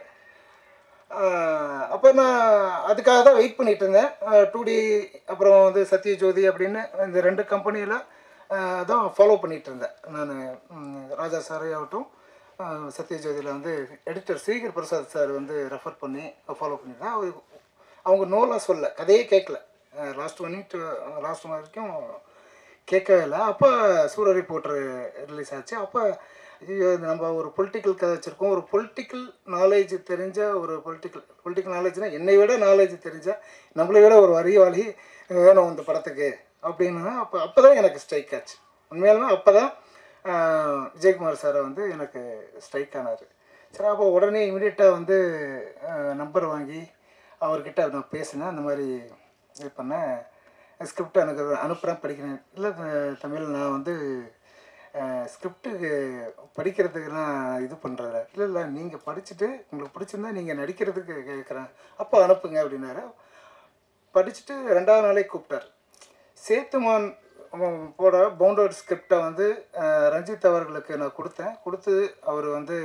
அப்போ நான் அதுக்காக தான் வெயிட் பண்ணிட்டு இருந்தேன் டூ டி அப்புறம் வந்து சத்யஜோதி அப்படின்னு இந்த ரெண்டு கம்பெனியில் தான் ஃபாலோ பண்ணிட்டு இருந்தேன் நான் ராஜா சாரே ஆகட்டும் அஹ், சத்யஜோதியில் வந்து எடிட்டர் ஸ்ரீகர் பிரசாத் சார் வந்து ரெஃபர் பண்ணி ஃபாலோ பண்ணியிருந்தேன் அவர் அவங்க நோலாம் சொல்ல கதையே கேட்கல லாஸ்ட் ஒன் டு லாஸ்ட் வரைக்கும் கேட்கவே இல்லை அப்போ சூரரை போட்டு ரிலீஸ் ஆச்சு அப்போ ஐயோ இது நம்ம ஒரு பொலிட்டிக்கல் கதை வச்சுருக்கோம் ஒரு பொலிட்டிக்கல் நாலேஜ் தெரிஞ்ச ஒரு பொலிட்டிக்கல் பொலிட்டிக்கல் நாலேஜ்னால் என்னை விட நாலேஜ் தெரிஞ்ச நம்மளை விட ஒரு அறிவாளி வேணும் இந்த படத்துக்கு அப்படின்னு அப்போ அப்போ தான் எனக்கு ஸ்ட்ரைக் ஆச்சு உண்மையாலுமே அப்போ தான் விஜயகுமார் சாரை வந்து எனக்கு ஸ்ட்ரைக் ஆனார் சரி அப்போ உடனே இமீடியட்டாக வந்து நம்பர் வாங்கி அவர்கிட்ட நான் பேசினேன் அந்த மாதிரி இது பண்ணேன் ஸ்கிரிப்ட் எனக்கு அனுப்புகிறேன் படிக்கிறேன் இல்லை த- தமிழ் நான் வந்து ஸ்கிரிப்டுக்கு படிக்கிறதுக்கு நான் இது பண்ணுறேன் இல்லை இல்லை நீங்கள் படிச்சுட்டு உங்களுக்கு பிடிச்சிருந்தா நீங்கள் நடிக்கிறதுக்கு கேட்குறேன் அப்போ அனுப்புங்க அப்படின்னாரு படிச்சுட்டு ரெண்டாவது நாளே கூப்பிட்டார் சேத்துமான் அவன் போட பவுண்டட் ஸ்கிரிப்டை வந்து அஹ், ரஞ்சித் அவர்களுக்கு நான் கொடுத்தேன் கொடுத்து அவர் வந்து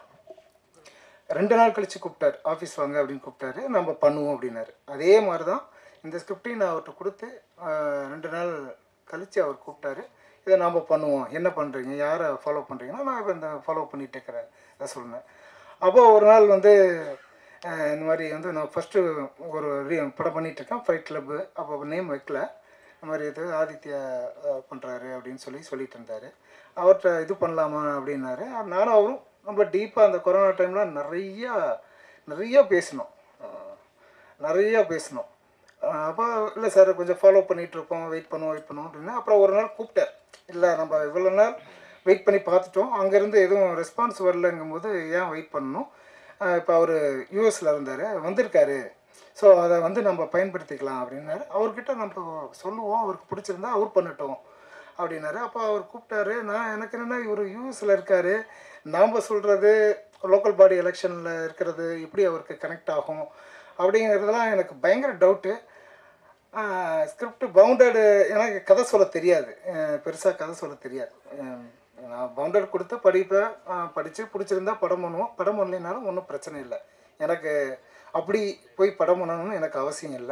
ரெண்டு நாள் கழித்து கூப்பிட்டார் ஆஃபீஸ் வாங்க அப்படின்னு கூப்பிட்டாரு நம்ம பண்ணுவோம் அப்படின்னாரு அதே மாதிரி தான் இந்த ஸ்கிரிப்டையும் நான் அவர்கிட்ட கொடுத்து ஆஹ், ரெண்டு நாள் கழித்து அவர் கூப்பிட்டாரு இதை நாம் பண்ணுவோம் என்ன பண்ணுறீங்க யாரை ஃபாலோ பண்ணுறீங்கன்னா நான் இப்போ இந்த ஃபாலோ பண்ணிட்டு இருக்கிறேன் இதை சொன்னேன் அப்போ ஒரு நாள் வந்து ஆஹ், இந்த மாதிரி வந்து நான் ஃபஸ்ட்டு ஒரு re- படம் பண்ணிகிட்ருக்கேன் ஃபைட் கிளப்பு அப்போ நேம் வைக்கல இந்த மாதிரி இது ஆதித்யா பண்ணுறாரு அப்படின்னு சொல்லி சொல்லிட்டு இருந்தார் அவர்கிட்ட இது பண்ணலாமா அப்படின்னாரு நானும் அவரும் ரொம்ப டீப்பாக அந்த கொரோனா டைமில் நிறையா நிறையா பேசினோம் அஹ் நிறையா பேசினோம் அஹ் அப்போ இல்லை சார் கொஞ்சம் ஃபாலோ இருக்கோம் வெயிட் பண்ணுவோம் வெயிட் பண்ணுவோம் அப்படின்னா அப்புறம் ஒரு நாள் கூப்பிட்டார் இல்லை நம்ம இவ்வளோ நாள் வெயிட் பண்ணி பார்த்துட்டோம் அங்கேருந்து எதுவும் ரெஸ்பான்ஸ் வரலங்கும்போது ஏன் வெயிட் பண்ணணும் இப்போ அவர் யூஎஸில் இருந்தார் வந்திருக்காரு ஸோ அதை வந்து நம்ம பயன்படுத்திக்கலாம் அப்படின்னாரு அவர்கிட்ட நம்ம சொல்லுவோம் அவருக்கு பிடிச்சிருந்தா அவர் பண்ணட்டும் அப்படின்னாரு அப்போ அவர் கூப்பிட்டாரு நான் எனக்கு என்னென்னா இவர் யூஎஸில் இருக்கார் நாம் சொல்கிறது லோக்கல் பாடி எலெக்ஷனில் இருக்கிறது எப்படி அவருக்கு கனெக்ட் ஆகும் அப்படிங்கிறதுலாம் எனக்கு பயங்கர டவுட்டு ஸ்கிரிப்ட் பவுண்டடு எனக்கு கதை சொல்ல தெரியாது பெருசாக கதை சொல்ல தெரியாது அஹ் நான் பவுண்டட் கொடுத்து படிப்பேன் படித்து பிடிச்சிருந்தா படம் பண்ணுவோம் படம் பண்ணலைனாலும் ஒன்றும் பிரச்சனை இல்லை எனக்கு அப்படி போய் படம் பண்ணணும்னு எனக்கு அவசியம் இல்லை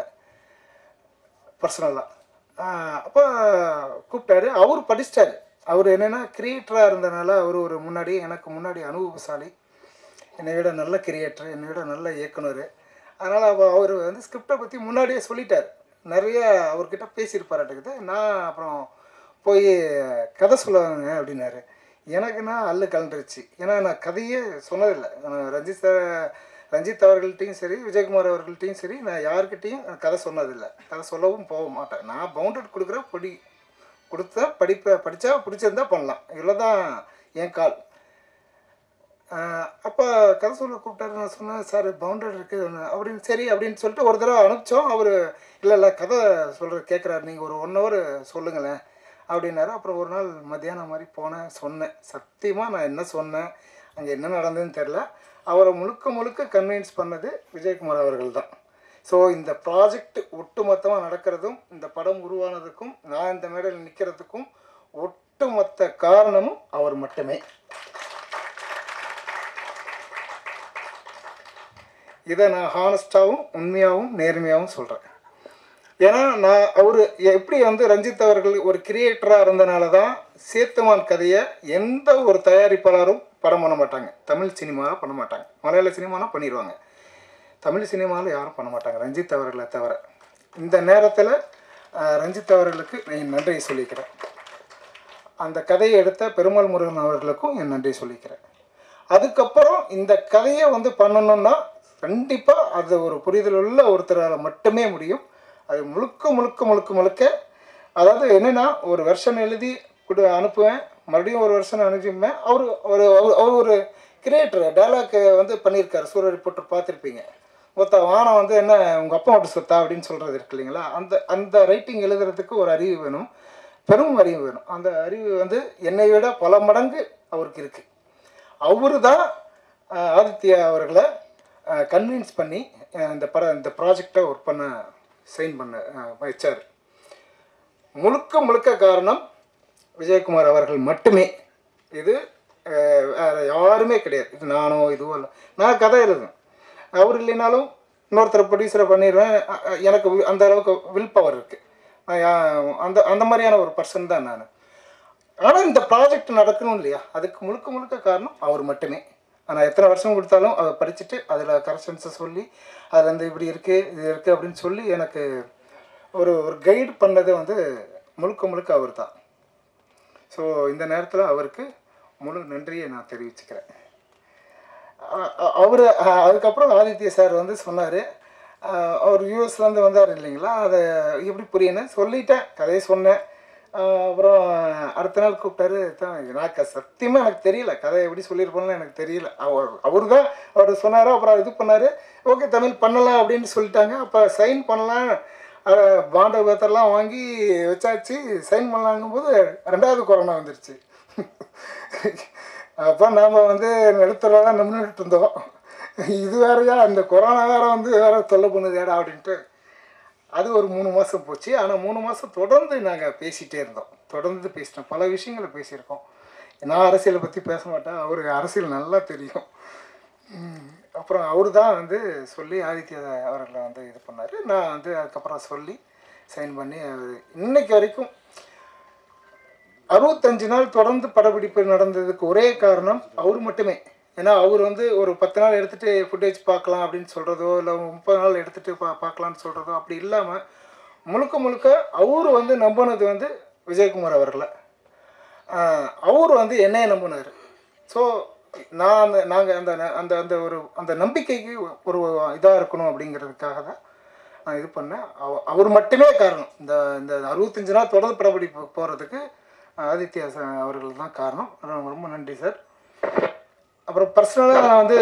பர்சனலாக அப்போ கூப்பிட்டாரு அவர் படிச்சிட்டாரு அவர் என்னென்னா கிரியேட்டராக இருந்தனால அவர் ஒரு முன்னாடி எனக்கு முன்னாடி அனுபவசாலி என்னை விட நல்ல கிரியேட்டர் என்னை விட நல்ல இயக்குனர் அதனால் அவர் வந்து ஸ்கிரிப்டை பற்றி முன்னாடியே சொல்லிட்டார் நிறைய அவர்கிட்ட பேசியிருப்பாராட்டுக்குது நான் அப்புறம் போய் கதை சொல்லுவாங்க அப்படின்னாரு எனக்குன்னா அல்லு கலண்டுருச்சு ஏன்னா நான் கதையே சொன்னதில்லை நான் ரஞ்சித் சார் ரஞ்சித் அவர்கள்ட்டையும் சரி விஜயகுமார் அவர்கள்ட்டையும் சரி நான் யாருக்கிட்டேயும் கதை சொன்னதில்லை கதை சொல்லவும் போக மாட்டேன் நான் பவுண்டட் கொடுக்குற படி கொடுத்தா படிப்பை படித்தா பிடிச்சிருந்தா பண்ணலாம் இவ்வளோ தான் என் கால் அப்போ கதை சொல்ல கூப்பிட்டாரு நான் சொன்னேன் சார் பவுண்டட் இருக்குது அப்படின்னு சரி அப்படின்னு சொல்லிட்டு ஒரு தடவை அனுப்பிச்சோம் அவர் இல்லை இல்லை கதை சொல்கிற கேட்குறாரு நீங்கள் ஒரு ஒன் ஹவர் சொல்லுங்களேன் அப்படின்னாரு அப்புறம் ஒரு நாள் மத்தியானம் மாதிரி போனேன் சொன்னேன் சத்தியமாக நான் என்ன சொன்னேன் அங்கே என்ன நடந்ததுன்னு தெரில அவரை முழுக்க முழுக்க கன்வின்ஸ் பண்ணது விஜயகுமார் அவர்கள் தான் ஸோ இந்த ப்ராஜெக்ட் ஒட்டுமொத்தமாக நடக்கிறதும் இந்த படம் உருவானதுக்கும் நான் இந்த மேடையில் நிற்கிறதுக்கும் ஒட்டுமொத்த காரணமும் அவர் மட்டுமே இதை நான் ஹானஸ்டாகவும் உண்மையாகவும் நேர்மையாகவும் சொல்கிறேன் ஏன்னா நான் அவர் எப்படி வந்து ரஞ்சித் அவர்கள் ஒரு கிரியேட்டராக இருந்தனால தான் சேத்துமான் கதையை எந்த ஒரு தயாரிப்பாளரும் படம் பண்ண மாட்டாங்க தமிழ் சினிமாவில் பண்ண மாட்டாங்க மலையாள சினிமானா பண்ணிடுவாங்க தமிழ் சினிமாவில் யாரும் பண்ண மாட்டாங்க ரஞ்சித் அவர்களை தவிர இந்த நேரத்தில் அஹ், ரஞ்சித் அவர்களுக்கு என் நன்றியை சொல்லிக்கிறேன் அந்த கதையை எடுத்த பெருமாள் முருகன் அவர்களுக்கும் என் நன்றி சொல்லிக்கிறேன் அதுக்கப்புறம் இந்த கதையை வந்து பண்ணணும்னா கண்டிப்பாக அது ஒரு புரிதல் உள்ள ஒருத்தரால் மட்டுமே முடியும் அது முழுக்க முழுக்க முழுக்க முழுக்க அதாவது என்னென்னா ஒரு வெர்ஷன் எழுதி கொடு அனுப்புவேன் மறுபடியும் ஒரு வெர்ஷன் அனுப்பிப்பேன் அவர் ஒரு அவர் அவர் ஒரு கிரியேட்டர் டைலாக் வந்து பண்ணியிருக்காரு சூரிய ரிப்போர்ட்டர் பார்த்துருப்பீங்க ஒருத்த வானம் வந்து என்ன உங்கள் அப்பா மட்டும் சொத்தா அப்படின்னு சொல்கிறது இருக்கு இல்லைங்களா அந்த அந்த ரைட்டிங் எழுதுறதுக்கு ஒரு அறிவு வேணும் பெரும் அறிவு வேணும் அந்த அறிவு வந்து என்னை விட பல மடங்கு அவருக்கு இருக்குது அவரு தான் அஹ், ஆதித்யா அவர்களை கன்வின்ஸ் பண்ணி அஹ், இந்த பட இந்த ப்ராஜெக்டை ஒர்க் பண்ண சைன் பண்ண அஹ், வச்சார் முழுக்க முழுக்க காரணம் விஜயகுமார் அவர்கள் மட்டுமே இது அஹ், வேற யாருமே கிடையாது இது நானோ இதுவோ இல்லை நான் கதை எழுதுவேன் அவர் இல்லைனாலும் இன்னொருத்தர் ப்ரொடியூசரை பண்ணிடுவேன் அ- அ- எனக்கு வி- அந்த அளவுக்கு வில் பவர் இருக்குது அந்த அந்த மாதிரியான ஒரு பர்சன் தான் நான் ஆனால் இந்த ப்ராஜெக்ட் நடக்கணும் இல்லையா அதுக்கு முழுக்க முழுக்க காரணம் அவர் மட்டுமே ஆனால் எத்தனை வருஷம் கொடுத்தாலும் அதை படிச்சுட்டு அதில் கரெக்ஷன்ஸை சொல்லி அதில் வந்து இப்படி இருக்குது இது இருக்குது அப்படின்னு சொல்லி எனக்கு ஒரு ஒரு கைடு பண்ணது வந்து முழுக்க முழுக்க அவர் தான் ஸோ இந்த நேரத்தில் அவருக்கு முழு நன்றியை நான் தெரிவிச்சுக்கிறேன் அவர் அதுக்கப்புறம் ஆதித்ய சார் வந்து சொன்னார் அவர் யூஎஸ்லேருந்து வந்தார் இல்லைங்களா அதை எப்படி புரியணும் சொல்லிட்டேன் கதையை சொன்னேன் ஆஹ் அப்புறம் அடுத்த நாள் கூப்பிட்டாரு தான் எனக்கு சத்தியமாக எனக்கு தெரியல கதை எப்படி சொல்லியிருப்போம்னு எனக்கு தெரியல அவர் அவர் தான் அவர் சொன்னார் அப்புறம் இது பண்ணார் ஓகே தமிழ் பண்ணலாம் அப்படின்னு சொல்லிட்டாங்க அப்போ சைன் பண்ணலாம் பாண்ட பேத்தர்லாம் வாங்கி வச்சாச்சு சைன் பண்ணலாங்கும்போது ரெண்டாவது கொரோனா வந்துருச்சு அப்போ நாம் வந்து நிலத்துல தான் நின்றுட்டு இருந்தோம் இது வேறையா இந்த கொரோனா வேற வந்து வேற தொல்லை பண்ணுதேடா அப்படின்ட்டு அது ஒரு மூணு மாதம் போச்சு ஆனால் மூணு மாதம் தொடர்ந்து நாங்கள் பேசிகிட்டே இருந்தோம் தொடர்ந்து பேசிட்டோம் பல விஷயங்களை பேசியிருக்கோம் நான் அரசியலை பற்றி பேச மாட்டேன் அவருக்கு அரசியல் நல்லா தெரியும் உம், அப்புறம் அவர் தான் வந்து சொல்லி ஆதித்ய அவர்களை வந்து இது பண்ணார் நான் வந்து அதுக்கப்புறம் சொல்லி சைன் பண்ணி அவர் இன்னைக்கு வரைக்கும் அறுபத்தஞ்சு நாள் தொடர்ந்து படப்பிடிப்பு நடந்ததுக்கு ஒரே காரணம் அவர் மட்டுமே ஏன்னா அவர் வந்து ஒரு பத்து நாள் எடுத்துகிட்டு ஃபுட்டேஜ் பார்க்கலாம் அப்படின்னு சொல்கிறதோ இல்லை முப்பது நாள் எடுத்துகிட்டு பா பார்க்கலான்னு சொல்கிறதோ அப்படி இல்லாமல் முழுக்க முழுக்க அவர் வந்து நம்பினது வந்து விஜயகுமார் அவர்களை ஆஹ் அவர் வந்து என்னைய நம்பினார் ஸோ நான் அந்த நாங்கள் அந்த அந்த அந்த ஒரு அந்த நம்பிக்கைக்கு ஒரு இதாக இருக்கணும் அப்படிங்கிறதுக்காக தான் நான் இது பண்ணேன் அவ- அவர் மட்டுமே காரணம் இந்த இந்த அறுபத்தஞ்சு நாள் தொடர் படப்பிடிப்பு போகிறதுக்கு ஆதித்யா சார் அவர்கள் தான் காரணம் அதனால ரொம்ப நன்றி சார் அப்புறம் பர்சனலாக நான் வந்து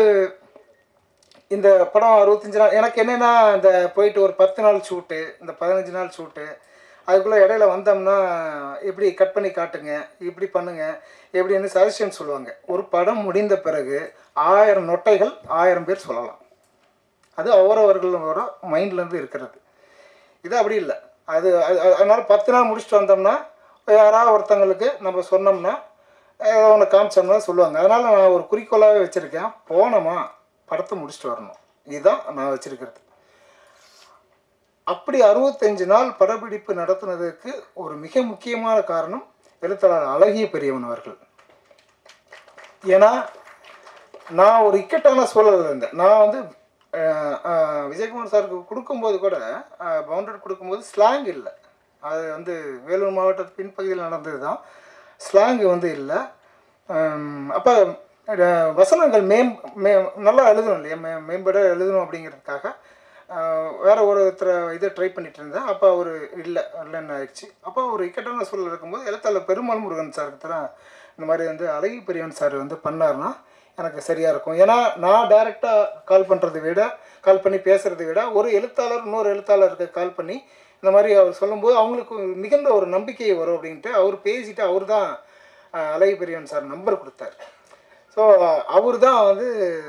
இந்த படம் அறுபத்தஞ்சு நாள் எனக்கு என்னென்னா இந்த போயிட்டு ஒரு பத்து நாள் ஷூட்டு இந்த பதினஞ்சு நாள் ஷூட்டு அதுக்குள்ளே இடையில வந்தோம்னா இப்படி கட் பண்ணி காட்டுங்க இப்படி பண்ணுங்க எப்படின்னு சஜஷன் சொல்லுவாங்க ஒரு படம் முடிந்த பிறகு ஆயிரம் நொட்டைகள் ஆயிரம் பேர் சொல்லலாம் அது அவரவர்களோட மைண்ட்லேருந்து இருக்கிறது இது அப்படி இல்லை அது அது- அது- அதனால பத்து நாள் முடிச்சுட்டு வந்தோம்னா யாராவது ஒருத்தங்களுக்கு நம்ம சொன்னோம்னா ஏதோ ஒன்று காமிச்சோம்னா சொல்லுவாங்க அதனால் நான் ஒரு குறிக்கோளாகவே வச்சுருக்கேன் போனோமா படத்தை முடிச்சுட்டு வரணும் இதுதான் நான் வச்சுருக்கிறது அப்படி அறுபத்தஞ்சு நாள் படப்பிடிப்பு நடத்துனதுக்கு ஒரு மிக முக்கியமான காரணம் எழுத்தாளர் அழகிய பெரியவன் அவர்கள் ஏன்னா நான் ஒரு இக்கட்டான சூழலில் இருந்தேன் நான் வந்து அஹ், அஹ், விஜயகுமார் சாருக்கு கொடுக்கும்போது கூட பவுண்டட் கொடுக்கும்போது ஸ்லாங் இல்லை அது வந்து வேலூர் மாவட்டத்து பின்பகுதியில் நடந்தது தான் ஸ்லாங் வந்து இல்லை அப்போ வசனங்கள் மேம் மே நல்லா எழுதணும் இல்லையா மே மேம்பட எழுதணும் அப்படிங்கிறதுக்காக அஹ், வேற ஒருத்தரை இதை ட்ரை பண்ணிட்டு இருந்தேன் அப்போ அவர் இல்லை இல்லைன்னு ஆயிடுச்சு அப்போ ஒரு இக்கட்டான சூழல் இருக்கும்போது எழுத்தாளர் பெருமாள் முருகன் சாருக்கு தான் இந்த மாதிரி வந்து அழகி பெரியவன் சார் வந்து பண்ணாருன்னா எனக்கு சரியாக இருக்கும் ஏன்னா நான் டைரெக்டாக கால் பண்ணுறதை விட கால் பண்ணி பேசுகிறதை விட ஒரு எழுத்தாளர் இன்னொரு எழுத்தாளருக்கு கால் பண்ணி இந்த மாதிரி அவர் சொல்லும்போது அவங்களுக்கு மிகுந்த ஒரு நம்பிக்கை வரும் அப்படின்ட்டு அவர் பேசிட்டு அவர் தான் அழகி பெரியவன் சார் நம்பர் கொடுத்தாரு ஸோ அவர் தான் வந்து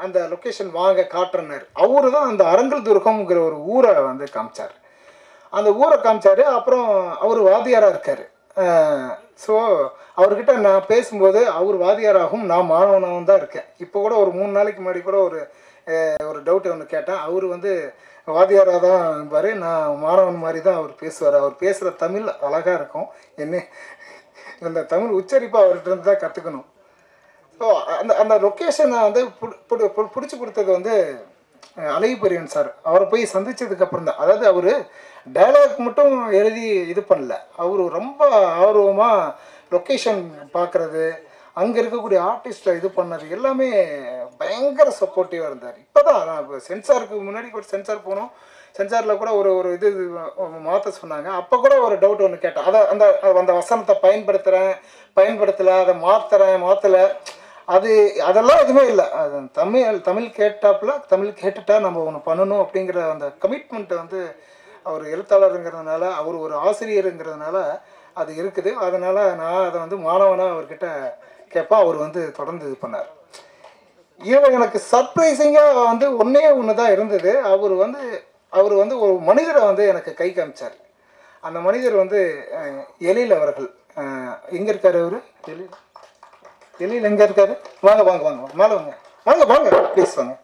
அந்த லொக்கேஷன் வாங்க காட்டுறனர் அவரு தான் அந்த அரங்கல் துர்கம்ங்கிற ஒரு ஊரை வந்து காமிச்சார் அந்த ஊரை காமிச்சாரு அப்புறம் அவர் வாதியாராக இருக்கார் ஸோ அவர்கிட்ட நான் பேசும்போது அவர் வாதியாராகவும் நான் மாணவனாகவும் தான் இருக்கேன் இப்போ கூட ஒரு மூணு நாளைக்கு முன்னாடி கூட ஒரு அஹ், ஒரு டவுட் ஒன்று கேட்டேன் அவர் வந்து வாதியாராக தான் இருப்பார் நான் மாணவன் மாதிரி தான் அவர் பேசுவார் அவர் பேசுகிற தமிழ் அழகாக இருக்கும் என்ன இந்த தமிழ் உச்சரிப்பு அவர்கிட்ட இருந்து தான் கற்றுக்கணும் ஸோ அந்த அந்த லொக்கேஷனை வந்து பிடிச்சி கொடுத்தது வந்து அஹ், அழகு பெரியன் சார் அவரை போய் சந்திச்சதுக்கு அப்புறம் தான் அதாவது அவர் டயலாக் மட்டும் எழுதி இது பண்ணல அவர் ரொம்ப ஆர்வமாக லொக்கேஷன் பார்க்குறது அங்கே இருக்கக்கூடிய ஆர்டிஸ்ட்டை இது பண்ணது எல்லாமே பயங்கர சப்போர்ட்டிவாக இருந்தார் இப்போ தான் நான் இப்போ சென்சாருக்கு முன்னாடி கூட சென்சார் போனோம் சென்சாரில் கூட ஒரு ஒரு இது மாற்ற சொன்னாங்க அப்போ கூட ஒரு டவுட் ஒன்று கேட்டேன் அதை அந்த அந்த வசனத்தை பயன்படுத்துகிறேன் பயன்படுத்தலை அதை மாற்றுறேன் மாற்றலை அது அதெல்லாம் எதுவுமே இல்லை அது தமிழ் தமிழ் கேட்டாப்புல தமிழ் கேட்டுட்டா நம்ம ஒன்று பண்ணணும் அப்படிங்கிற அந்த கமிட்மெண்ட்டை வந்து அவர் எழுத்தாளருங்கிறதுனால அவர் ஒரு ஆசிரியருங்கிறதுனால அது இருக்குது அதனால் நான் அதை வந்து மாணவனாக அவர்கிட்ட கேட்பேன் அவர் வந்து தொடர்ந்து இது பண்ணார் இதில் எனக்கு சர்ப்ரைசிங்காக வந்து ஒன்றே ஒன்று தான் இருந்தது அவர் வந்து அவர் வந்து ஒரு மனிதரை வந்து எனக்கு கை காமிச்சார் அந்த மனிதர் வந்து அஹ், எழில் அவர்கள் எங்கே இருக்கார் அவர் எழில் எழில் எங்கே இருக்காரு வாங்க வாங்க வாங்க வாங்க. மேலே வாங்க வாங்க வாங்க ப்ளீஸ் வாங்க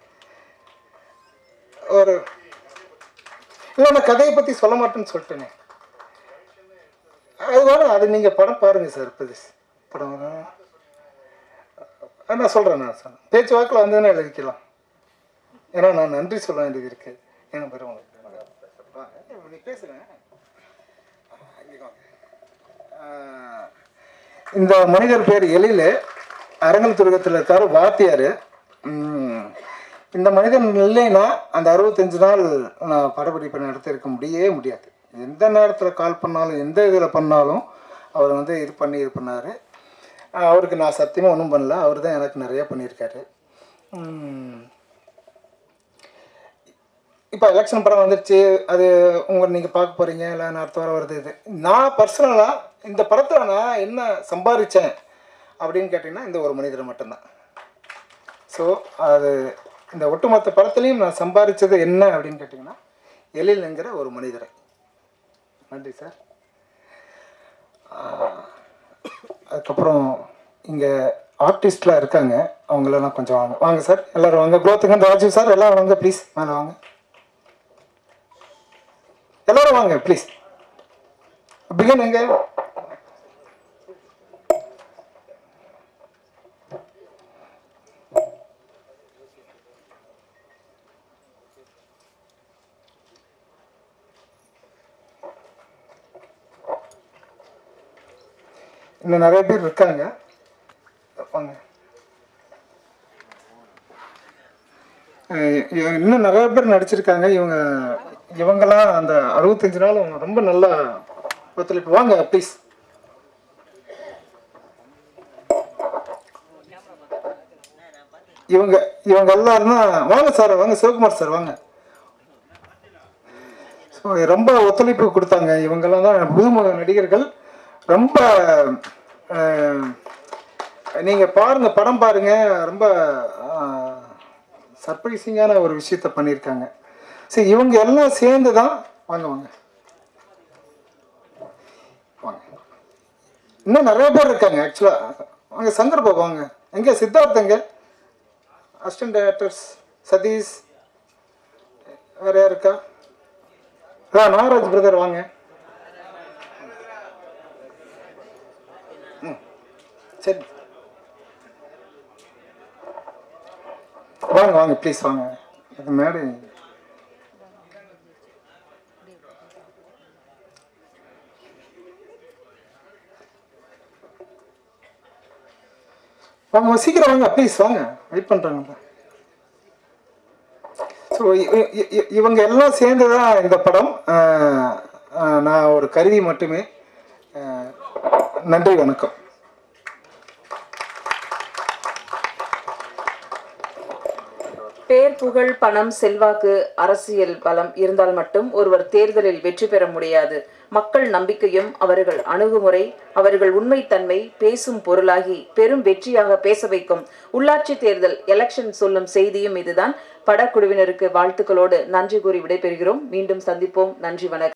ஒரு இல்லை நான் கதையை பற்றி சொல்ல மாட்டேன்னு சொல்லிட்டேனே அது வேணாம் அது நீங்கள் படம் பாருங்கள் சார் ப்ளீஸ் படம் வேணாம். ஆ, நான் சொல்கிறேன் நான் சொல்றேன். பேச்சு வாக்கில் வந்ததுன்னா எழுதிக்கலாம் ஏன்னா நான் நன்றி சொல்ல வேண்டியது இருக்கு ஏன்னா பெருமாள் நீ பேசுங்க இங்க வாங்க. ஆ, இந்த மனிதர் பேர் எழில் அரங்கல் துருகத்தில் இருக்கார் வாத்தியார் ம், இந்த மனிதன் இல்லைன்னா அந்த அறுபத்தஞ்சு நாள் நான் படப்பிடிப்பை நடத்தியிருக்க முடியவே முடியாது எந்த நேரத்தில் கால் பண்ணாலும் எந்த இதில் பண்ணாலும் அவர் வந்து இது பண்ணி இது பண்ணார் அவருக்கு நான் சத்தியமாக ஒன்றும் பண்ணல அவர் தான் எனக்கு நிறைய பண்ணியிருக்காரு ம், இப்போ எலெக்ஷன் படம் வந்துருச்சு அது உங்களை நீங்கள் பார்க்க போகிறீங்க இல்லை நான் அடுத்த வாரம் வருது இது நான் பர்சனலாக இந்த படத்தில் நான் என்ன சம்பாதிச்சேன் அப்படின்னு கேட்டிங்கன்னா இந்த ஒரு மனிதர் மட்டும்தான் ஸோ அது இந்த ஒட்டுமொத்த படத்துலையும் நான் சம்பாதிச்சது என்ன அப்படின்னு கேட்டிங்கன்னா எழில்ங்கிற ஒரு மனிதரை நன்றி சார் ஆஹ், அதுக்கப்புறம் இங்கே ஆர்டிஸ்ட்லாம் இருக்காங்க அவங்களெல்லாம் கொஞ்சம் வாங்க வாங்க சார் எல்லோரும் வாங்க குரோத்துக்கு ராஜீவ் சார் எல்லோரும் வாங்க ப்ளீஸ் மேலே வாங்க எல்லாரும் வாங்க ப்ளீஸ் பிகின் எங்க இன்னும் நிறைய பேர் இருக்காங்க வாங்க அஹ் இ- இன்னும் நிறைய பேர் நடிச்சிருக்காங்க இவங்க இவங்கெல்லாம் அந்த அறுபத்தஞ்சு நாள் அவங்க ரொம்ப நல்லா ஒத்துழைப்பு வாங்க ப்ளீஸ் இவங்க இவங்க எல்லாரும் தான் வாங்க சார் வாங்க சிவகுமார் சார் வாங்க ஸோ ரொம்ப ஒத்துழைப்பு கொடுத்தாங்க இவங்கெல்லாம் தான் புதுமுக நடிகர்கள் ரொம்ப நீங்கள் பாருங்க படம் பாருங்க ரொம்ப சர்ப்ரைசிங்கான ஒரு விஷயத்த பண்ணியிருக்காங்க சரி இவங்க எல்லாம் சேர்ந்து தான் வாங்க வாங்க வாங்க இன்னும் நிறைய பேர் இருக்காங்க ஆக்சுவலாக வாங்க சங்கர் பாபு வாங்க எங்கே சித்தார்த் எங்க அசிஸ்டன்ட் டைரக்டர்ஸ் சதீஷ் வேற யார் இருக்கா ஆ நாகராஜ் பிரதர் வாங்க ம் சரி வாங்க வாங்க ப்ளீஸ் வாங்க இது மேடை வாங்க வாங்க, சீக்கிரம் வாங்க ப்ளீஸ் வாங்க வெயிட் பண்ணுறாங்க ஸோ இவங்க எல்லாம் சேர்ந்து தான் இந்த படம் அஹ், அஹ், நான் ஒரு கருவி மட்டுமே அஹ், நன்றி வணக்கம் பேர் புகழ் பணம் செல்வாக்கு அரசியல் பலம் இருந்தால் மட்டும் ஒருவர் தேர்தலில் வெற்றி பெற முடியாது மக்கள் நம்பிக்கையும் அவர்கள் அணுகுமுறை அவர்கள் உண்மைத்தன்மை பேசும் பொருளாகி பெரும் வெற்றியாக பேச வைக்கும் உள்ளாட்சி தேர்தல் எலெக்ஷன் சொல்லும் செய்தியும் இதுதான் படக்குழுவினருக்கு வாழ்த்துக்களோடு நன்றி கூறி விடைபெறுகிறோம் மீண்டும் சந்திப்போம் நன்றி வணக்கம்